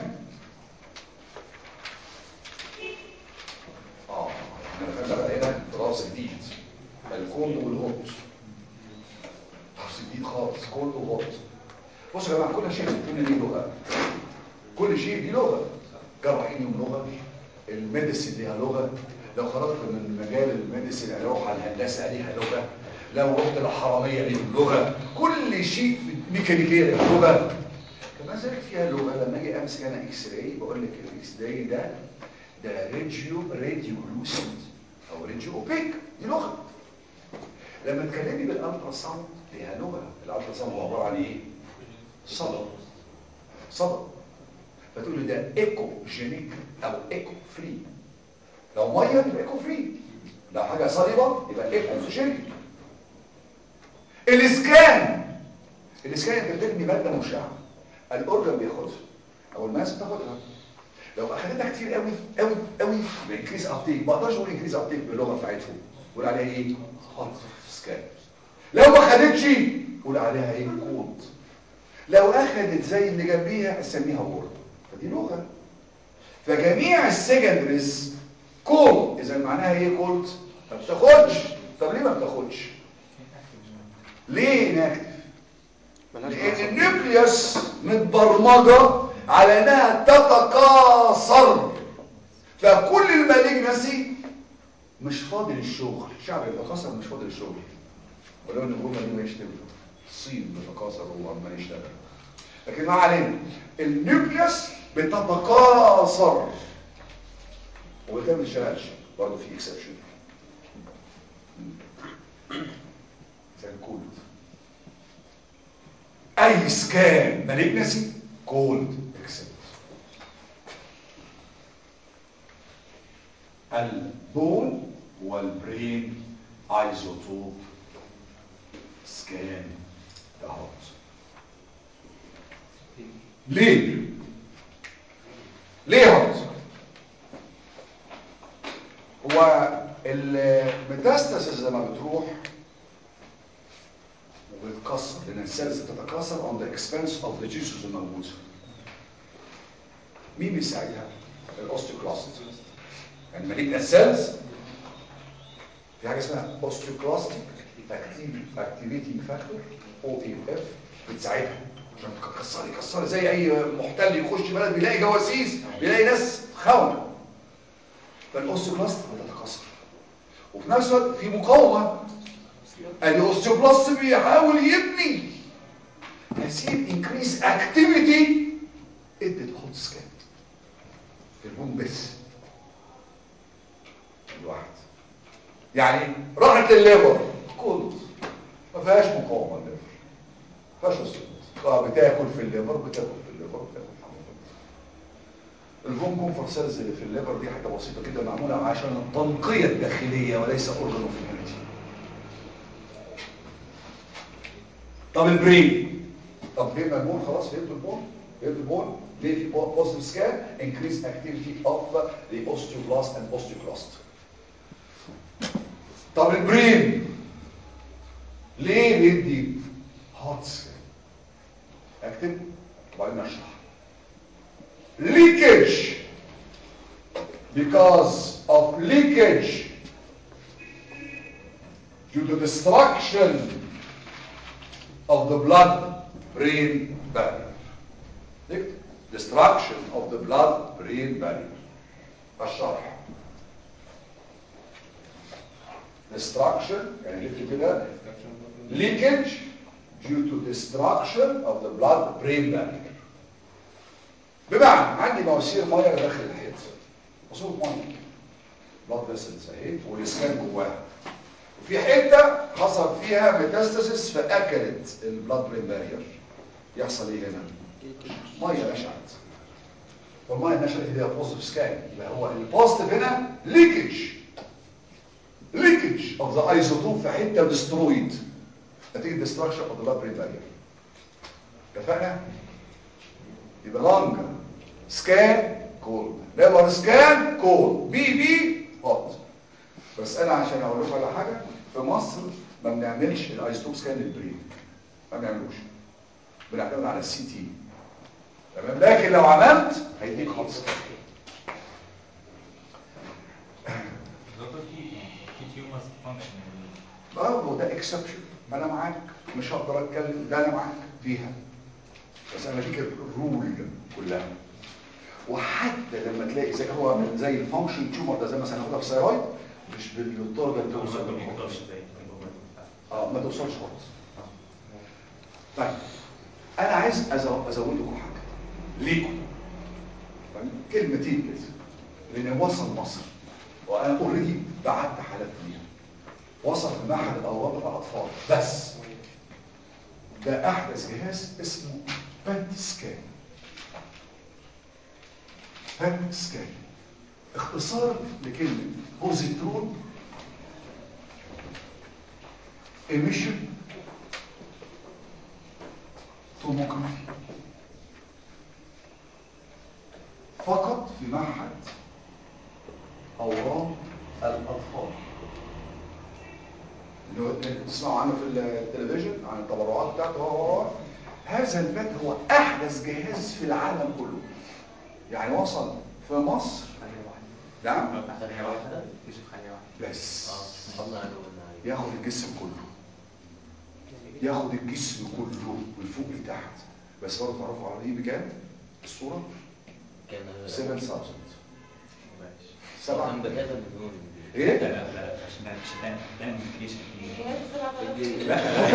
اه احنا دخلنا بقى هنا دراسة جديد الكولد والهوت دراسة جديد خالص كولد وهوت بصوا يا جماعه كل شيء في الدنيا ليه لغه كل شيء ليه لغه جراحين ليهم لغه الميديسين ليها لغه لو خرجت من مجال الميديسين اروح على الهندسه ليها لغه لو رحت الحراميه ليهم لغه كل شيء في الميكانيكيه ليها لغه كمان ذلك فيها لغه لما اجي امسك انا اكس راي بقول لك الاكس راي ده ده راديو راديو لوسنت او راديو اوبيك دي لغه لما تكلمي بالالترا ساوند ليها لغه الالترا ساوند هو عباره عن ايه صدى صدى فتقول لي ده ايكو جينيك او ايكو فري لو ميه يبقى ايكو فري لو حاجه صلبه يبقى ايكو جينيك الاسكان الاسكان انت بترمي ماده مشعه الاورجن بياخدها او الماس بتاخدها لو اخدتها كتير قوي قوي قوي يبقى انكريز ابتيك ما اقدرش اقول انكريز ابتيك باللغه بتاعتهم قول عليها ايه هوت سكان لو ما خدتش قول عليها ايه كود لو اخدت زي اللي جنبيها اسميها وورد فدي لغه فجميع السكندريز كولد اذا معناها ايه كولد ما بتاخدش طب ليه ما بتاخدش ليه نكتف لان النيوكليوس متبرمجه على انها تتكاثر فكل المالجنسي مش فاضي للشغل الشعب يتكاثر مش فاضي للشغل ولو ان الجمله دي ما يشتغل الصين بتتكاثر هو عمال يشتغل لكن ما علينا النيوكليوس بتتكاثر وبالتالي ما بتشتغلش برضه في اكسبشن زي الكولد اي سكان مالجنسي كولد اكسبت البون والبرين ايزوتوب سكان دهوت ليه ليه هوت هو الميتاستاسيس لما بتروح وبتكسر لان السيلز بتتكاثر on the expense of the tissues الموجوده مين بيساعدها الاوستيوكلاست يعني مالك السيلز في حاجه اسمها اوستيوكلاستيك اكتيفيتنج فاكتور او اي اف بتساعدها عشان تكسري كسري زي اي محتل يخش بلد بيلاقي جواسيس بيلاقي ناس خونه فالاوستيوكلاست بتتكسر وفي نفس الوقت في مقاومه ادي اوستيوبلاست بيحاول يبني هذه الانكريس اكتيفيتي ادت هوت سكان في البون بس الواحد يعني راحت الليفر كولد ما فيهاش مقاومه الليفر ما فيهاش اوستيوبلاست اه بتاكل في الليفر بتاكل في الليفر بتاكل في الليفر الفون كومفورت سيلز اللي في الليفر دي حاجه بسيطه كده معموله عشان التنقيه الداخليه وليس اورجانوفيليتي طب البرين طب فهمنا البون خلاص فهمتوا البون فهمتوا البون ليه في بوزيتيف سكان increase activity of the osteoblast and osteoclast طب البرين ليه بيدي هوت سكان اكتب وبعدين اشرح leakage because of leakage due to destruction of the blood-brain barrier. Destruction of the blood-brain barrier. الشرح. Destruction يعني نكتب كده leakage due to destruction of the blood-brain barrier. بمعنى عندي مواسير ميه داخل الحيط ماسوره ميه بلاد فيسلز اهي والاسكان جواها وفي حته حصل فيها ميتاستاسيس فاكلت البلاد برين بارير يحصل ايه هنا ميه نشأت والميه نشأت دي بوزيتيف سكان يبقى هو البوزيتيف هنا ليكج ليكج اوف ذا ايزوتوب في حته ديسترويد نتيجه ديستراكشن اوف ذا بلاد برين بارير اتفقنا يبقى لانج سكان كول ليفر سكان كول بي بي هوت بس انا عشان اقول لكم على حاجه في مصر ما بنعملش الايزوتوب سكان للبرين ما بنعملوش بنعتمد على السي تي تمام لكن لو عملت هيديك هوت سكان دكتور في في تيومرز فانكشن برضه ده اكسبشن انا معاك مش هقدر اتكلم ده انا معاك فيها بس انا بديك الرول كلها وحتى لما تلاقي زي هو زي الفانكشن تيومر ده زي مثلا هناخدها في ثايرويد مش بالدرجه اللي توصل للهوت. اه ما توصلش خالص طيب انا عايز أزو- ازودكم حاجه ليكم فاهم؟ كلمتين كده لان وصل مصر وانا اوريدي بعت حالات فيها وصل في معهد الاورام الاطفال بس ده احدث جهاز اسمه بانت سكان بانت سكان اختصار لكلمه بوزيترون emission توموجرافي فقط في معهد اورام الاطفال اللي هو تسمعوا عنه في التلفزيون عن التبرعات بتاعته هو هو هذا البات هو احدث جهاز في العالم كله يعني وصل في مصر نعم خلية واحدة يوسف خلية واحدة بس الله قالوا إن ياخد الجسم كله ياخد الجسم كله من فوق لتحت بس برضه تعرفوا على دي بكام الصوره كان 7000 كان سبعة بني آدم مجنون ايه لا لا لا عشان مش هتعمل تعمل ميديكيشن جهاز السبعة آلاف.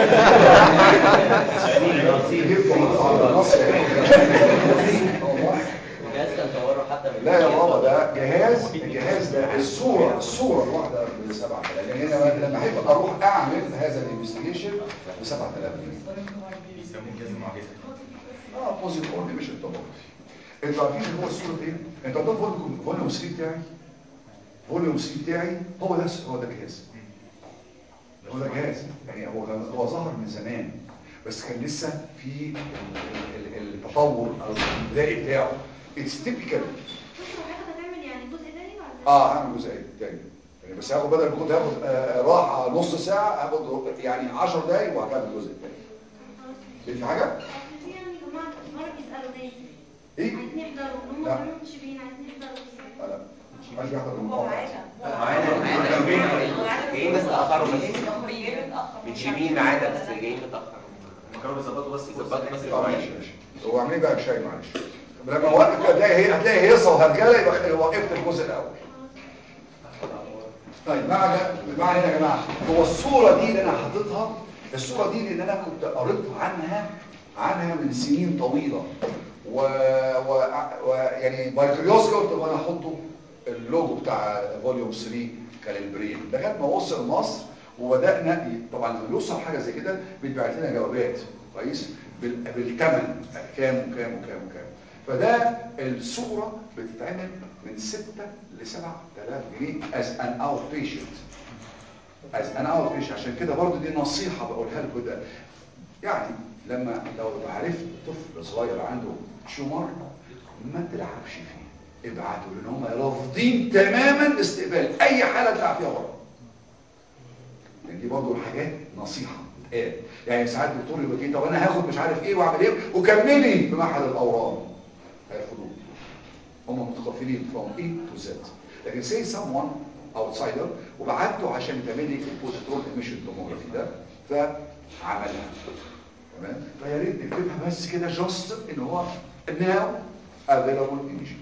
جبته على مصر والله الجهاز كان طوره حتى من لا يا بابا ده جهاز الجهاز ده الصورة الصورة الواحدة ب 7000 لان انا لما احب اروح اعمل هذا الانفستيجيشن ب 7000 بيسموه جهاز المعجزه اه بوزيت اورد مش التوموجرافي انتوا عارفين اللي هو الصورة ايه؟ انتوا عندكم فوليوم فوليوم 3 بتاعي فوليوم 3 بتاعي هو ده هو ده جهاز هو ده جهاز يعني هو كان هو ظهر من زمان بس كان لسه في ال- ال- ال- التطور البدائي بتاعه اتس تيبيكال دكتور حضرتك هتعمل يعني جزء تاني ولا اه هعمل جزء تاني يعني بس هاخد بدل ما كنت هاخد آه، راحه نص ساعه هاخد يعني 10 دقايق وهكمل الجزء التاني في حاجه اصل في يعني جماعه اطفال بيسالوا ناس ايه عايزين يحضروا ان هم لا. كلهم شبين عايزين يحضروا لا لا مش حد بيحضر هو المقاطعه معانا جايين بس اتأخروا بس جايين متأخر متشيبين معانا بس جايين متأخر هم كانوا بيظبطوا بس يظبطوا بس اه ماشي ماشي هو عاملين بقى شاي معلش لما وقف هتلاقي هي هتلاقي هيصه وهرجله يبقى وقفت الجزء الاول طيب مع مع هنا يا جماعه هو الصوره دي اللي انا حاططها الصوره دي اللي انا كنت قريت عنها عنها من سنين طويله و, و... و... يعني بايكريوسكي قلت وانا احطه اللوجو بتاع فوليوم 3 كالبرين لغايه ما وصل مصر وبدانا طبعا لما بيوصل حاجه زي كده بيتبعت لنا جوابات كويس بال... بالثمن كام وكام وكام وكام فده الصوره بتتعمل من 6 ل 7000 جنيه as an outpatient as an outpatient عشان كده برضو دي نصيحه بقولها لكم ده يعني لما لو عرفت طفل صغير عنده شومر ما تلعبش فيه ابعته لان هم رافضين تماما استقبال اي حاله تلعب فيها بره يعني دي برضه حاجات نصيحه بتتقال يعني ساعات الدكتور يقول لك طب انا هاخد مش عارف ايه واعمل ايه وكملي في معهد الاورام هيرفضوه هم متقفلين from A to Z لكن say someone outsider وبعته عشان تعمل لي البوزيترون ايميشن توموجرافي ده فعملها تمام فيا ريت نكتبها بس كده جاست ان هو now available imaging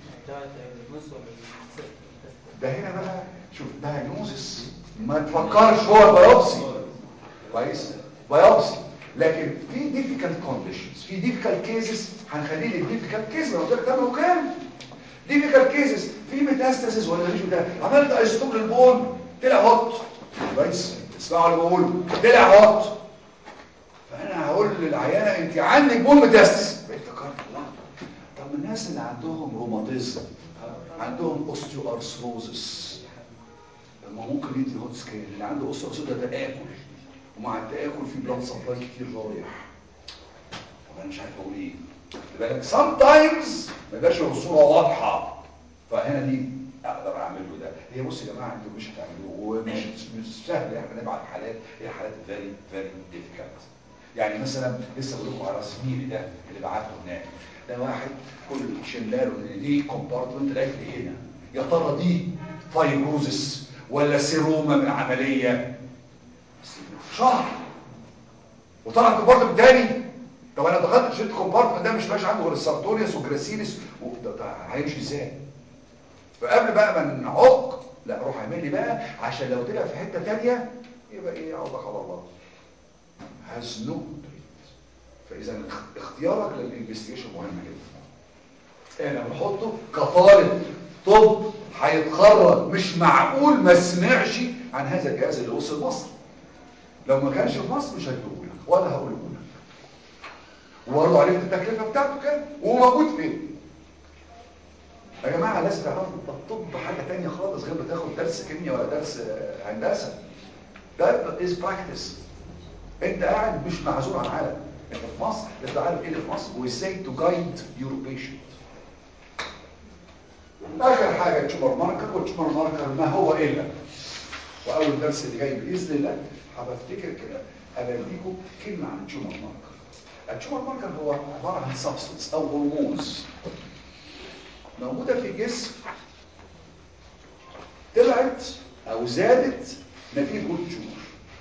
ده هنا بقى شوف دايجنوزس ما تفكرش هو بايوبسي كويس بايوبسي لكن في difficult conditions في difficult cases هنخليه لك difficult case لو قلت لك ده كام difficult cases في ميتاستاسيس ولا مش ميتاستاسيس عملت ايزوتوب للبون طلع هوت كويس اسمعوا اللي بقوله طلع هوت فانا هقول للعيانه انت عندك بون متاسس بقيت فكرت لا طب الناس اللي عندهم روماتيزم عندهم اوستيو ارثروزس ما ممكن يدي هوت سكين اللي عنده اوستيو ارثروزس ده تاكل ومع التاكل في بلاد سبلاي كتير رايح طب انا مش عارف اقول ايه خد بالك سام تايمز ما يبقاش الصوره واضحه فهنا دي اقدر اعمل له ده هي بص يا جماعه انتوا مش هتعملوه ومش مش سهل احنا نبعت حالات هي حالات فيري فيري ديفيكالت يعني مثلا لسه بقول لكم على زميلي ده اللي بعته هناك ده واحد كل شلاله ان دي كومبارتمنت لقيت لي هنا يا ترى دي فايبروزس ولا سيروما من عمليه شهر وطلع كومبارتمنت تاني طب انا دخلت شلت كومبارتمنت ده مش ماشي عنده غير السارتوريوس والجراسيلس وده ده هيمشي ازاي فقبل بقى ما نعق لا روح اعمل لي بقى عشان لو طلع في حته ثانيه يبقى ايه عوضك على الله has no treatment فاذا اختيارك للانفستيجيشن مهم جدا احنا بنحطه كطالب طب هيتخرج مش معقول ما سمعش عن هذا الجهاز اللي وصل مصر لو ما كانش في مصر مش هيجيبه لك ولا هقوله لك وبرضه عرفت التكلفه بتاعته كام وموجود فين يا جماعه لازم تعرفوا الطب حاجه تانية خالص غير بتاخد درس كيمياء ولا درس آه، هندسه ده از براكتس انت قاعد مش معزول عن عالم انت في مصر انت عارف ايه اللي في مصر وازاي تو جايد يور بيشنت اخر حاجه التومر ماركر والتومر ماركر ما هو الا واول درس اللي جاي باذن الله هبفتكر كده هبديكم كلمه عن التومر ماركر التومر ماركر هو عباره عن سبستنس او هرمونز موجوده في الجسم طلعت او زادت نتيجه وجود تيومر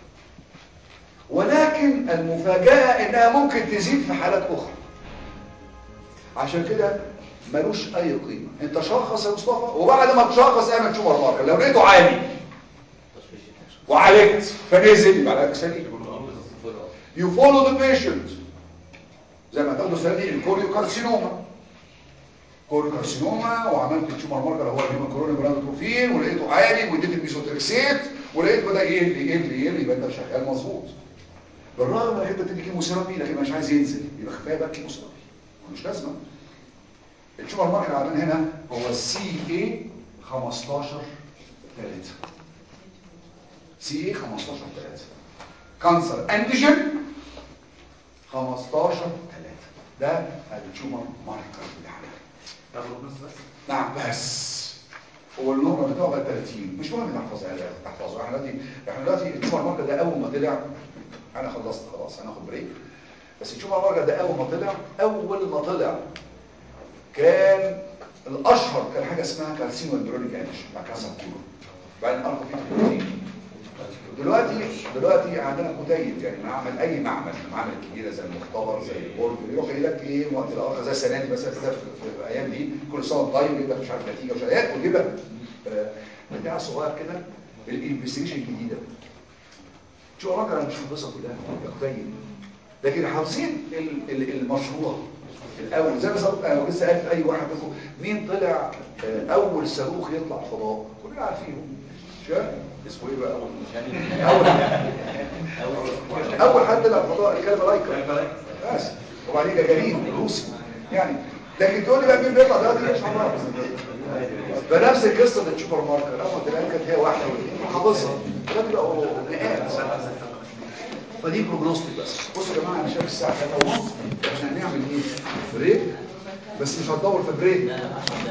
ولكن المفاجاه انها ممكن تزيد في حالات اخرى عشان كده ملوش اي قيمه انت شخص يا مصطفى وبعد ما تشخص اعمل تيومر ماركر لو لقيته عالي وعالجت فنزل يبقى العلاج سليم يو فولو ذا بيشنت زي ما تاخدوا السنه دي الكوريو كارسينوما كوريو كارسينوما وعملت التيومر ماركر هو الهيومن كوروني براندوتروفين ولقيته عالي واديت الميزوتريكسيت ولقيت بدا يقل يقل يقل يبقى انت شغال مظبوط بالرغم انك انت بتدي كيموثيرابي لكن مش عايز ينزل يبقى كفايه بقى كيموثيرابي مش لازمه التيومر ماركر عندنا هنا هو السي اي 15 3 سي اي 15 3 كانسر انتيجين 15 3 ده التيومر ماركر بتاعنا طب البروجنوز بس نعم بس هو النورمال بتاعه بقى 30 مش مهم تحفظها تحفظه احنا دلوقتي احنا دلوقتي التيومر ماركر ده اول ما طلع انا خلصت خلاص هناخد بريك بس التيومر ماركر ده اول ما طلع اول ما طلع كان الاشهر كان حاجه اسمها كالسيوم امبريونيك انش مع كاسر كيلو بعدين القوا فيه بروتين دلوقتي دلوقتي عندنا كتيب يعني معمل اي معمل المعامل الكبيره زي المختبر زي البورد يروح يقول لك ايه وقت الاخر زي السنه دي مثلا كده في في الايام دي كل سنه طيب يجيب لك مش عارف نتيجه ومش عارف ويجيب لك آه، بتاع صغير كده الانفستيجيشن الجديده شو الراجل انا مش حافظها كلها يا كتيب لكن حافظين ال- ال- المشروع الاول زي بالظبط انا لسه قالت اي واحد منكم مين طلع آه، اول صاروخ يطلع الفضاء كلنا عارفينه مش كده؟ اسمه ايه بقى اول اول اول حد طلع الفضاء الكلمه لايكا بس وبعدين جاجارين روسي يعني لكن تقول لي بقى مين بيطلع دلوقتي مش عارف فنفس القصه اللي تشوفها ماركر اول ما تلاقي كانت هي واحده واثنين حافظها دلوقتي بقوا مئات فدي بروجنوستيك بس بصوا يا جماعه انا شايف الساعه 3 ونص عشان هنعمل ايه بريك بس مش هتطول في بريك